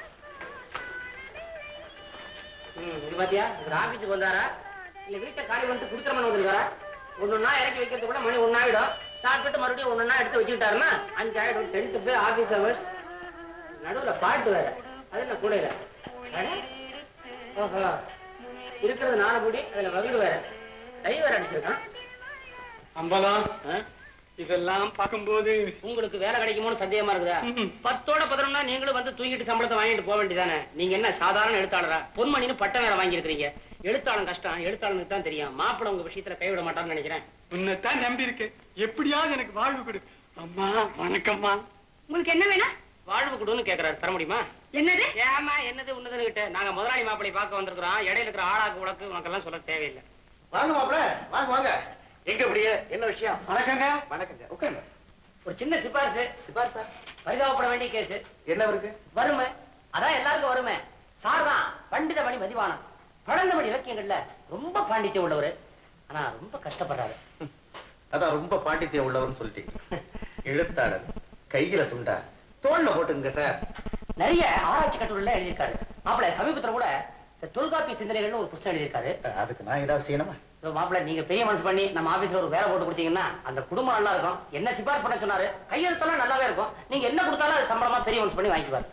ம், இது பாத்தியா ஒரு ஆபீஸுக்கு வந்தாரா இல்ல வீட்டை காலி பண்ணிட்டு குடுத்துறமன்னு வந்திருக்காரா ஒன்னொன்னா இறக்கி வைக்கிறது கூட மணி ஒன்னாயிடும் சாப்பிட்டு மறுபடியும் ஒன்னொன்னா எடுத்து வச்சுக்கிட்டாருன்னா அஞ்சு ஆயிடும் டென்த் போய் ஆபீஸ் ஹவர்ஸ் நடுவுல பாட்டு வேற அது என்ன கூட இல்ல அட, ஓஹோ இருக்கிறது நாலு குடி அதுல வகுடு வேற டை வேற அடிச்சிருக்கான் அம்பலம் இதெல்லாம் பார்க்கும்போது உங்களுக்கு வேலை கிடைக்குமோன்னு சந்தேகமா இருக்குதா பத்தோட பதினொன்னா நீங்களும் வந்து தூங்கிட்டு சம்பளத்தை வாங்கிட்டு போக வேண்டியதானே நீங்க என்ன சாதாரண எழுத்தாளரா பொன்மணின்னு பட்டம் வேற வாங்கி இருக்கிறீங்க எழுத்தாளன் கஷ்டம் எழுத்தாளனுக்கு தான் தெரியும் மாப்பிள்ளை உங்க விஷயத்துல கைவிட மாட்டான்னு நினைக்கிறேன் உன்னைத்தான் நம்பி இருக்கேன் எப்படியாவது எனக்கு வாழ்வு கொடு அம்மா வணக்கம்மா உங்களுக்கு என்ன வேணும் வாழ்வு கொடுன்னு கேக்குறாரு தர முடியுமா என்னது ஏமா என்னது உன்னதுன்னு கிட்ட நாங்க முதலாளி மாப்பிள்ளை பார்க்க வந்திருக்கிறோம் இடையில இருக்கிற ஆளாக்கு உனக்கு உனக்கெல்லாம் சொல்ல தேவையில்லை வாங்க மாப்பிள வாங்க வாங்க எங்க அப்படியே என்ன விஷயம் வணக்கங்க வணக்கங்க உட்காருங்க ஒரு சின்ன சிபாரிசு சிபாரிசா பரிதாபப்பட வேண்டிய கேஸ் என்ன இருக்கு வறுமை அதான் எல்லாருக்கும் வறுமை சார் தான் பண்டித மணி மதிவானம் பழந்தமணி இலக்கியங்கள்ல ரொம்ப பாண்டித்யம் உள்ளவர் ஆனா ரொம்ப கஷ்டப்படுறாரு அதான் ரொம்ப பாண்டித்யம் உள்ளவர்னு சொல்லிட்டீங்க எழுத்தாளர் கையில துண்டா தோல்ல போட்டுங்க சார் நிறைய ஆராய்ச்சி கட்டுரைல எழுதியிருக்காரு மாப்பிள்ளை சமீபத்துல கூட இந்த தொல்காப்பிய சிந்தனைகள்னு ஒரு புத்தகம் எழுதியிருக்காரு அதுக்கு நான் ஏதாவது செய்யணுமா இதோ மாப்பிள்ளை நீங்க பெரிய மனசு பண்ணி நம்ம ஆபீஸ்ல ஒரு வேலை போட்டு கொடுத்தீங்கன்னா அந்த குடும்பம் நல்லா இருக்கும் என்ன சிபாரிசு பண்ண சொன்னாரு கையெழுத்தெல்லாம் நல்லாவே இருக்கும் நீங்க என்ன கொடுத்தாலும் அது சம்பளமா பெரிய மனசு பண்ணி வாங்கிக்குவாரு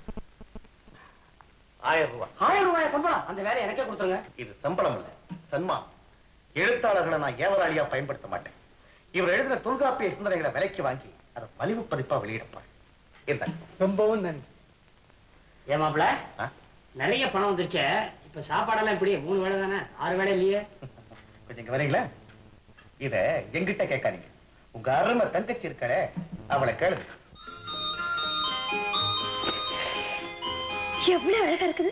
ஆயிரம் ரூபாய் ஆயிரம் ரூபாய் சம்பளம் அந்த வேலையை எனக்கே கொடுத்துருங்க இது சம்பளம் இல்ல சன்மானம் எழுத்தாளர்களை நான் ஏவலாளியா பயன்படுத்த மாட்டேன் இவர் எழுதின தொல்காப்பிய சிந்தனைகளை விலைக்கு வாங்கி அதை மலிவு பதிப்பா வெளியிடப்பார் இந்த ரொம்பவும் நன்றி ஏன் மாப்பிள்ள நிறைய பணம் வந்துருச்சே இப்ப சாப்பாடெல்லாம் எப்படி மூணு வேளை தானே ஆறு வேளை இல்லையே கொஞ்சம் இங்க வரீங்களா இத எங்கிட்ட கேட்காதீங்க உங்க அருமை தங்கச்சி இருக்கடே அவளை கேளுங்க எவ்வளவு அழகா இருக்குது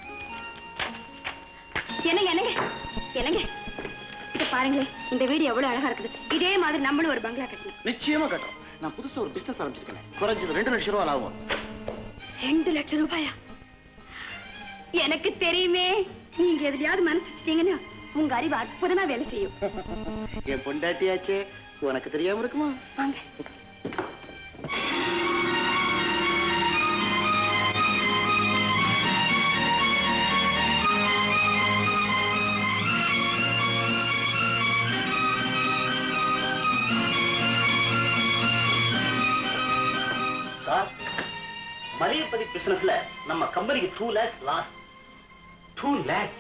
என்னங்க என்னங்க என்னங்க இத பாருங்களேன் இந்த வீடு எவ்வளவு அழகா இருக்குது இதே மாதிரி நம்மளும் ஒரு பங்களா கட்டணும் நிச்சயமா கட்டும் நான் புதுசா ஒரு பிசினஸ் ஆரம்பிச்சிருக்கேன் குறைஞ்சது ரெண்டு லட்சம் ரூபாய் ஆகும் ரெண்டு லட்சம் ரூபாயா எனக்கு தெரியுமே நீங்க எதுலயாவது மனசு வச்சுட்டீங்கன்னா உங்க அறிவு அற்புதமா வேலை செய்யும் என் பொண்டாட்டியாச்சே உனக்கு தெரியாம இருக்குமா வாங்க சார் மளிகைப்பதி பிசினஸ்ல நம்ம கம்பெனிக்கு two lakhs loss two lakhs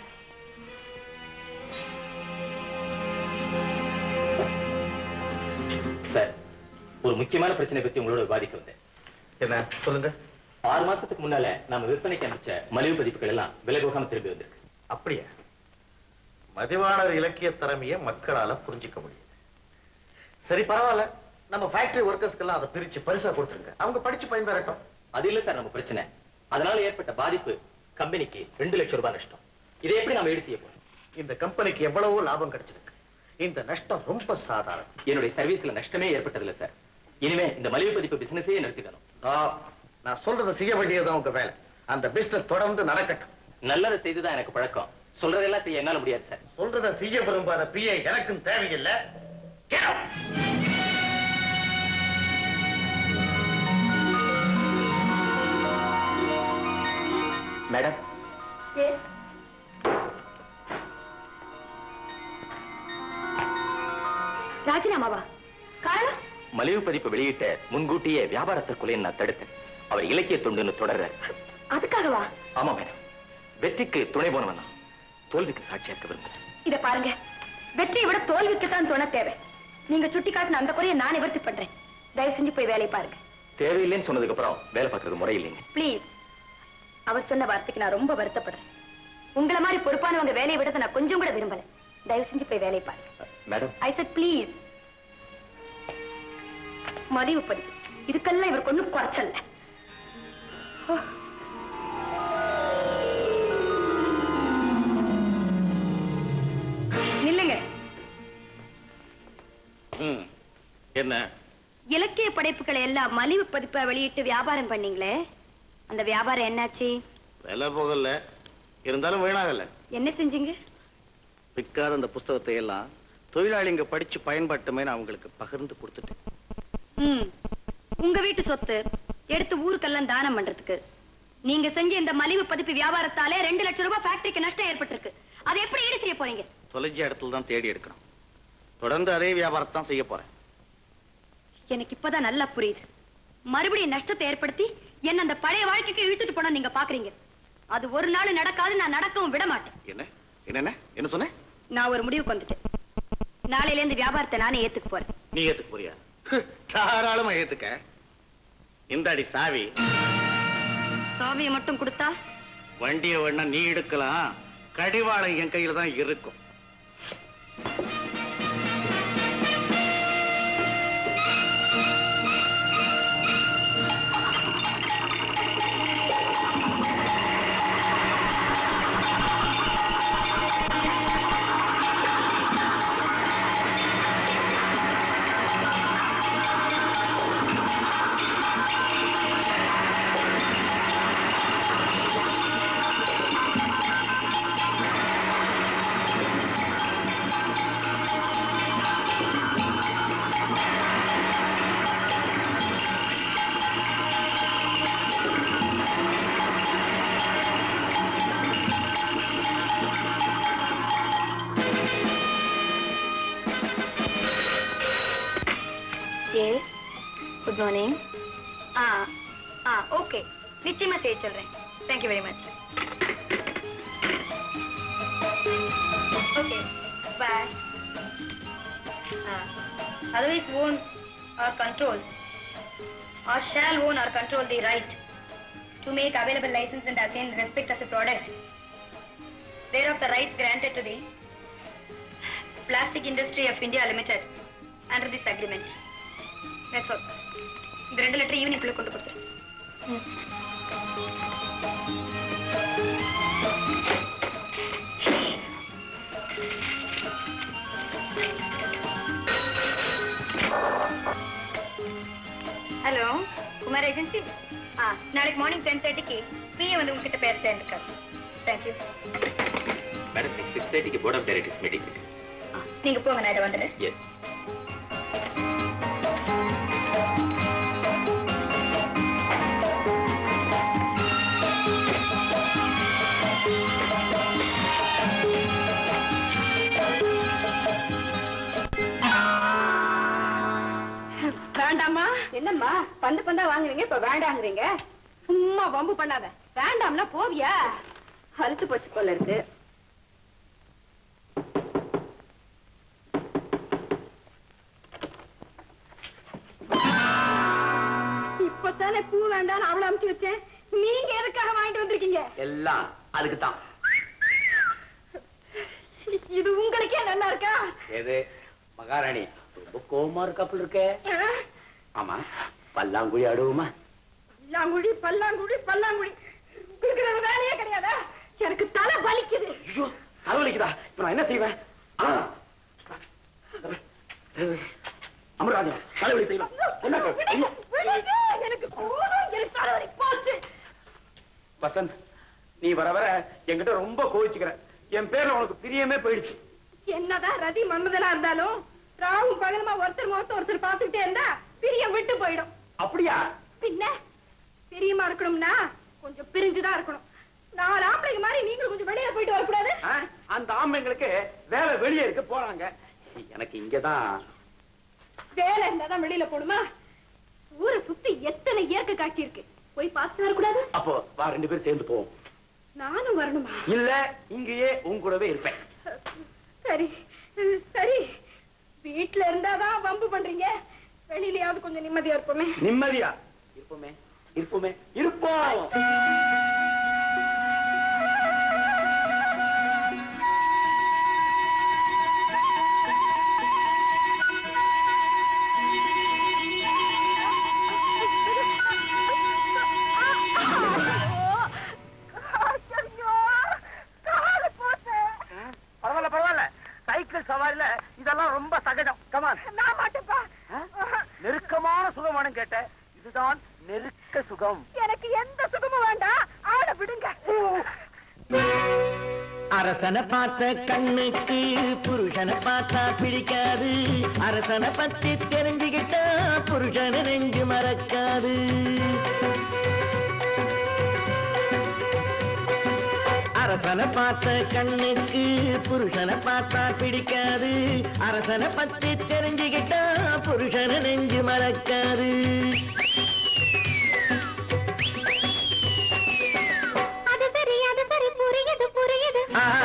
sir ஒரு முக்கியமான பிரச்சனை பத்தி உங்களோட விவாதிக்க வந்தேன் என்ன சொல்லுங்க ஆறு மாசத்துக்கு முன்னால நாம விற்பனைக்கு அனுப்பிச்ச மலிவு பதிப்புகள் எல்லாம் விலை போகாம திரும்பி வந்திருக்கு அப்படியா மதிவாணர் இலக்கிய திறமைய மக்களால புரிஞ்சுக்க முடியும் சரி பரவாயில்ல நம்ம ஃபேக்டரி ஒர்க்கர்ஸ்க்கெல்லாம் அதை பிரிச்சு பரிசா கொடுத்துருங்க அவங்க படிச்சு பயன்பெறட்டும் அது இல்ல சார் நம்ம பிரச்சனை அதனால ஏற்பட்ட பாதிப்பு கம்பெனிக்கு ரெண்டு லட்சம் ரூபாய் நஷ்டம் இதை எப்படி நாம ஈடு செய்ய போறோம் இந்த கம்பெனிக்கு எவ்வளவோ லாபம் கிடைச்சிருக்கு இந்த நஷ்டம் ரொம்ப சாதாரணம் என்னுடைய சர்வீஸ்ல நஷ்டமே ஏற்பட்டதில்ல சார் இனிமே இந்த மலிவு பதிப்பு பிசினஸே நிறுத்திக்கணும் நான் நான் சொல்றதை செய்ய வேண்டியதுதான் உங்க வேலை அந்த பிசினஸ் தொடர்ந்து நடக்கட்டும் நல்லதை செய்துதான் எனக்கு பழக்கம் சொல்றதெல்லாம் செய்ய என்னால முடியாது சார் சொல்றதை செய்ய விரும்பாத பிஏ எனக்கும் தேவையில்லை Get out! மேடம் ராஜினாமாவா காரணம் மலிவு பதிப்பு வெளியிட்ட முன்கூட்டியே வியாபாரத்திற்குள்ளே நான் தடுத்தேன் அவர் இலக்கிய தொண்டுன்னு தொடர்றார் அதுக்காகவா ஆமா மேடம் வெற்றிக்கு துணை போனவன் நான். தோல்விக்கு சாட்சியா இருக்க விரும்புறேன் இத பாருங்க வெற்றியை விட தோல்விக்கு தான் துணை தேவை நீங்க சுட்டி காட்டின அந்த குறையை நான் நிவர்த்தி பண்றேன் தயவு செஞ்சு போய் வேலையை பாருங்க தேவையில்லைன்னு சொன்னதுக்கு அப்புறம் வேலை பார்க்கறது முறை இல்லைங்க ப்ளீஸ் அவர் சொன்ன வார்த்தைக்கு நான் ரொம்ப வருத்தப்படுறேன் உங்களை மாதிரி பொறுப்பானவங்க வேலையை விட நான் கொஞ்சம் கூட விரும்பல தயவு செஞ்சு போய் வேலையை பாருங்க மேடம் ஐ said ப்ளீஸ் மலிவு பதிவு இதுக்கெல்லாம் இவர் கொண்டு குறைச்சல்ல ஓ. நில்லுங்க என்ன இலக்கிய படைப்புகளை எல்லாம் மலிவு பதிப்பா வெளியிட்டு வியாபாரம் பண்ணீங்களே அந்த வியாபாரம் என்னாச்சு விலை போகல இருந்தாலும் வீணாகல என்ன செஞ்சீங்க விற்காத அந்த புஸ்தகத்தை எல்லாம் தொழிலாளிங்க படிச்சு பயன்பட்டுமே நான் அவங்களுக்கு பகிர்ந்து கொடுத்துட்டேன் ம் உங்க வீட்டு சொத்து எடுத்து ஊருக்கெல்லாம் தானம் பண்றதுக்கு நீங்க செஞ்ச இந்த மலிவு பதிப்பு வியாபாரத்தாலே ரெண்டு லட்சம் ரூபாய் ஃபேக்டரிக்கு நஷ்டம் ஏற்பட்டிருக்கு அதை எப்படி ஈடு செய்ய போறீங்க தொலைஞ்ச இடத்துல தான் தேடி எடுக்கணும் தொடர்ந்து அதே வியாபாரத்தை தான் செய்ய போறேன் எனக்கு இப்பதான் நல்லா புரியுது மறுபடியும் நஷ்டத்தை ஏற்படுத்தி என்ன அந்த பழைய வாழ்க்கைக்கு இழுத்துட்டு போன நீங்க பாக்குறீங்க அது ஒரு நாள் நடக்காது நான் நடக்கவும் விட மாட்டேன் என்ன என்ன என்ன சொன்ன நான் ஒரு முடிவுக்கு வந்துட்டேன் நாளையில இருந்து வியாபாரத்தை நானே ஏத்துக்க போறேன் நீ ஏத்துக்க போறியா தாராளமா ஏத்துக்க இந்தாடி சாவி சாவியை மட்டும் கொடுத்தா வண்டியை வேணா நீ எடுக்கலாம் கடிவாளம் என் கையில தான் இருக்கும் எஸ் குட் மார்னிங் ஆ ஆ ஓகே நிச்சயமா செய்ய சொல்றேன் thank you very much okay bye otherwise own or control or shall own or control the right to make available license and attain respect as a product thereof the rights granted to the plastic industry of India limited under this agreement That's all. இந்த ரெண்டு letter evening குள்ள கொண்டு கொடுத்துரு hello Kumar agency ஆ நாளைக்கு morning ten தேர்ட்டிக்கு BA வந்து உங்ககிட்ட பேர் சேர்ந்துருக்காரு தேங்க்யூ மேடம் சிக்ஸ் தேர்ட்டிக்கு போர்ட் ஆஃப் டைரக்டர்ஸ் மீட்டிங் இருக்கு நீங்க போங்க நான் இதை வந்துடு எஸ் வேண்டாமா என்னம்மா பந்து பந்தா வாங்குவீங்க இப்ப வேண்டாங்கிறீங்க சும்மா வம்பு பண்ணாத வேண்டாம்னா போவியா அழுத்து போச்சு போல இருக்கு இப்பதானே பூ வேண்டாம்னு அவளை அமுச்சு வச்சேன் நீங்க எதுக்காக வாங்கிட்டு வந்திருக்கீங்க எல்லாம் அதுக்கு தான் இது உங்களுக்கே நல்லா இருக்கா எது மகாராணி ரொம்ப கோவமா இருக்காப்புல இருக்க ஆமா பல்லாங்குழி அடுவோமா பல்லாங்குழி பல்லாங்குழி பல்லாங்குழி உங்களுக்கு வேற வேலையே கிடையாதா எனக்கு தலை வலிக்குது தலைவலிக்குதா இப்ப நான் என்ன செய்வேன் ஆ. அமராஜன் தலைவலி செய்வேன் என்ன ஐயோ. விடுங்க, எனக்கு போதும், எனக்கு தலைவலி போச்சு வசந்த் நீ வர வர என்கிட்ட ரொம்ப கோவிச்சுக்கிற என் பேர்ல உனக்கு பிரியமே போயிடுச்சு என்னதான் ரதி மன்மதனா இருந்தாலும் ராவும் பகலுமா ஒருத்தர் முகத்த ஒருத்தர் பார்த்துக்கிட்டே இருந்தா பிரியம் விட்டு போயிடும் அப்படியா பின்ன பிரியமா இருக்கணும்னா கொஞ்சம் பிரிஞ்சுதான் இருக்கணும் நாலு ஆம்பளைங்க மாதிரி நீங்களும் கொஞ்சம் வெளியே போயிட்டு வரக்கூடாது ஆ? அந்த ஆம்பளைங்களுக்கு வேலை வெளியே இருக்க போறாங்க எனக்கு இங்கதான் வேலை இருந்தாதான் வெளியில போகணுமா ஊரை சுத்தி எத்தனை இயற்கை காட்சி இருக்கு போய் பார்த்து வரக்கூடாது அப்போ வா ரெண்டு பேரும் சேர்ந்து போவோம் நானும் வரணுமா இல்ல இங்கேயே உன் கூடவே இருப்பேன் சரி சரி வீட்டுல இருந்தாதான் வம்பு பண்றீங்க வெளியிலயாவது கொஞ்சம் நிம்மதியா இருப்போமே நிம்மதியா இருப்போமே இருப்போமே இருப்போம் பரவாயில்ல பரவாயில்ல சைக்கிள் சவாரில இதெல்லாம் ரொம்ப சகஜம் கமான் நான் மாட்டேப்பா நெருக்கமான சுகம் வேணும் கேட்ட இதுதான் நெருக்க சுகம் எனக்கு எந்த சுகமும் அரசனை பார்த்த கண்ணுக்கு புருஷனை பார்த்தா பிடிக்காது அரசனை பத்தி தெரிஞ்சுக்கிட்டா புருஷனை நெஞ்சு மறக்காது அரசனை பார்த்த கண்ணுக்கு புருஷனை பார்த்தா பிடிக்காது அரசனை பத்தி தெரிஞ்சுக்கிட்டா புருஷனை நெஞ்சு மறக்காது அது சரி அது சரி புரியுது புரியுது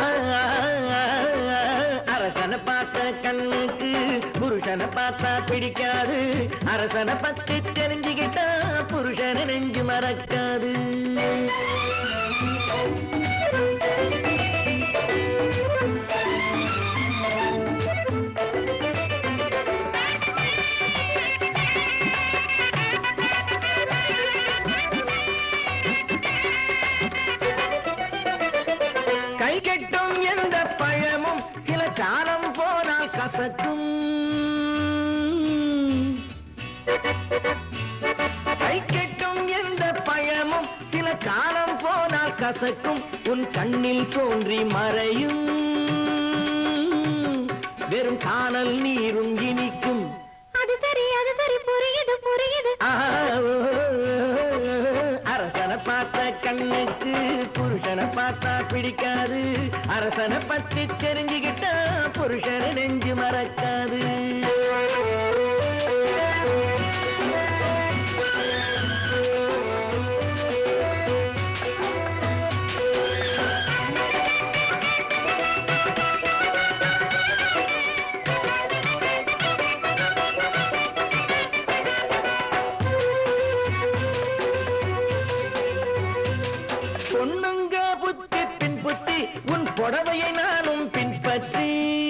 அரசனை பார்த்த கண்ணுக்கு புருஷனை பார்த்தா பிடிக்காது அரசனை பத்தி தெரிஞ்சுக்கிட்டா புருஷனை நெஞ்சு மறக்காது கை கெட்டும் எந்த பழமும் சில காலம் போனால் கசக்கும் கை கெட்டும் எந்த பழமும் சில காலம் போனால் கசக்கும் உன் கண்ணில் தோன்றி மறையும் வெறும் காணல் நீரும் இனிக்கும் அது சரி அது சரி புரியுது புரியுது அரசனை பார்த்த கண்ணுக்கு புருஷனை பார்த்தா பிடிக்காது அரசனை பத்தி தெரிஞ்சுக்கிட்டா புருஷனை நெஞ்சு மறக்காது பொண்ணுங்க புத்தி பின் புத்தி உன் புடவையை நானும் பின்பற்றி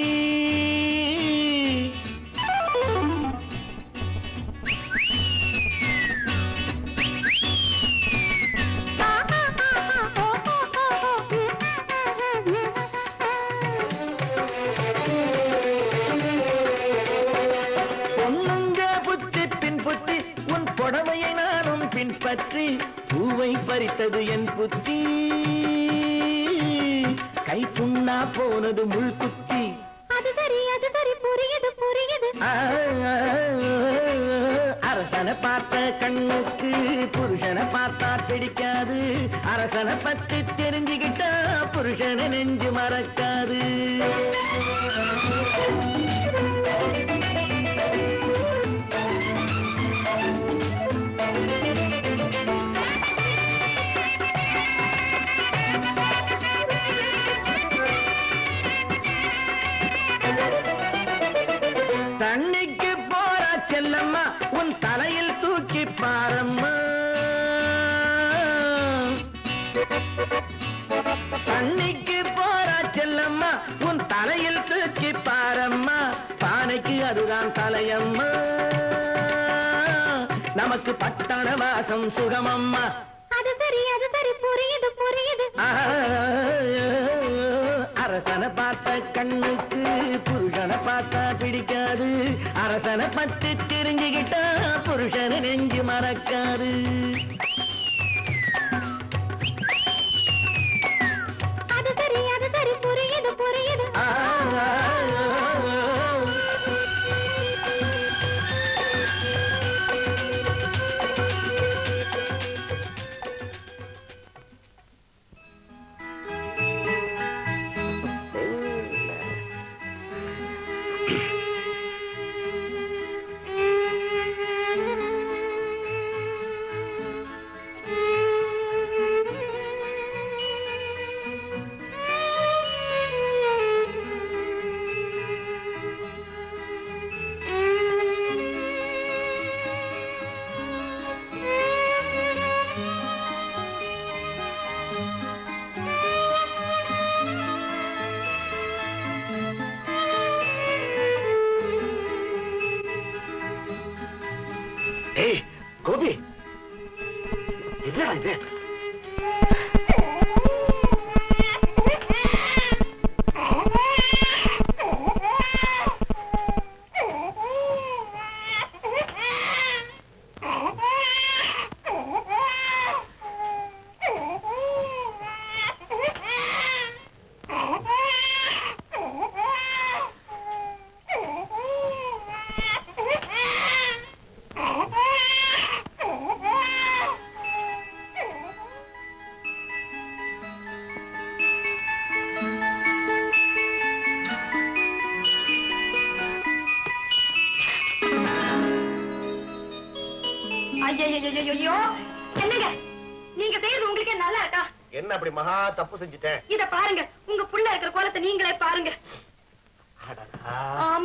பொண்ணுங்க புத்தி பின் புத்தி உன் புடவையை நானும் பின்பற்றி பூவை பறித்தது என் புத்தி கை புண்ணா போனது முள் குத்தி அது சரி அது சரி புரியுது புரியுது அரசனை பார்த்த கண்ணுக்கு புருஷனை பார்த்தா பிடிக்காது அரசனை பத்தி தெரிஞ்சுக்கிட்டா புருஷனை நெஞ்சு மறக்காது தண்ணிக்கு போற செல்லம்மா உன் தலையில் தூக்கி பாரம்மா தண்ணிக்கு போற செல்லம்மா உன் தலையில் தூக்கி பாரம்மா பானைக்கு அதுதான் தலையம்மா நமக்கு பட்டண வாசம் சுகமம்மா அது சரி அது சரி புரியுது புரியுது அரசனை பார்த்த கண்ணுக்கு புருஷனை பார்த்தா பிடிக்காது அரசனை பத்தி தெரிஞ்சுக்கிட்டா புருஷனை நெஞ்சு மறக்காது அது சரி அது சரி புரியுது புரியுது ஏய் கோபி என்னடா இது Oh, ஐயோ என்னங்க நீங்க செய்யறது உங்களுக்கே நல்லா இருக்கா என்ன அப்படி மகா தப்பு செஞ்சுட்டேன் இத பாருங்க உங்க புள்ள இருக்கிற கோலத்தை நீங்களே பாருங்க ஆமா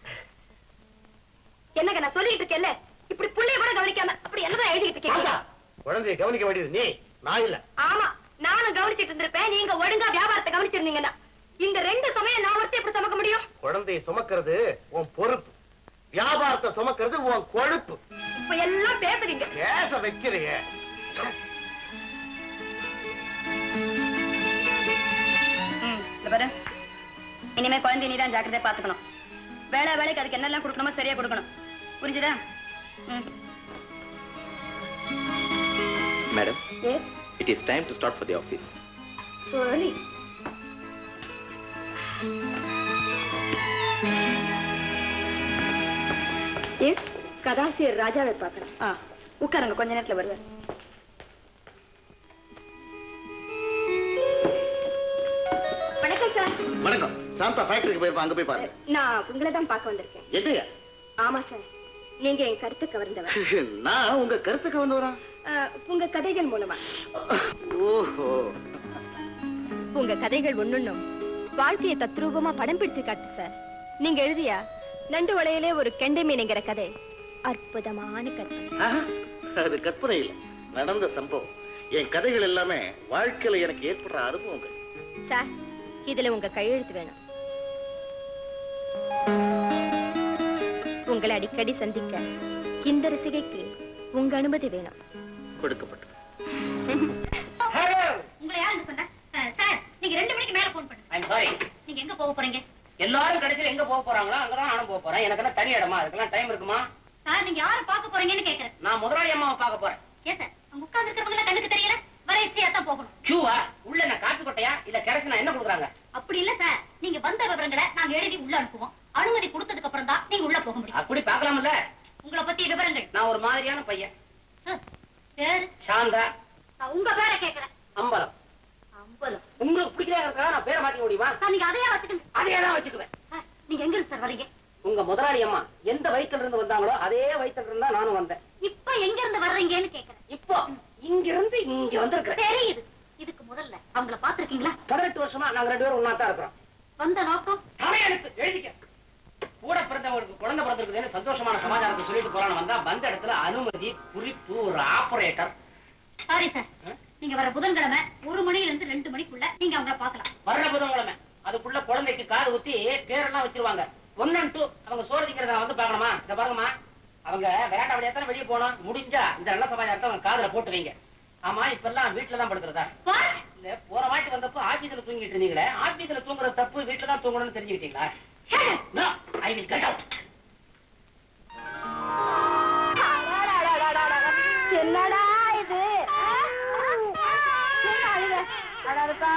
என்னங்க நான் சொல்லிட்டு இருக்கேன்ல இப்படி புள்ளைய கூட கவனிக்காம அப்படி என்னதான் எழுதிட்டு இருக்கீங்க குழந்தையை கவனிக்க வேண்டியது நீ நான் இல்ல ஆமா நானும் கவனிச்சிட்டு இருந்திருப்பேன் நீங்க ஒழுங்கா வியாபாரத்தை கவனிச்சிருந்தீங்கன்னா இந்த ரெண்டு சமயம் நான் ஒருத்தர் எப்படி சமைக்க முடியும் குழந்தையை சுமக்கிறது உன் பொறுப்பு வியாபாரத்தை சுமக்கிறது உன் கொழுப்பு இப்ப எல்லாம் பேசுறீங்க பேச வைக்கிறிய இந்த பாரு இனிமே குழந்தை நீதான் ஜாக்கிரதையா பாத்துக்கணும் வேலை வேலைக்கு அதுக்கு என்னெல்லாம் கொடுக்கணுமோ சரியா கொடுக்கணும் புரிஞ்சுதா madam yes it is time to start for the office so early yes கதாசியர் ராஜாவை பார்க்கணும் ஆ உட்காருங்க கொஞ்ச நேரத்துல வருவார் வணக்கம் சார் வணக்கம் சாந்தா ஃபேக்டரிக்கு போயிருப்பா அங்க போய் பாருங்க நான் உங்களை தான் பார்க்க வந்திருக்கேன் என்னையா ஆமா சார் நீங்க என் கருத்து கவர்ந்தவர் நான் உங்க கருத்துக்கு வந்தவரா ஆ, உங்க கதைகள் மூலமா ஓஹோ உங்க கதைகள் ஒண்ணுன்னும் வாழ்க்கையை தத்ரூபமா படம் பிடிச்சு காட்டு சார் நீங்க எழுதியா நண்டு வளையிலே ஒரு கெண்டை மீனுங்கிற கதை அற்புதமான கற்பனை ஆஹா, அது கற்பனை இல்லை நடந்த சம்பவம் என் கதைகள் எல்லாமே வாழ்க்கையில எனக்கு ஏற்படுற அனுபவங்கள் சார் இதுல உங்க கையெழுத்து வேணும் உங்களை அடிக்கடி சந்திக்க இந்த ரசிகைக்கு உங்க அனுமதி வேணும் கொடுக்கப்பட்டது உங்களை யாருங்க சொன்ன சார் நீங்க ரெண்டு மணிக்கு மேல போன் பண்ணுங்க ஐம் சாரி நீங்க எங்க போக போறீங்க எல்லாரும் கடைசியில் எங்க போக போறாங்களோ அங்கதான் நானும் போக போறேன் எனக்கு என்ன தனி இடமா அதுக்கெல்லாம் டைம் இருக்குமா சார் நீங்க யாரை பார்க்க போறீங்கன்னு கேக்குறேன் நான் முதலாளி அம்மாவை பார்க்க போறேன் ஏன் சார் அங்க உட்கார்ந்து இருக்கிறவங்க கண்ணுக்கு தெரியல வரைசியா தான் போகணும் கியூவா உள்ள என்ன காப்பி கொட்டையா இல்ல கரெக்ஷனா என்ன கொடுக்குறாங்க அப்படி இல்ல சார் நீங்க வந்த விவரங்களை நாங்க எழுதி உள்ள அனுப்புவோம் அனுமதி கொடுத்ததுக்கு அப்புறம் தான் நீங்க உள்ள போக முடியும் அப்படி பார்க்கலாம்ல உங்களை பத்தி விவரங்கள் நான் ஒரு மாதிரியான பையன் சார் பேரு சாந்தா நான் உங்க பேரை கேக்குறேன் அம்பலம் அம்பலம் உங்களுக்கு பிடிக்கிறதுக்காக நான் பேரை மாத்திக்க முடியுமா சார் நீங்க அதையே வச்சுக்கோங்க அதையே தான் வச்சுக்குவேன் சார், நீங்க எங்க இருந்து சார் வரீங்க உங்க முதலாளி அம்மா எந்த வயித்துல இருந்து வந்தாங்களோ அதே வயித்துல இருந்தா நானும் வந்தேன் இப்ப எங்க இருந்து வர்றீங்கன்னு கேக்குறேன் இப்போ இங்க இருந்து இங்க வந்திருக்கிறேன் தெரியுது இதுக்கு முதல்ல அவங்கள பாத்திருக்கீங்களா பதினெட்டு வருஷமா நாங்க ரெண்டு பேரும் ஒன்னா தான் இருக்கிறோம் வந்த நோக்கம் தலையெழுத்து எழுதிக்க கூட பிறந்தவங்களுக்கு குழந்தை பிறந்திருக்குதுன்னு சந்தோஷமான சமாச்சாரத்தை சொல்லிட்டு போறான்னு வந்தா வந்த இடத்துல அனுமதி குறிப்பு ஒரு ஆபரேட்டர் சாரி சார் நீங்க வர புதன்கிழமை ஒரு மணில இருந்து ரெண்டு மணிக்குள்ள நீங்க அவங்கள பாக்கலாம் வர்ற புதன்கிழமை அதுக்குள்ள குழந்தைக்கு காது ஊத்தி பேரெல்லாம் வச்சிருவாங்க ஒன்னு டூ அவங்க சோறு திங்கிறத வந்து பார்க்கணுமா இத பாருங்கம்மா அவங்க வேண்டாம் வழியா தானே வெளியே போனோம் முடிஞ்சா இந்த நல்ல சமாச்சாரத்தை அவங்க காதுல போட்டு வைங்க ஆமா இப்ப எல்லாம் வீட்டுல தான் படுத்துறதா இல்ல போற வாட்டி வந்தப்போ ஆபீஸ்ல தூங்கிட்டு இருந்தீங்களே ஆபீஸ்ல தூங்குற தப்பு வீட்டுல தான் தூங்கணும்னு தெரிஞ்சுக்கிட்டீங்களா ஐ வில் கெட் அவுட் என்னடா இது என்ன அழுக? அழாதப்பா.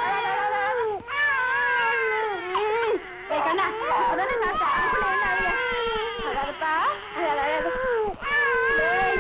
ஏய் கண்ணா, இப்பதானே சாப்பிட்ட. அதுக்குள்ள என்ன அழுக? அழாதப்பா. அழாத, அழாத. ஏய்.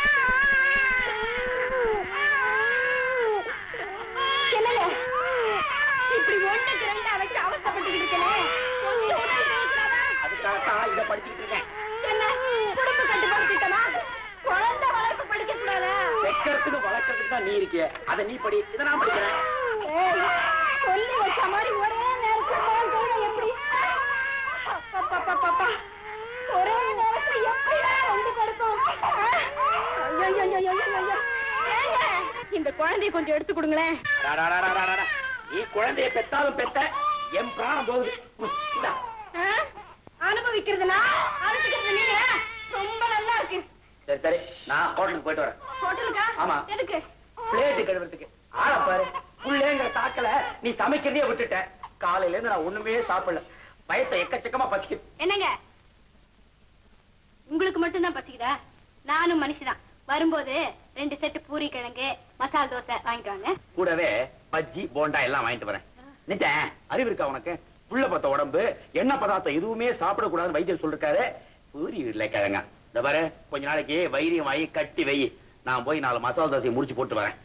என்னங்க? இப்படி ஒண்ணுக்கு ரெண்டா வச்சு அவஸ்தைப்பட்டுக்கிட்டு இருக்கேனே. கொஞ்சம் உணர்வு இருக்கிறதா? அதுக்காகத்தான் இதை படிச்சுக்கிட்டு இருக்கேன் என்ன குடும்ப கட்டுப்பாடு திட்டமா குழந்தை வளர்ப்பு படிக்க கூடாதா வைக்கிறதுக்கு வளர்க்கறதுக்கு தான் நீ இருக்கிய அதை நீ படி இதை நான் படிக்கிறேன் ஏய், சொல்லி வச்ச மாதிரி ஒரே நேரத்துல பால் கழுவ எப்படி அப்பப்பப்பப்பப்பா. ஒரே நேரத்துல எப்படிடா ரெண்டு பேருக்கும் ஐயோ, ஐயோ, ஐயோ, ஐயோ, ஐயோ. ஏங்க, இந்த குழந்தைய கொஞ்சம் எடுத்து கொடுங்களேன் அடாடாடாடாடாடா. நீ குழந்தைய பெத்தாலும் பெத்த என் பிராணம் போகுது ம், இந்தா. ஆ? அனுபவிக்கிறதுனா அனுப்பிக்கிறது நீங்க ரொம்ப நல்லா இருக்கு சரி சரி நான் ஹோட்டலுக்கு போயிட்டு வரேன் ஹோட்டலுக்கா ஆமா. எதுக்கு பிளேட்டு கழுவுறதுக்கு ஆள பாரு புள்ளேங்கிற தாக்கல நீ சமைக்கிறதே விட்டுட்ட காலையில இருந்து நான் ஒண்ணுமே சாப்பிடல பயத்தை எக்கச்சக்கமா பசிக்குது என்னங்க உங்களுக்கு மட்டும்தான் பசிக்குதா நானும் மனுஷிதான் வரும்போது ரெண்டு செட்டு பூரி கிழங்கு மசால் தோசை வாங்கிட்டு வாங்க கூடவே பஜ்ஜி போண்டா எல்லாம் வாங்கிட்டு வரேன் நிட்டேன் அறிவு இருக்கா உனக்கு புள்ள பத்த உடம்பு எண்ணெய் பதார்த்தம் எதுவுமே சாப்பிடக்கூடாதுன்னு வைத்தியர் சொல்லிருக்காரு பூரி இல்லை கிழங்க இந்த பாரு கொஞ்ச நாளைக்கு வைரியம் வாங்கி கட்டி வை நான் போய் நாலு மசாலா தோசையை முடிச்சு போட்டு வரேன்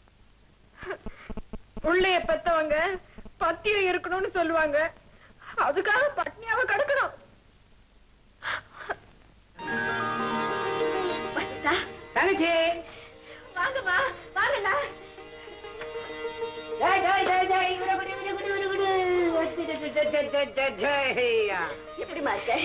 புள்ளைய பெத்தவங்க பத்தியம் இருக்கணும்னு சொல்லுவாங்க அதுக்காக பட்னியாவ கிடக்கணும் வசந்தா, தங்கச்சி வாங்கம்மா வாங்கண்ணா ஜெய் ஜெய் ஜெய் ஜெய் விடு விடு விடு விடு விடு விடு ஜெய் ஜெய் ஜெய் ஜெய் ஜெய் ஜெய்யா எப்படிமா இருக்க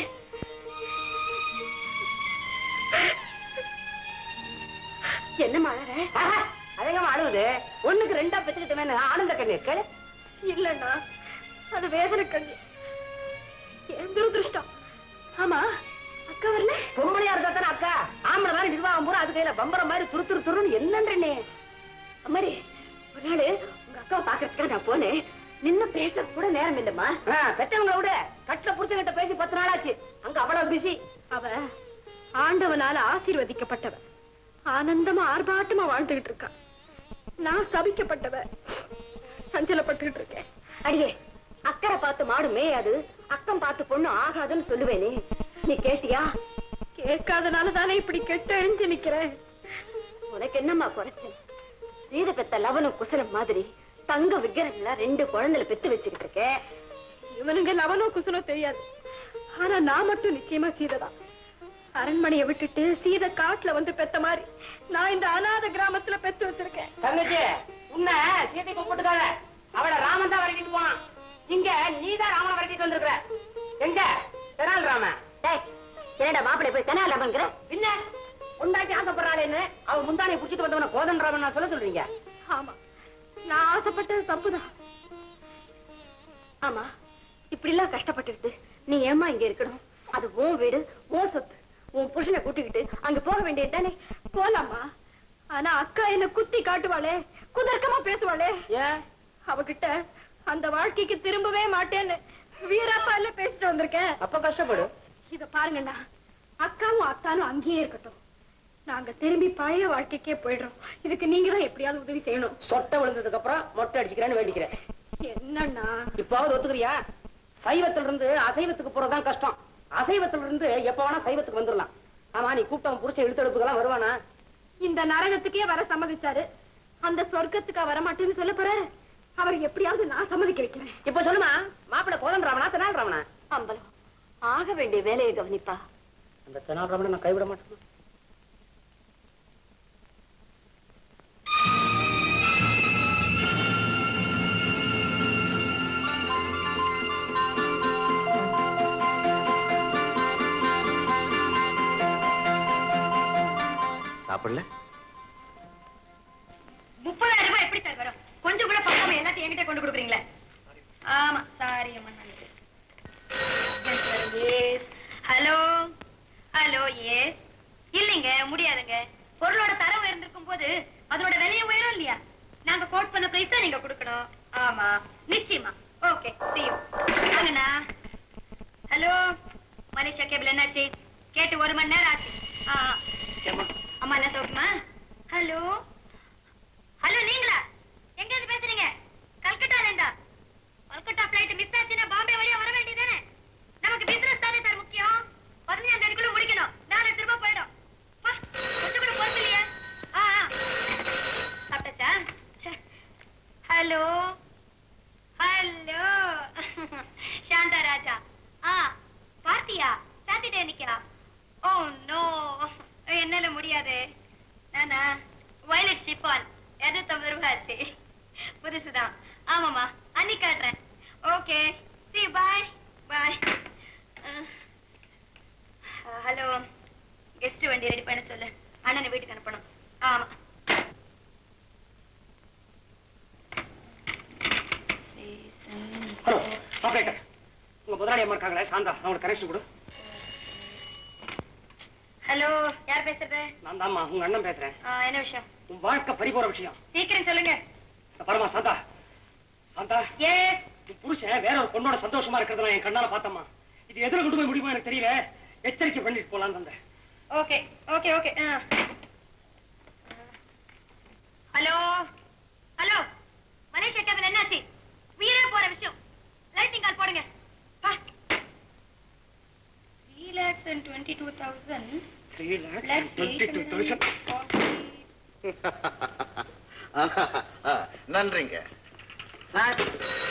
என்னம்மா அழற அதேங்கம்மா அழுவுது ஒண்ணுக்கு ரெண்டா பெற்றுக்கிட்டமே ஆனந்த கண்ணீர் கேளு இல்லண்ணா அது வேதனை கண்ணி என் துரதிருஷ்டம் ஆமா அக்கா வரல பொம்பளையா இருந்தா தானே அக்கா ஆம்பளை மாதிரி நிர்வாகம் பூரா அது கையில பம்பரம் மாதிரி துரு துரு துருன்னு என்னன்றே அம்மாடி ஒரு நாள் உங்க அக்காவை பாக்குறதுக்காக நான் போனேன் நின்னு பேச கூட நேரம் இல்லம்மா பெற்றவங்கள விட கட்டில புருஷன்கிட்ட பேசி பத்து நாள் ஆச்சு அங்க அவ்வளவு பிஸி அவ ஆண்டவனால ஆசீர்வதிக்கப்பட்டவ ஆனந்தமா ஆர்ப்பாட்டமா வாழ்ந்துகிட்டு இருக்கா நான் சபிக்கப்பட்டவ சஞ்சலப்பட்டுகிட்டு இருக்கேன் அடியே அக்கறை பார்த்து மாடுமே அது அக்கம் பார்த்து பொண்ணு ஆகாதுன்னு சொல்லுவேனே நீ கேட்டியா கேட்காதனால தானே இப்படி கெட்டு அழிஞ்சு நிக்கிறேன் உனக்கு என்னம்மா குறைச்சல் சீத பெத்த லவனும் குசலம் மாதிரி தங்க விக்கிரங்களா ரெண்டு குழந்தைல பெத்து வச்சுக்கிட்டு இருக்கேன் இவனுங்க லவனோ குசனோ தெரியாது ஆனா நான் மட்டும் நிச்சயமா சீதைதான் அரண்மனையை விட்டுட்டு சீதை காட்டுல வந்து பெத்த மாதிரி நான் இந்த அநாத கிராமத்துல பெத்து வச்சிருக்கேன் தங்கச்சி உன்னை சீதை கூப்பிட்டுக்காத அவளை ராமன் தான் வரட்டிட்டு போனான் இங்க நீதான் ராமனை வரட்டிட்டு வந்திருக்கிற எங்க தெனால் ராமன் டேய், என்னடா மாப்பிள்ளை போய் தெனால லவன்கிற என்ன உண்டாட்டி ஆசைப்படுறாளேன்னு அவ முந்தானை புடிச்சிட்டு வந்தவன கோதன் ராமன் நான் சொல்ல சொல்றீங்க ஆமா நான் ஆசைப்பட்டது தப்புதான் ஆமா இப்படி எல்லாம் கஷ்டப்பட்டுக்கிட்டு நீ ஏமா இங்க இருக்கணும் அது உன் வீடு உன் சொத்து உன் புருஷனை கூட்டிக்கிட்டு அங்க போக வேண்டியது தானே போலாமா ஆனா அக்கா என்ன குத்தி காட்டுவாளே குதர்க்கமா பேசுவாளே ஏன் அவகிட்ட அந்த வாழ்க்கைக்கு திரும்பவே மாட்டேன்னு வீரப்பால பேசிட்டு வந்திருக்கேன் அப்ப கஷ்டப்படு இத பாருங்கண்ணா அக்காவும் அத்தானும் அங்கேயே இருக்கட்டும் நாங்க திரும்பி பழைய வாழ்க்கைக்கே போயிடுறோம் இதுக்கு நீங்க தான் எப்படியாவது உதவி செய்யணும் சொட்டை விழுந்ததுக்கு அப்புறம் மொட்டை அடிச்சுக்கிறேன்னு வேண்டிக்கிறேன் என்னண்ணா இப்பாவது ஒத்துக்கிறியா சைவத்துல இருந்து அசைவத்துக்கு போறதுதான் கஷ்டம் அசைவத்துல இருந்து எப்ப வேணா சைவத்துக்கு வந்துடலாம் ஆமா நீ கூப்பிட்டவன் புடிச்ச இழுத்தெடுப்புக்கெல்லாம் வருவானா இந்த நரகத்துக்கே வர சம்மதிச்சாரு அந்த சொர்க்கத்துக்கா வர மாட்டேன்னு சொல்ல போறாரு அவர் எப்படியாவது நான் சம்மதிக்க வைக்கிறேன் இப்ப சொல்லுமா மாப்பிள்ளை கோதன் ராமனா தெனால் ராமனா அம்பலம் ஆக வேண்டிய வேலையை கவனிப்பா அந்த தெனால் ராமனை நான் கைவிட மாட்டேன் சாப்பிடல முப்பதாயிரம் ரூபாய் எப்படி சார் வரும் கொஞ்சம் கூட பார்க்காம எல்லாத்தையும் என்கிட்ட கொண்டு கொடுக்குறீங்களே ஆமா சாரி அம்மா ஹலோ ஹலோ எஸ் இல்லைங்க முடியாதுங்க பொருளோட தரம் உயர்ந்திருக்கும் போது அதோட விலையை உயரும் இல்லையா நாங்க கோட் பண்ண பிரைஸ் தான் நீங்க கொடுக்கணும் ஆமா நிச்சயமா ஓகே see you வாங்கண்ணா ஹலோ மலேசியா கேபிள் என்னாச்சு கேட்டு ஒரு மணி நேரம் ஆச்சு ஆ ஆ. அம்மா என்ன சௌக்கியமா ஹலோ ஹலோ நீங்களா எங்க இருந்து பேசுறீங்க கல்கட்டால இருந்தா கல்கட்டா பிளைட் மிஸ் ஆச்சுன்னா பாம்பே வழியா வர வேண்டியதானே நமக்கு பிசினஸ் தானே சார் முக்கியம் பதினஞ்சாம் தேதிக்குள்ள முடிக்கணும் நாளை திரும்ப போயிடும் பா, கொஞ்சம் கூட பொறுப்பு இல்லையா ஆ ஆ. சாப்பிட்டாச்சா ச்சே. ஹலோ ஹலோ சாந்தா ராஜா ஆ பார்த்தியா சாட்டர்டே அன்னைக்கா ஓ நோ என்னால முடியாது நானா வயலட் ஷிப்பான் இருநூத்தம்பது ரூபாய் ஆச்சு புதுசுதான் ஆமாமா அன்னைக்கு காட்டுறேன் okay see bye bye hello guest வண்டி ரெடி பண்ண சொல்லு அண்ணனை வீட்டுக்கு அனுப்பணும் ஆமா ஹலோ ஆபரேட்டர் உங்க முதலாளி அம்மா இருக்காங்களே சாந்தா அவங்களுக்கு கனெக்ஷன் கொடு ஹலோ யார் பேசுறது நான் தான்மா உங்க அண்ணன் பேசுறேன் ஆ, என்ன விஷயம் உன் வாழ்க்கை பறிபோற விஷயம் சீக்கிரம் சொல்லுங்க இந்த பரமா சாந்தா சாந்தா ஏ உன் புருஷன் வேற ஒரு பொண்ணோட சந்தோஷமா இருக்கிறத நான் என் கண்ணால பார்த்தம்மா இது எதுல கொண்டு போய் முடியுமோ எனக்கு தெரியல எச்சரிக்கை பண்ணிட்டு போலான்னு வந்தேன் okay okay okay hello hello Malaysia cable என்னாச்சு உயிரே போற விஷயம் லைட்டிங் கால் போடுங்க three lakhs and twenty two thousand three lakhs twenty two thousand நன்றிங்க சார்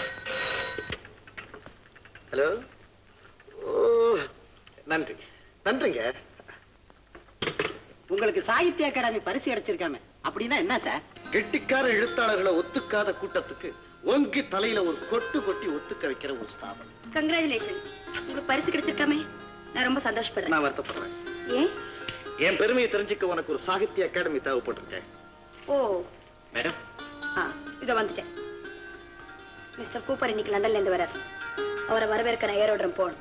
ஹலோ ஓ நன்றி நன்றிங்க உங்களுக்கு சாகித்ய அகாடமி பரிசு கிடைச்சிருக்காமே அப்படின்னா என்ன சார் கெட்டிக்கார எழுத்தாளர்களை ஒத்துக்காத கூட்டத்துக்கு ஒங்கி தலையில ஒரு கொட்டு கொட்டி ஒத்துக்க வைக்கிற ஒரு ஸ்தாபனம் கங்க்ராச்சுலேஷன்ஸ் உங்களுக்கு பரிசு கிடைச்சிருக்காமே நான் ரொம்ப சந்தோஷப்படுறேன் நான் வருத்தப்படுறேன் ஏன் என் பெருமையை தெரிஞ்சுக்க உனக்கு ஒரு சாகித்ய அகாடமி தேவைப்பட்டிருக்கேன் ஓ மேடம் ஆ இதோ வந்துட்டேன் மிஸ்டர் கூப்பர் இன்னைக்கு லண்டன்ல இருந்து வரார் அவரை வரவேற்க நான் ஏரோடுறேன் போகணும்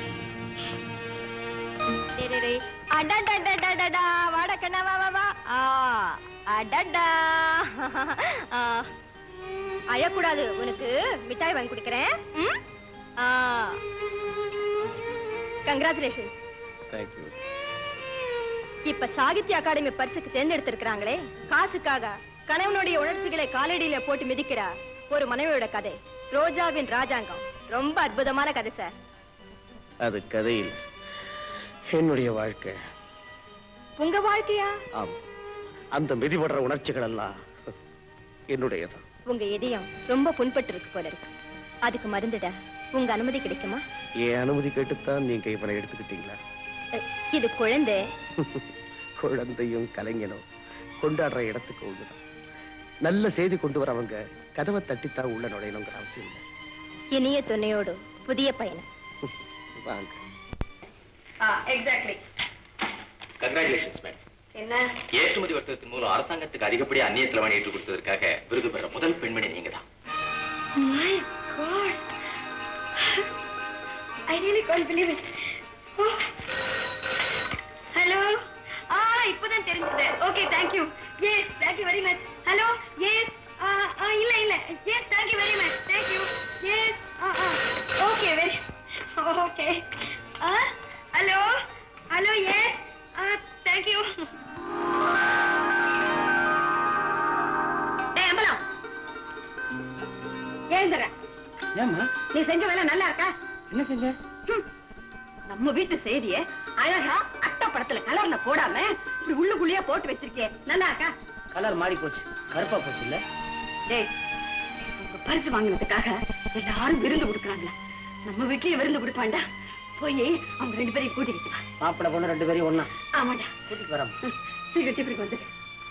டேய், டேய், டேய். அடடடடடடா, வாடா கண்ணா, வா, வா, வா. ஆ, அடடா. ஆ, அழக்கூடாது உனக்கு மிட்டாய் வாங்கி கொடுக்கறேன் ம்? ஆ. கங்க்ராச்சுலேஷன் தேங்க்யூ இப்ப சாகித்ய அகாடமி பரிசுக்கு தேர்ந்தெடுத்திருக்கிறாங்களே காசுக்காக கணவனுடைய உணர்ச்சிகளை காலடியில போட்டு மிதிக்கிற ஒரு மனைவியோட கதை ரோஜாவின் ராஜாங்கம் ரொம்ப அற்புதமான கதை சார் அது கதையில் என்னுடைய வாழ்க்கை உங்க வாழ்க்கையா ஆம் அந்த மிதிபடுற உணர்ச்சிகள் எல்லாம் என்னுடையதான் உங்க இதயம் ரொம்ப புண்பட்டு இருக்கு போல இருக்கு அதுக்கு மருந்துட உங்க அனுமதி கிடைக்குமா என் அனுமதி கேட்டுத்தான் நீங்க இவனை எடுத்துக்கிட்டீங்களா அஹ், இது குழந்தை குழந்தையும் கலைஞனும் கொண்டாடுற இடத்துக்கு உள்ளதான் நல்ல செய்தி கொண்டு வரவங்க கதவை தட்டித்தான் உள்ள நுழையணுங்கிற அவசியம் இல்லை இனிய துணையோடு புதிய பயணம் வாங்க எக்ஸாக்ட்லி கங்க்ராச்சுலேஷன்ஸ் மேடம் என்ன ஏற்றுமதி வர்த்தகத்தின் மூலம் அரசாங்கத்துக்கு அதிகப்படியா அந்நிய செலவாணி ஏற்றுக் கொடுத்ததற்காக விருது பெற முதல் பெண்மணி நீங்க தான் My God. I really can't believe it. Oh. Hello. ஆ இப்பதான் தெரிஞ்சது okay thank you yes thank you very much hello yes இல்ல இல்ல yes thank you very much thank you yes okay very okay hello hello yes thank you டேய் அம்பலம் எழுந்துற ஏம்மா நீ செஞ்ச வேலை நல்லா இருக்கா என்ன செஞ்ச ஹம். நம்ம வீட்டு செய்திய அழகா அட்டப்படத்துல கலர்ல போடாம இப்படி உள்ளுக்குள்ளேயே போட்டு வச்சிருக்கே நல்லா இருக்கா கலர் மாறி போச்சு கருப்பா போச்சு இல்ல டேய் உங்க பரிசு வாங்கினதுக்காக எல்லாரும் விருந்து கொடுக்குறாங்களா நம்ம வீட்லயே விருந்து கொடுக்க வேண்டாம் போய் அவங்க ரெண்டு பேரையும் கூட்டிக்கிட்டு வா மாப்பிள்ளை பொண்ணு ரெண்டு பேரும் ஒண்ணா ஆமாடா கூட்டிட்டு வரோம் ம், சீக்கிரம் டிஃபனுக்கு வந்துடு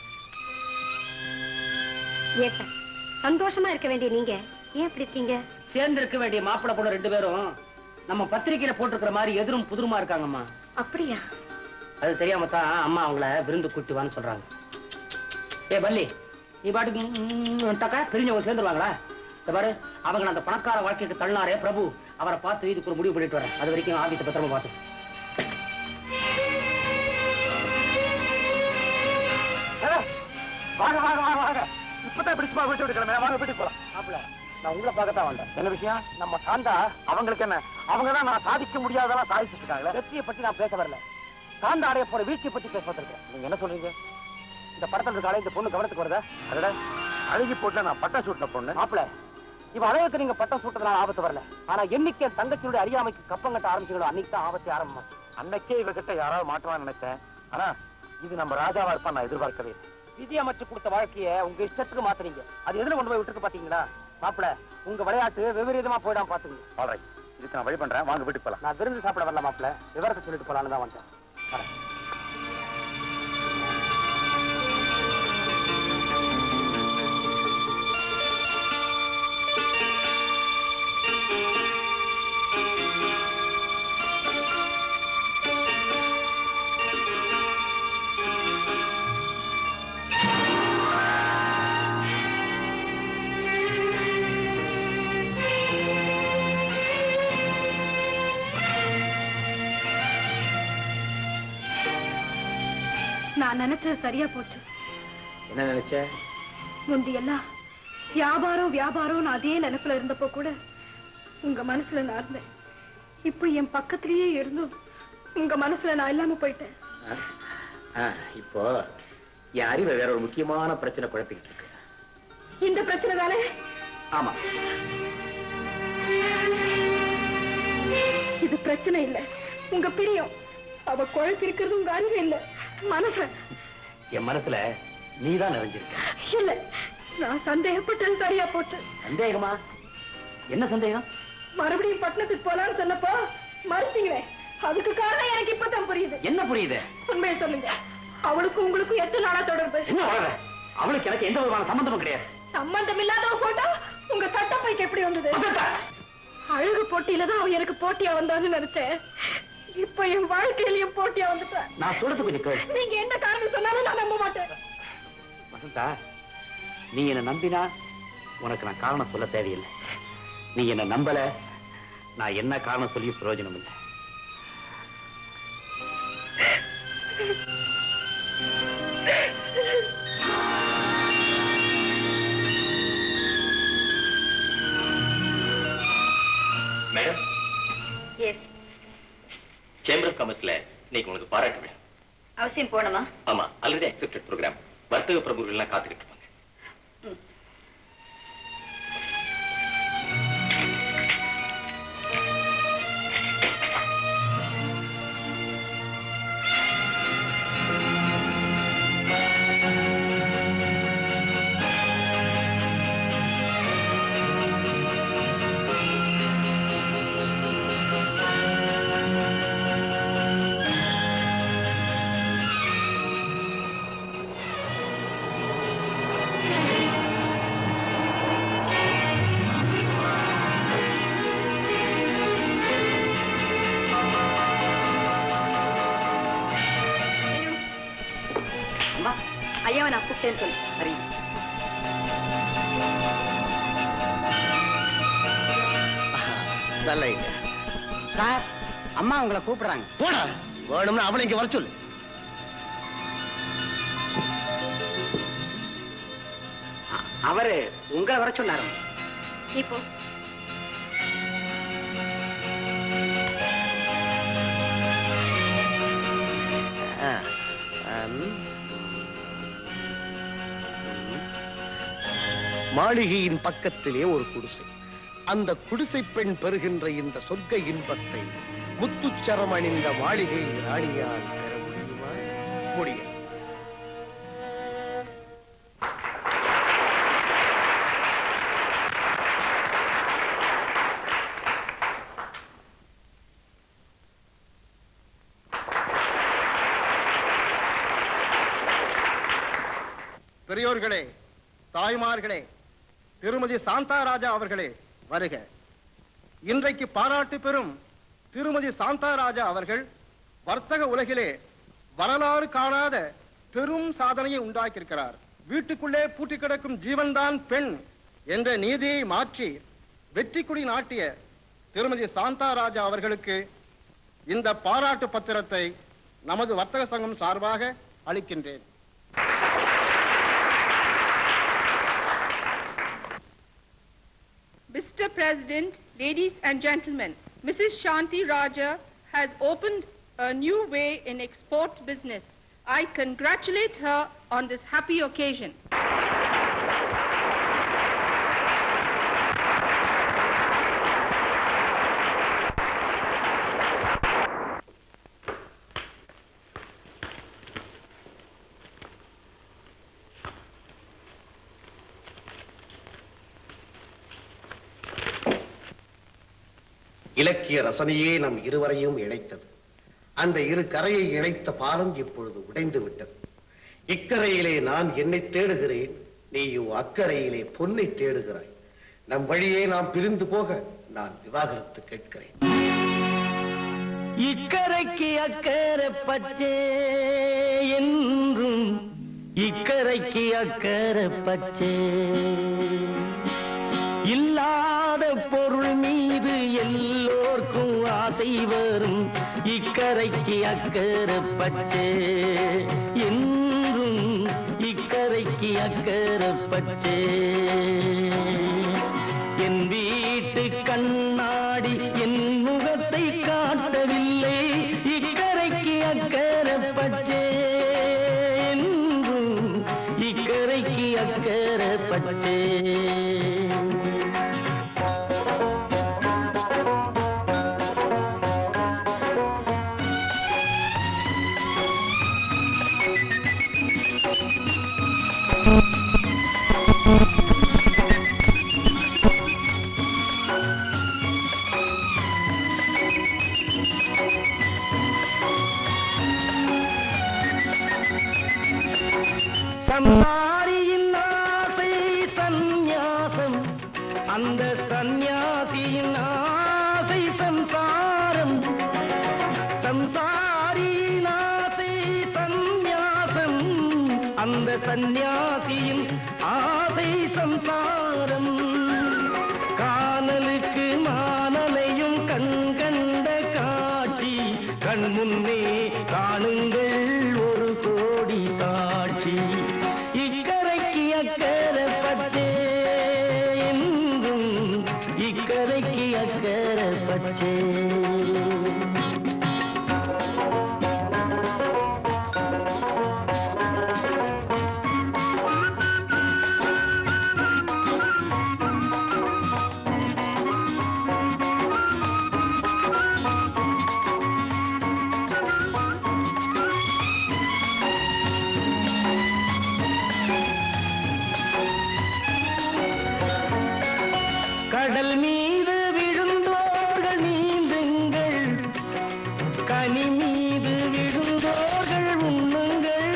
ஏன் சார் சந்தோஷமா இருக்க வேண்டிய நீங்க ஏன் இப்படி இருக்கீங்க சேர்ந்து இருக்க வேண்டிய மாப்பிள்ளை பொண்ணு ரெண்டு பேரும் நம்ம பத்திரிக்கையில போட்டிருக்கிற மாதிரி எதிரும் புதிருமா இருக்காங்கம்மா அப்படியா அது தெரியாம தான் அம்மா அவங்கள விருந்து கூட்டி வான்னு சொல்றாங்க ஏ பல்லி நீ பாட்டுக்கு ம், வந்துட்டாக்கா தெரிஞ்சவங்க சேர்ந்துருவாங்களா இந்த பாரு அவங்க அந்த பணக்கார வாழ்க்கைக்கு தள்ளினாரே பிரபு அவரை பார்த்து இதுக்கு ஒரு முடிவு பண்ணிட்டு வரேன் அது வரைக்கும் ஆபீஸை பத்திரமா பார்த்து வாங்க வாங்க வாங்க வாங்க இப்பதான் இப்படி சும்மா விட்டு விடுக்கிறேன் வாங்க வீட்டுக்கு போலாம் மாப்பிள்ள நான் உங்களை பார்க்கத்தான் வந்தேன் என்ன விஷயம் நம்ம சாந்தா அவங்களுக்கு என்ன அவங்க தான் நான் சாதிக்க முடியாதெல்லாம் சாதிச்சுட்டு இருக்காங்களே வெற்றியை பத்தி நான் பேச வரல சார்ந்த அடைய போற வீழ்ச்சியை பத்தி பேச வந்திருக்கேன் நீங்க என்ன சொல்றீங்க இந்த படத்துல இருக்காளே இந்த பொண்ணு கவனத்துக்கு வருதா அதோட அழகி போட்டுல நான் பட்டம் சூட்டின பொண்ணு மாப்பிள்ள இவ அழகுக்கு நீங்க பட்டம் சூட்டதுனால ஆபத்து வரல ஆனா என்னைக்கு என் தங்கச்சியுடைய அறியாமைக்கு கப்பம் கட்ட ஆரம்பிச்சீங்களோ அன்னைக்கு தான் ஆபத்து ஆரம்பம் அன்னைக்கே இவகிட்ட யாராவது மாட்டுவான்னு நினைச்சேன் ஆனா இது நம்ம ராஜாவா இருப்பான் நான் எதிர்பார்க்கவே இல்லை. விதி அமைச்சு கொடுத்த வாழ்க்கைய உங்க இஷ்டத்துக்கு மாத்துறீங்க அது எதுல கொண்டு போய் விட்டுருக்கு பாத்தீங்களா மாப்பிள உங்க விளையாட்டு விபரீதமா போயிடாம பாத்துக்கங்க ஆல்ரைட் இதுக்கு நான் வழி பண்றேன் வாங்க வீட்டுக்கு போலாம் நான் விருந்து சாப்பிட வரல மாப்பிள விவரத்தை சொல்லிட்டு போலான்னு தான் வந்தேன் வரேன் நான் நினைச்சது சரியா போச்சு என்ன நினைச்ச முந்தியெல்லாம் வியாபாரம் வியாபாரம் அதே நினைப்புல இருந்தப்போ கூட உங்க மனசுல நான் இருந்தேன் இப்போ என் பக்கத்திலேயே இருந்தும் உங்க மனசுல நான் இல்லாம போயிட்டேன் இப்போ என் அறிவை வேற ஒரு முக்கியமான பிரச்சனை குழப்பிக்கிட்டு இருக்கு இந்த பிரச்சனை தானே ஆமா இது பிரச்சனை இல்ல உங்க பிரியம் அவ குழப்பி இருக்கிறது உங்க அறிவு இல்ல மனச என் மனசுல நீதான் நிறைஞ்சிருக்க இல்ல நான் சந்தேகப்பட்டது சரியா போச்சு சந்தேகமா என்ன சந்தேகம் மறுபடியும் பட்டணத்துக்கு போலான்னு சொன்னப்போ மறுத்தீங்களே அதுக்கு காரணம் எனக்கு இப்பதான் புரியுது என்ன புரியுது உண்மையை சொல்லுங்க அவளுக்கும் உங்களுக்கும் எத்தனை நாளா தொடர்பு என்ன வளர அவளுக்கு எனக்கு எந்த விதமான சம்பந்தமும் கிடையாது சம்பந்தம் இல்லாத ஒரு போட்டோ உங்க சட்டப்பைக்கு எப்படி வந்தது அழகு போட்டியில தான் அவன் எனக்கு போட்டியா வந்தான்னு நினைச்சேன் இப்ப என் வாழ்க்கையிலயும் போட்டியா வந்துட்டேன் நான் சொல்றது கொஞ்சம் கேளு நீங்க என்ன காரணம் சொன்னாலும் நான் நம்ப மாட்டேன் வசந்தா நீ என்ன நம்பினா உனக்கு நான் காரணம் சொல்ல தேவையில்லை நீ என்ன நம்பல நான் என்ன காரணம் சொல்லி பிரயோஜனம் இல்லை மேடம் எஸ் சேம்பர் ஆஃப் காமர்ஸ்ல இன்னைக்கு உங்களுக்கு பாராட்டு விழா அவசியம் போகணுமா ஆமா ஆல்ரெடி அக்செப்டட் ப்ரோக்ராம் வர்த்தக பிரபுகள் எல்லாம் காத்துக்கிட்டு இருப்பாங்க அம்மா ஐயாவை நான் கூப்பிட்டேன்னு சொல்லு சரி நல்ல ஐடியா சார் அம்மா உங்களை கூப்பிடுறாங்க போடா வேணும்னா அவளை இங்க வர சொல்லு அவரு உங்களை வர சொன்னாரு இப்போ ஆ, ஆம். மாளிகையின் பக்கத்திலே ஒரு குடிசை அந்த குடிசை பெண் பெறுகின்ற இந்த சொர்க்க இன்பத்தை முத்துச்சரம் அணிந்த மாளிகை ராணியால் பெற முடியுமா முடியும் பெரியோர்களே தாய்மார்களே திருமதி சாந்தாராஜா அவர்களே வருக இன்றைக்கு பாராட்டு பெறும் திருமதி சாந்தாராஜா அவர்கள் வர்த்தக உலகிலே வரலாறு காணாத பெரும் சாதனையை உண்டாக்கியிருக்கிறார் வீட்டுக்குள்ளே பூட்டி கிடக்கும் ஜீவன்தான் பெண் என்ற நீதியை மாற்றி வெற்றி கொடி நாட்டிய திருமதி சாந்தாராஜா அவர்களுக்கு இந்த பாராட்டு பத்திரத்தை நமது வர்த்தக சங்கம் சார்பாக அளிக்கின்றேன் Mr. President, ladies and gentlemen, Mrs. Shanti Raja has opened a new way in export business. I congratulate her on this happy occasion. இலக்கிய ரசனையே நம் இருவரையும் இணைத்தது அந்த இரு கரையை இணைத்த பாலம் இப்பொழுது உடைந்து விட்டது இக்கரையிலே நான் என்னை தேடுகிறேன் நீயும் அக்கறையிலே பொன்னை தேடுகிறாய் நம் வழியே நாம் பிரிந்து போக நான் விவாகரத்து கேட்கிறேன் இக்கரைக்கு அக்கறை பச்சே என்றும் இக்கரைக்கு அக்கறை பச்சே இல்லாத பொருள் மீது எல்லோர்க்கும் ஆசை வரும் இக்கரைக்கு அக்கறை பச்சே என்றும் இக்கரைக்கு அக்கறை பச்சே என் வீட்டு கண்ணாடி என் முகத்தை காட்டவில்லை இக்கரைக்கு அக்கறை பச்சே என்றும் இக்கரைக்கு அக்கறை பச்சே சம்சாரியின் ஆசை சந்நியாசம் அந்த சந்நியாசியின் ஆசை சம்சாரம் சம்சாரியின் ஆசை சந்நியாசம் அந்த சந்நியாசியின் ஆசை சம்சாரம் காணலுக்கு மானலையும் கண் கண்ட காட்சி கண் முன்னே காணுங்கள் ஒரு கோடி சாட்சி இக்கரைக்கு அக்கறை பச்சே என்றும் இக்கரைக்கு அக்கறை பச்சே கடல் மீது விழுந்தோர்கள் நீந்துங்கள் கனி மீது விழுந்தோர்கள் உண்ணுங்கள்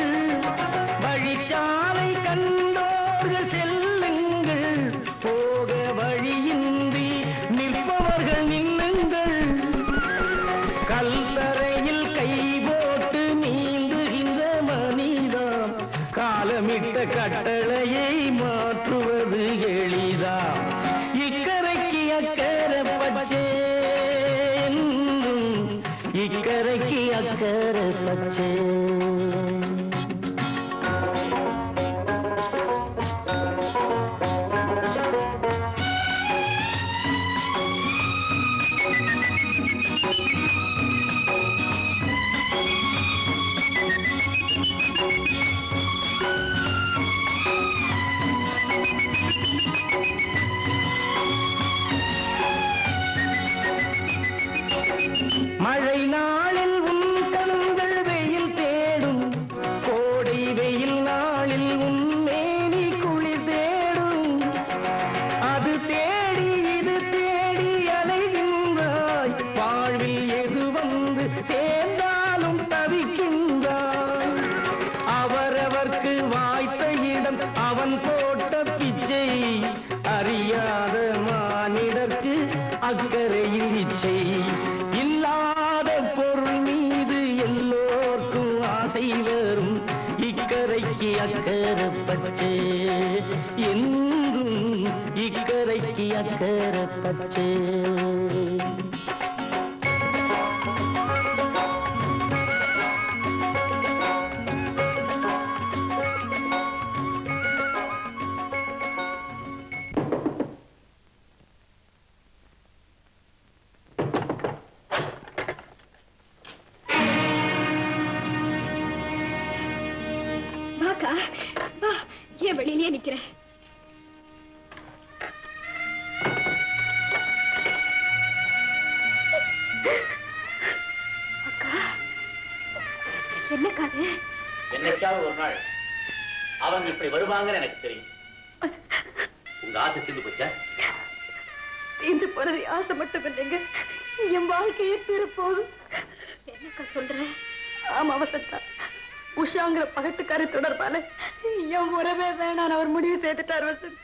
வழிச்சாலை கண்டோர்கள் செல்லுங்கள் போக வழியின்றி நிற்பவர்கள் நின்னுங்கள் கல்தரையில் கை போட்டு நீந்துகின்ற மனிதாம் காலமிட்ட கட்டளையை மாற்றுவது எளிதா இக்கரைக்கு அக்கறை பச்சே என்றும் இக்கரைக்கு அக்கறை பச்சே மழை நாளில் உன் கண்கள் வெயில் தேடும் கோடை வெயில் நாளில் உன் மேனி குளிர் தேடும் அது தேடி இது தேடி அலைகின்றாய் வாழ்வில் எது வந்து சேர்ந்தாலும் தவிக்கின்றாய் அவரவர்க்கு வாய்த்த இடம் அவன் போட்ட பிச்சை அறியாத மானிடர்க்கு அக்கறையில் இச்சை இல்லாத பொருள் மீது எல்லோர்க்கும் ஆசை வரும் இக்கரைக்கு அக்கறை பச்சை என்றும் இக்கரைக்கு அக்கறை பச்சை வாக்கா வா ஏன் வெளியிலேயே நிக்கிறேன் அக்கா என்ன காது என்னைக்காவது ஒரு நாள் அவங்க இப்படி வருவாங்கன்னு எனக்கு தெரியும் உங்க ஆசை தீர்ந்து போச்சா தீர்ந்து போனது ஆசை மட்டும் இல்லைங்க என் வாழ்க்கையே தீரப்போகுது என்னக்கா சொல்ற ஆமா வசந்தா உஷாங்கிற பகட்டுக்காரி தொடர்பால என் உறவே வேணாம் அவர் முடிவு சேர்த்துட்டார் வசந்த்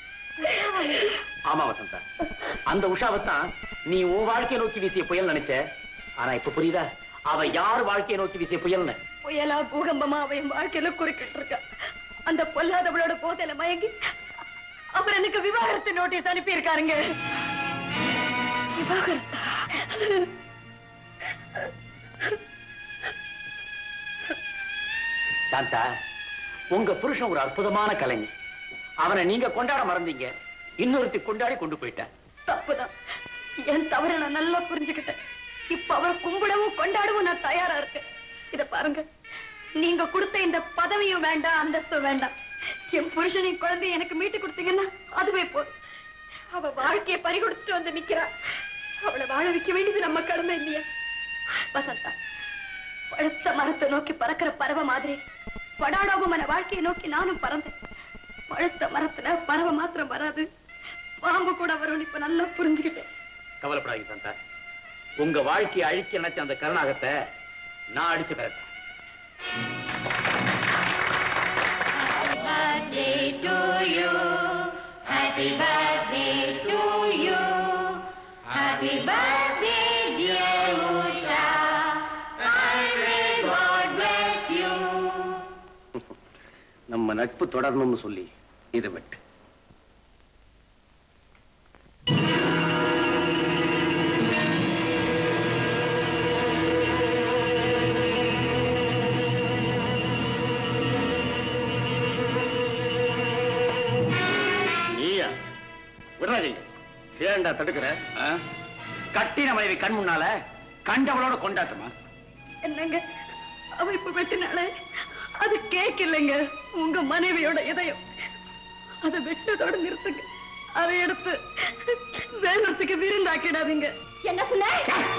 ஆமா வசந்தா அந்த உஷாவைத்தான் நீ உன் வாழ்க்கையை நோக்கி வீசிய புயல் நினைச்ச ஆனா இப்ப புரியுதா அவ யார் வாழ்க்கையை நோக்கி வீசிய புயல்னு புயலா பூகம்பமா அவ என் வாழ்க்கையில குறுக்கிட்டு இருக்கா அந்த பொல்லாதவளோட போதையில மயங்கி அவர் எனக்கு விவாகரத்து நோட்டீஸ் அனுப்பி இருக்காருங்க விவாகரத்தா சாந்தா உங்க புருஷன் ஒரு அற்புதமான கலைஞர் அவனை நீங்க கொண்டாட மறந்தீங்க இன்னொருத்தி கொண்டாடி கொண்டு போயிட்டேன் தப்புதான் என் தவறை நான் நல்லா புரிஞ்சுக்கிட்டேன் இப்ப அவர் கும்பிடவும் கொண்டாடவும் நான் தயாரா இருக்கேன் இத பாருங்க நீங்க கொடுத்த இந்த பதவியும் வேண்டாம் அந்தஸ்தும் வேண்டாம் என் புருஷனின் குழந்தைய எனக்கு மீட்டு கொடுத்தீங்கன்னா அதுவே போதும் அவ வாழ்க்கையை பறி கொடுத்துட்டு வந்து நிக்கிறா அவளை வாழ வைக்க வேண்டியது நம்ம கடமை இல்லையா வசந்தா பழுத்த மரத்தை நோக்கி பறக்கிற பறவை மாதிரி படாடாபமான வாழ்க்கையை நோக்கி நானும் பறந்தேன் பழுத்த மரத்துல பறவை மாத்திரம் வராது பாம்பு கூட வரும்னு இப்ப நல்லா புரிஞ்சுக்கிட்டேன் கவலைப்படாதீங்க சாந்தா உங்க வாழ்க்கையை அழிக்க நினைச்ச அந்த கருணாகத்தை நான் அடிச்சு correct birthday to you. Happy birthday to you. Happy birthday, dear Usha. And may God bless you. நம்ம நட்பு தொடரணும்னு சொல்லி இது விட்டு நீயா விடுறாதீங்க ஏன்டா தடுக்கிற ஆ? கட்டின மனைவி கண் முன்னால கண்டவளோட கொண்டாட்டமா என்னங்க அவ இப்ப வெட்டினால அது கேக் இல்லைங்க உங்க மனைவியோட இதயம் அதை வெட்டதோட நிறுத்துங்க அதை எடுத்து வேலத்துக்கு விருந்தாக்கிடாதீங்க என்ன சொன்ன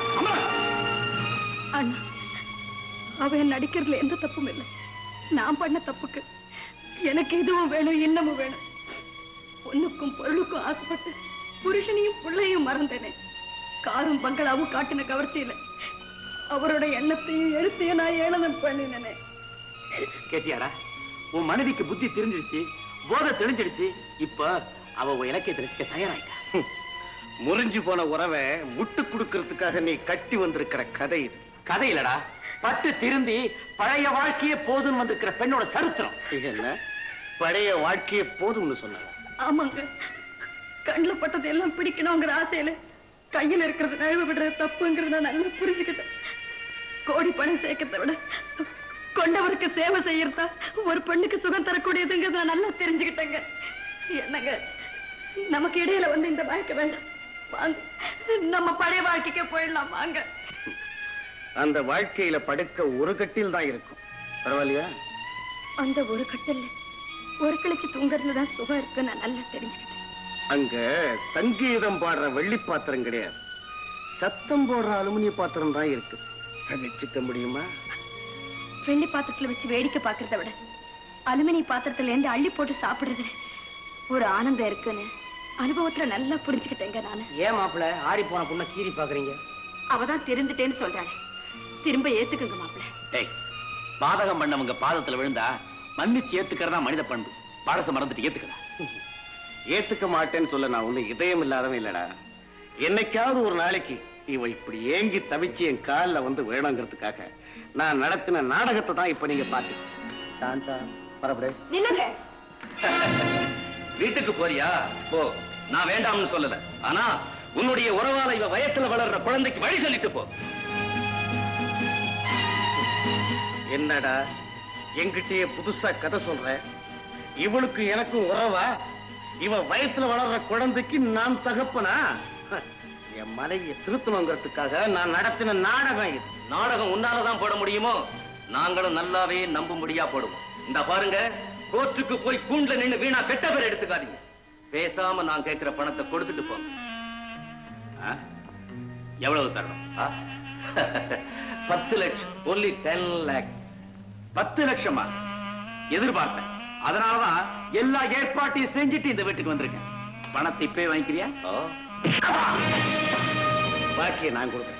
அண்ணா அவ என் நடிக்கிறதுல எந்த தப்பும் இல்லை நான் பண்ண தப்புக்கு எனக்கு இதுவும் வேணும் இன்னமும் வேணும் பொண்ணுக்கும் பொருளுக்கும் ஆசைப்பட்டு புருஷனையும் பிள்ளையும் மறந்தேனே காரும் பங்களாவும் காட்டின கவர்ச்சியில அவரோட எண்ணத்தையும் எழுத்தையும் நான் ஏளனம் பண்ணினேனே கேட்டியாடா உன் மனைவிக்கு புத்தி தெரிஞ்சிருச்சு போதை தெளிஞ்சிடுச்சு இப்ப அவ உன் இலக்கிய தெரிஞ்சுக்க தயாராயிட்டா முறிஞ்சு போன உறவை முட்டு கொடுக்கறதுக்காக நீ கட்டி வந்திருக்கிற கதை இது கதை இல்லடா பட்டு திருந்தி பழைய வாழ்க்கையே போதும்னு வந்திருக்கிற பெண்ணோட சரித்திரம் இது என்ன பழைய வாழ்க்கையே போதும்னு சொன்னாங்க ஆமாங்க கண்ணுல பட்டது எல்லாம் பிடிக்கணுங்கிற ஆசையில கையில இருக்கிறது நழுவ விடுறது தப்புங்கிறத நான் நல்லா புரிஞ்சுக்கிட்டேன் கோடி பணம் சேர்க்கறத விட கொண்டவருக்கு சேவை செய்யறதா ஒரு பெண்ணுக்கு சுகம் தரக்கூடியதுங்கிறத நான் நல்லா தெரிஞ்சுக்கிட்டேங்க என்னங்க நமக்கு இடையில வந்து இந்த வாழ்க்கை வேண்டாம் வாங்க நம்ம பழைய வாழ்க்கைக்கே போயிடலாம் வாங்க அந்த வாழ்க்கையில படுக்க ஒரு கட்டில் தான் இருக்கும் பரவாயில்லையா அந்த ஒரு கட்டல்ல ஒரு கழிச்சு தூங்குறதுல தான் சுகம் இருக்கு நான் நல்லா தெரிஞ்சுக்கிட்டேன் அங்க சங்கீதம் பாடுற வெள்ளி பாத்திரம் கிடையாது சத்தம் போடுற அலுமினிய பாத்திரம் தான் இருக்கு சகிச்சுக்க முடியுமா வெள்ளி பாத்திரத்துல வச்சு வேடிக்கை பார்க்கறத விட அலுமினிய பாத்திரத்துல இருந்து அள்ளி போட்டு சாப்பிடுறதுல ஒரு ஆனந்தம் இருக்குன்னு அனுபவத்துல நல்லா புரிஞ்சுக்கிட்டேங்க நானு ஏன் மாப்பிள ஆறி போன பொண்ணை கீறி பாக்குறீங்க அவதான் தெரிந்துட்டேன்னு சொல்றாளே திரும்ப ஏத்துக்குங்க மாப்பிள்ள டேய் பாதகம் பண்ணவங்க பாதத்துல விழுந்தா மன்னிச்சு ஏத்துக்கிறதா மனித பண்பு பாடச மறந்துட்டு ஏத்துக்கிறா ஏத்துக்க மாட்டேன்னு சொல்ல நான் ஒண்ணு இதயம் இல்லாதவன் இல்லடா என்னைக்காவது ஒரு நாளைக்கு இவ இப்படி ஏங்கி தவிச்சு என் கால்ல வந்து வேணுங்கிறதுக்காக நான் நடத்தின நாடகத்தை தான் இப்ப நீங்க பாத்து சாந்தா பரப்படு நில்லுங்க வீட்டுக்கு போறியா போ நான் வேண்டாம்னு சொல்லல ஆனா உன்னுடைய உறவால இவ வயத்துல வளர்ற குழந்தைக்கு வழி சொல்லிட்டு போ என்னடா என்கிட்டயே புதுசா கதை சொல்ற இவளுக்கு எனக்கும் உறவா இவ வயத்துல வளர்ற குழந்தைக்கு நான் தகப்பனா என் மனைவியை திருத்தணுங்கிறதுக்காக நான் நடத்தின நாடகம் இது நாடகம் உன்னாலதான் போட முடியுமோ நாங்களும் நல்லாவே நம்பும்படியா போடுவோம் இந்த பாருங்க கோர்ட்டுக்கு போய் கூண்டுல நின்னு வீணா கெட்ட பேர் எடுத்துக்காதீங்க பேசாம நான் கேட்கிற பணத்தை கொடுத்துட்டு போங்க ஆ? எவ்வளவு தரணும் ஆ? பத்து லட்சம் ஒன்லி டென் லேக் பத்து லட்சமா எதிர்பார்த்தேன் அதனாலதான் எல்லா ஏற்பாட்டையும் செஞ்சுட்டு இந்த வீட்டுக்கு வந்திருக்கேன் பணத்தை இப்பவே வாங்கிக்கிறியா பாக்கியை நான் கொடுக்குறேன்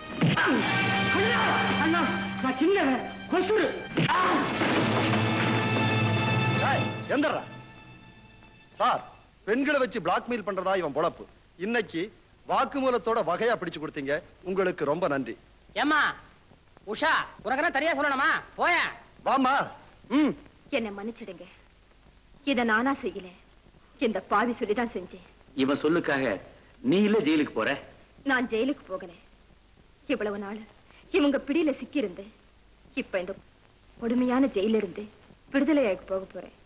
அண்ணா நான் சின்னவன் கொசுரு எந்தரா சார் பெண்களை வச்சு பிளாக்மெயில் பண்றதா இவன் பொழப்பு இன்னைக்கு வாக்குமூலத்தோட வகையா பிடிச்சு கொடுத்தீங்க உங்களுக்கு ரொம்ப நன்றி ஏம்மா உஷா உனக்கு தனியா சொல்லணுமா போய வாமா ம் என்னை மன்னிச்சிடுங்க இத நானா செய்யல இந்த பாவி சொல்லிதான் செஞ்சேன் இவன் சொல்லுக்காக நீ இல்ல ஜெயிலுக்கு போற நான் ஜெயிலுக்கு போகல இவ்வளவு நாள் இவங்க பிடியில சிக்கியிருந்து இப்ப இந்த கொடுமையான ஜெயில இருந்து விடுதலையாகி போக போறேன்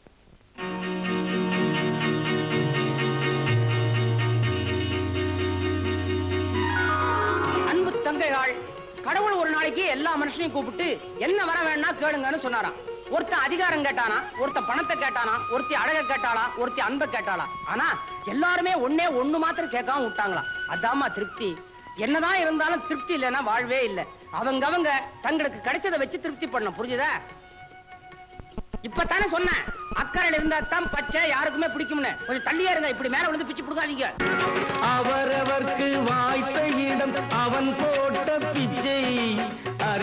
அன்பு தங்கைகள் கடவுள் ஒரு நாளைக்கு எல்லா மனுஷனையும் கூப்பிட்டு என்ன வர வேணா கேளுங்கன்னு சொன்னாராம் ஒருத்தன் அதிகாரம் கேட்டானா ஒருத்தன் பணத்தை கேட்டானா ஒருத்தி அழக கேட்டாளா ஒருத்தி அன்பை கேட்டாளா ஆனா எல்லாருமே ஒண்ணே ஒண்ணு மாத்திரம் கேட்காம விட்டாங்களாம் அதாம்மா திருப்தி என்னதான் இருந்தாலும் திருப்தி இல்லைன்னா வாழ்வே இல்லை அவங்க அவங்க தங்களுக்கு கிடைச்சதை வச்சு திருப்தி பண்ண புரிஞ்சுதா இப்பதானே சொன்னேன் அக்கறையில இருந்தா தான் பச்சை யாருக்குமே பிடிக்கும்னு கொஞ்சம் தள்ளியா இருங்க இப்படி மேல விழுந்து பிச்சு கொடுக்காதீங்க அவரவர்க்கு வாய்த்த இடம் அவன் போட்ட பிச்சை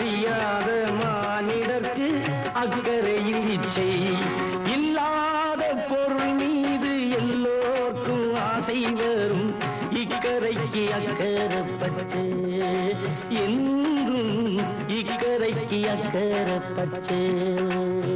அறியாத மானிடர்க்கு அக்கறையில் இச்சை இல்லாத பொருள் மீது எல்லோர்க்கும் ஆசை வரும் இக்கரைக்கு அக்கறை பச்சை என்றும் இக்கரைக்கு அக்கறை பச்சை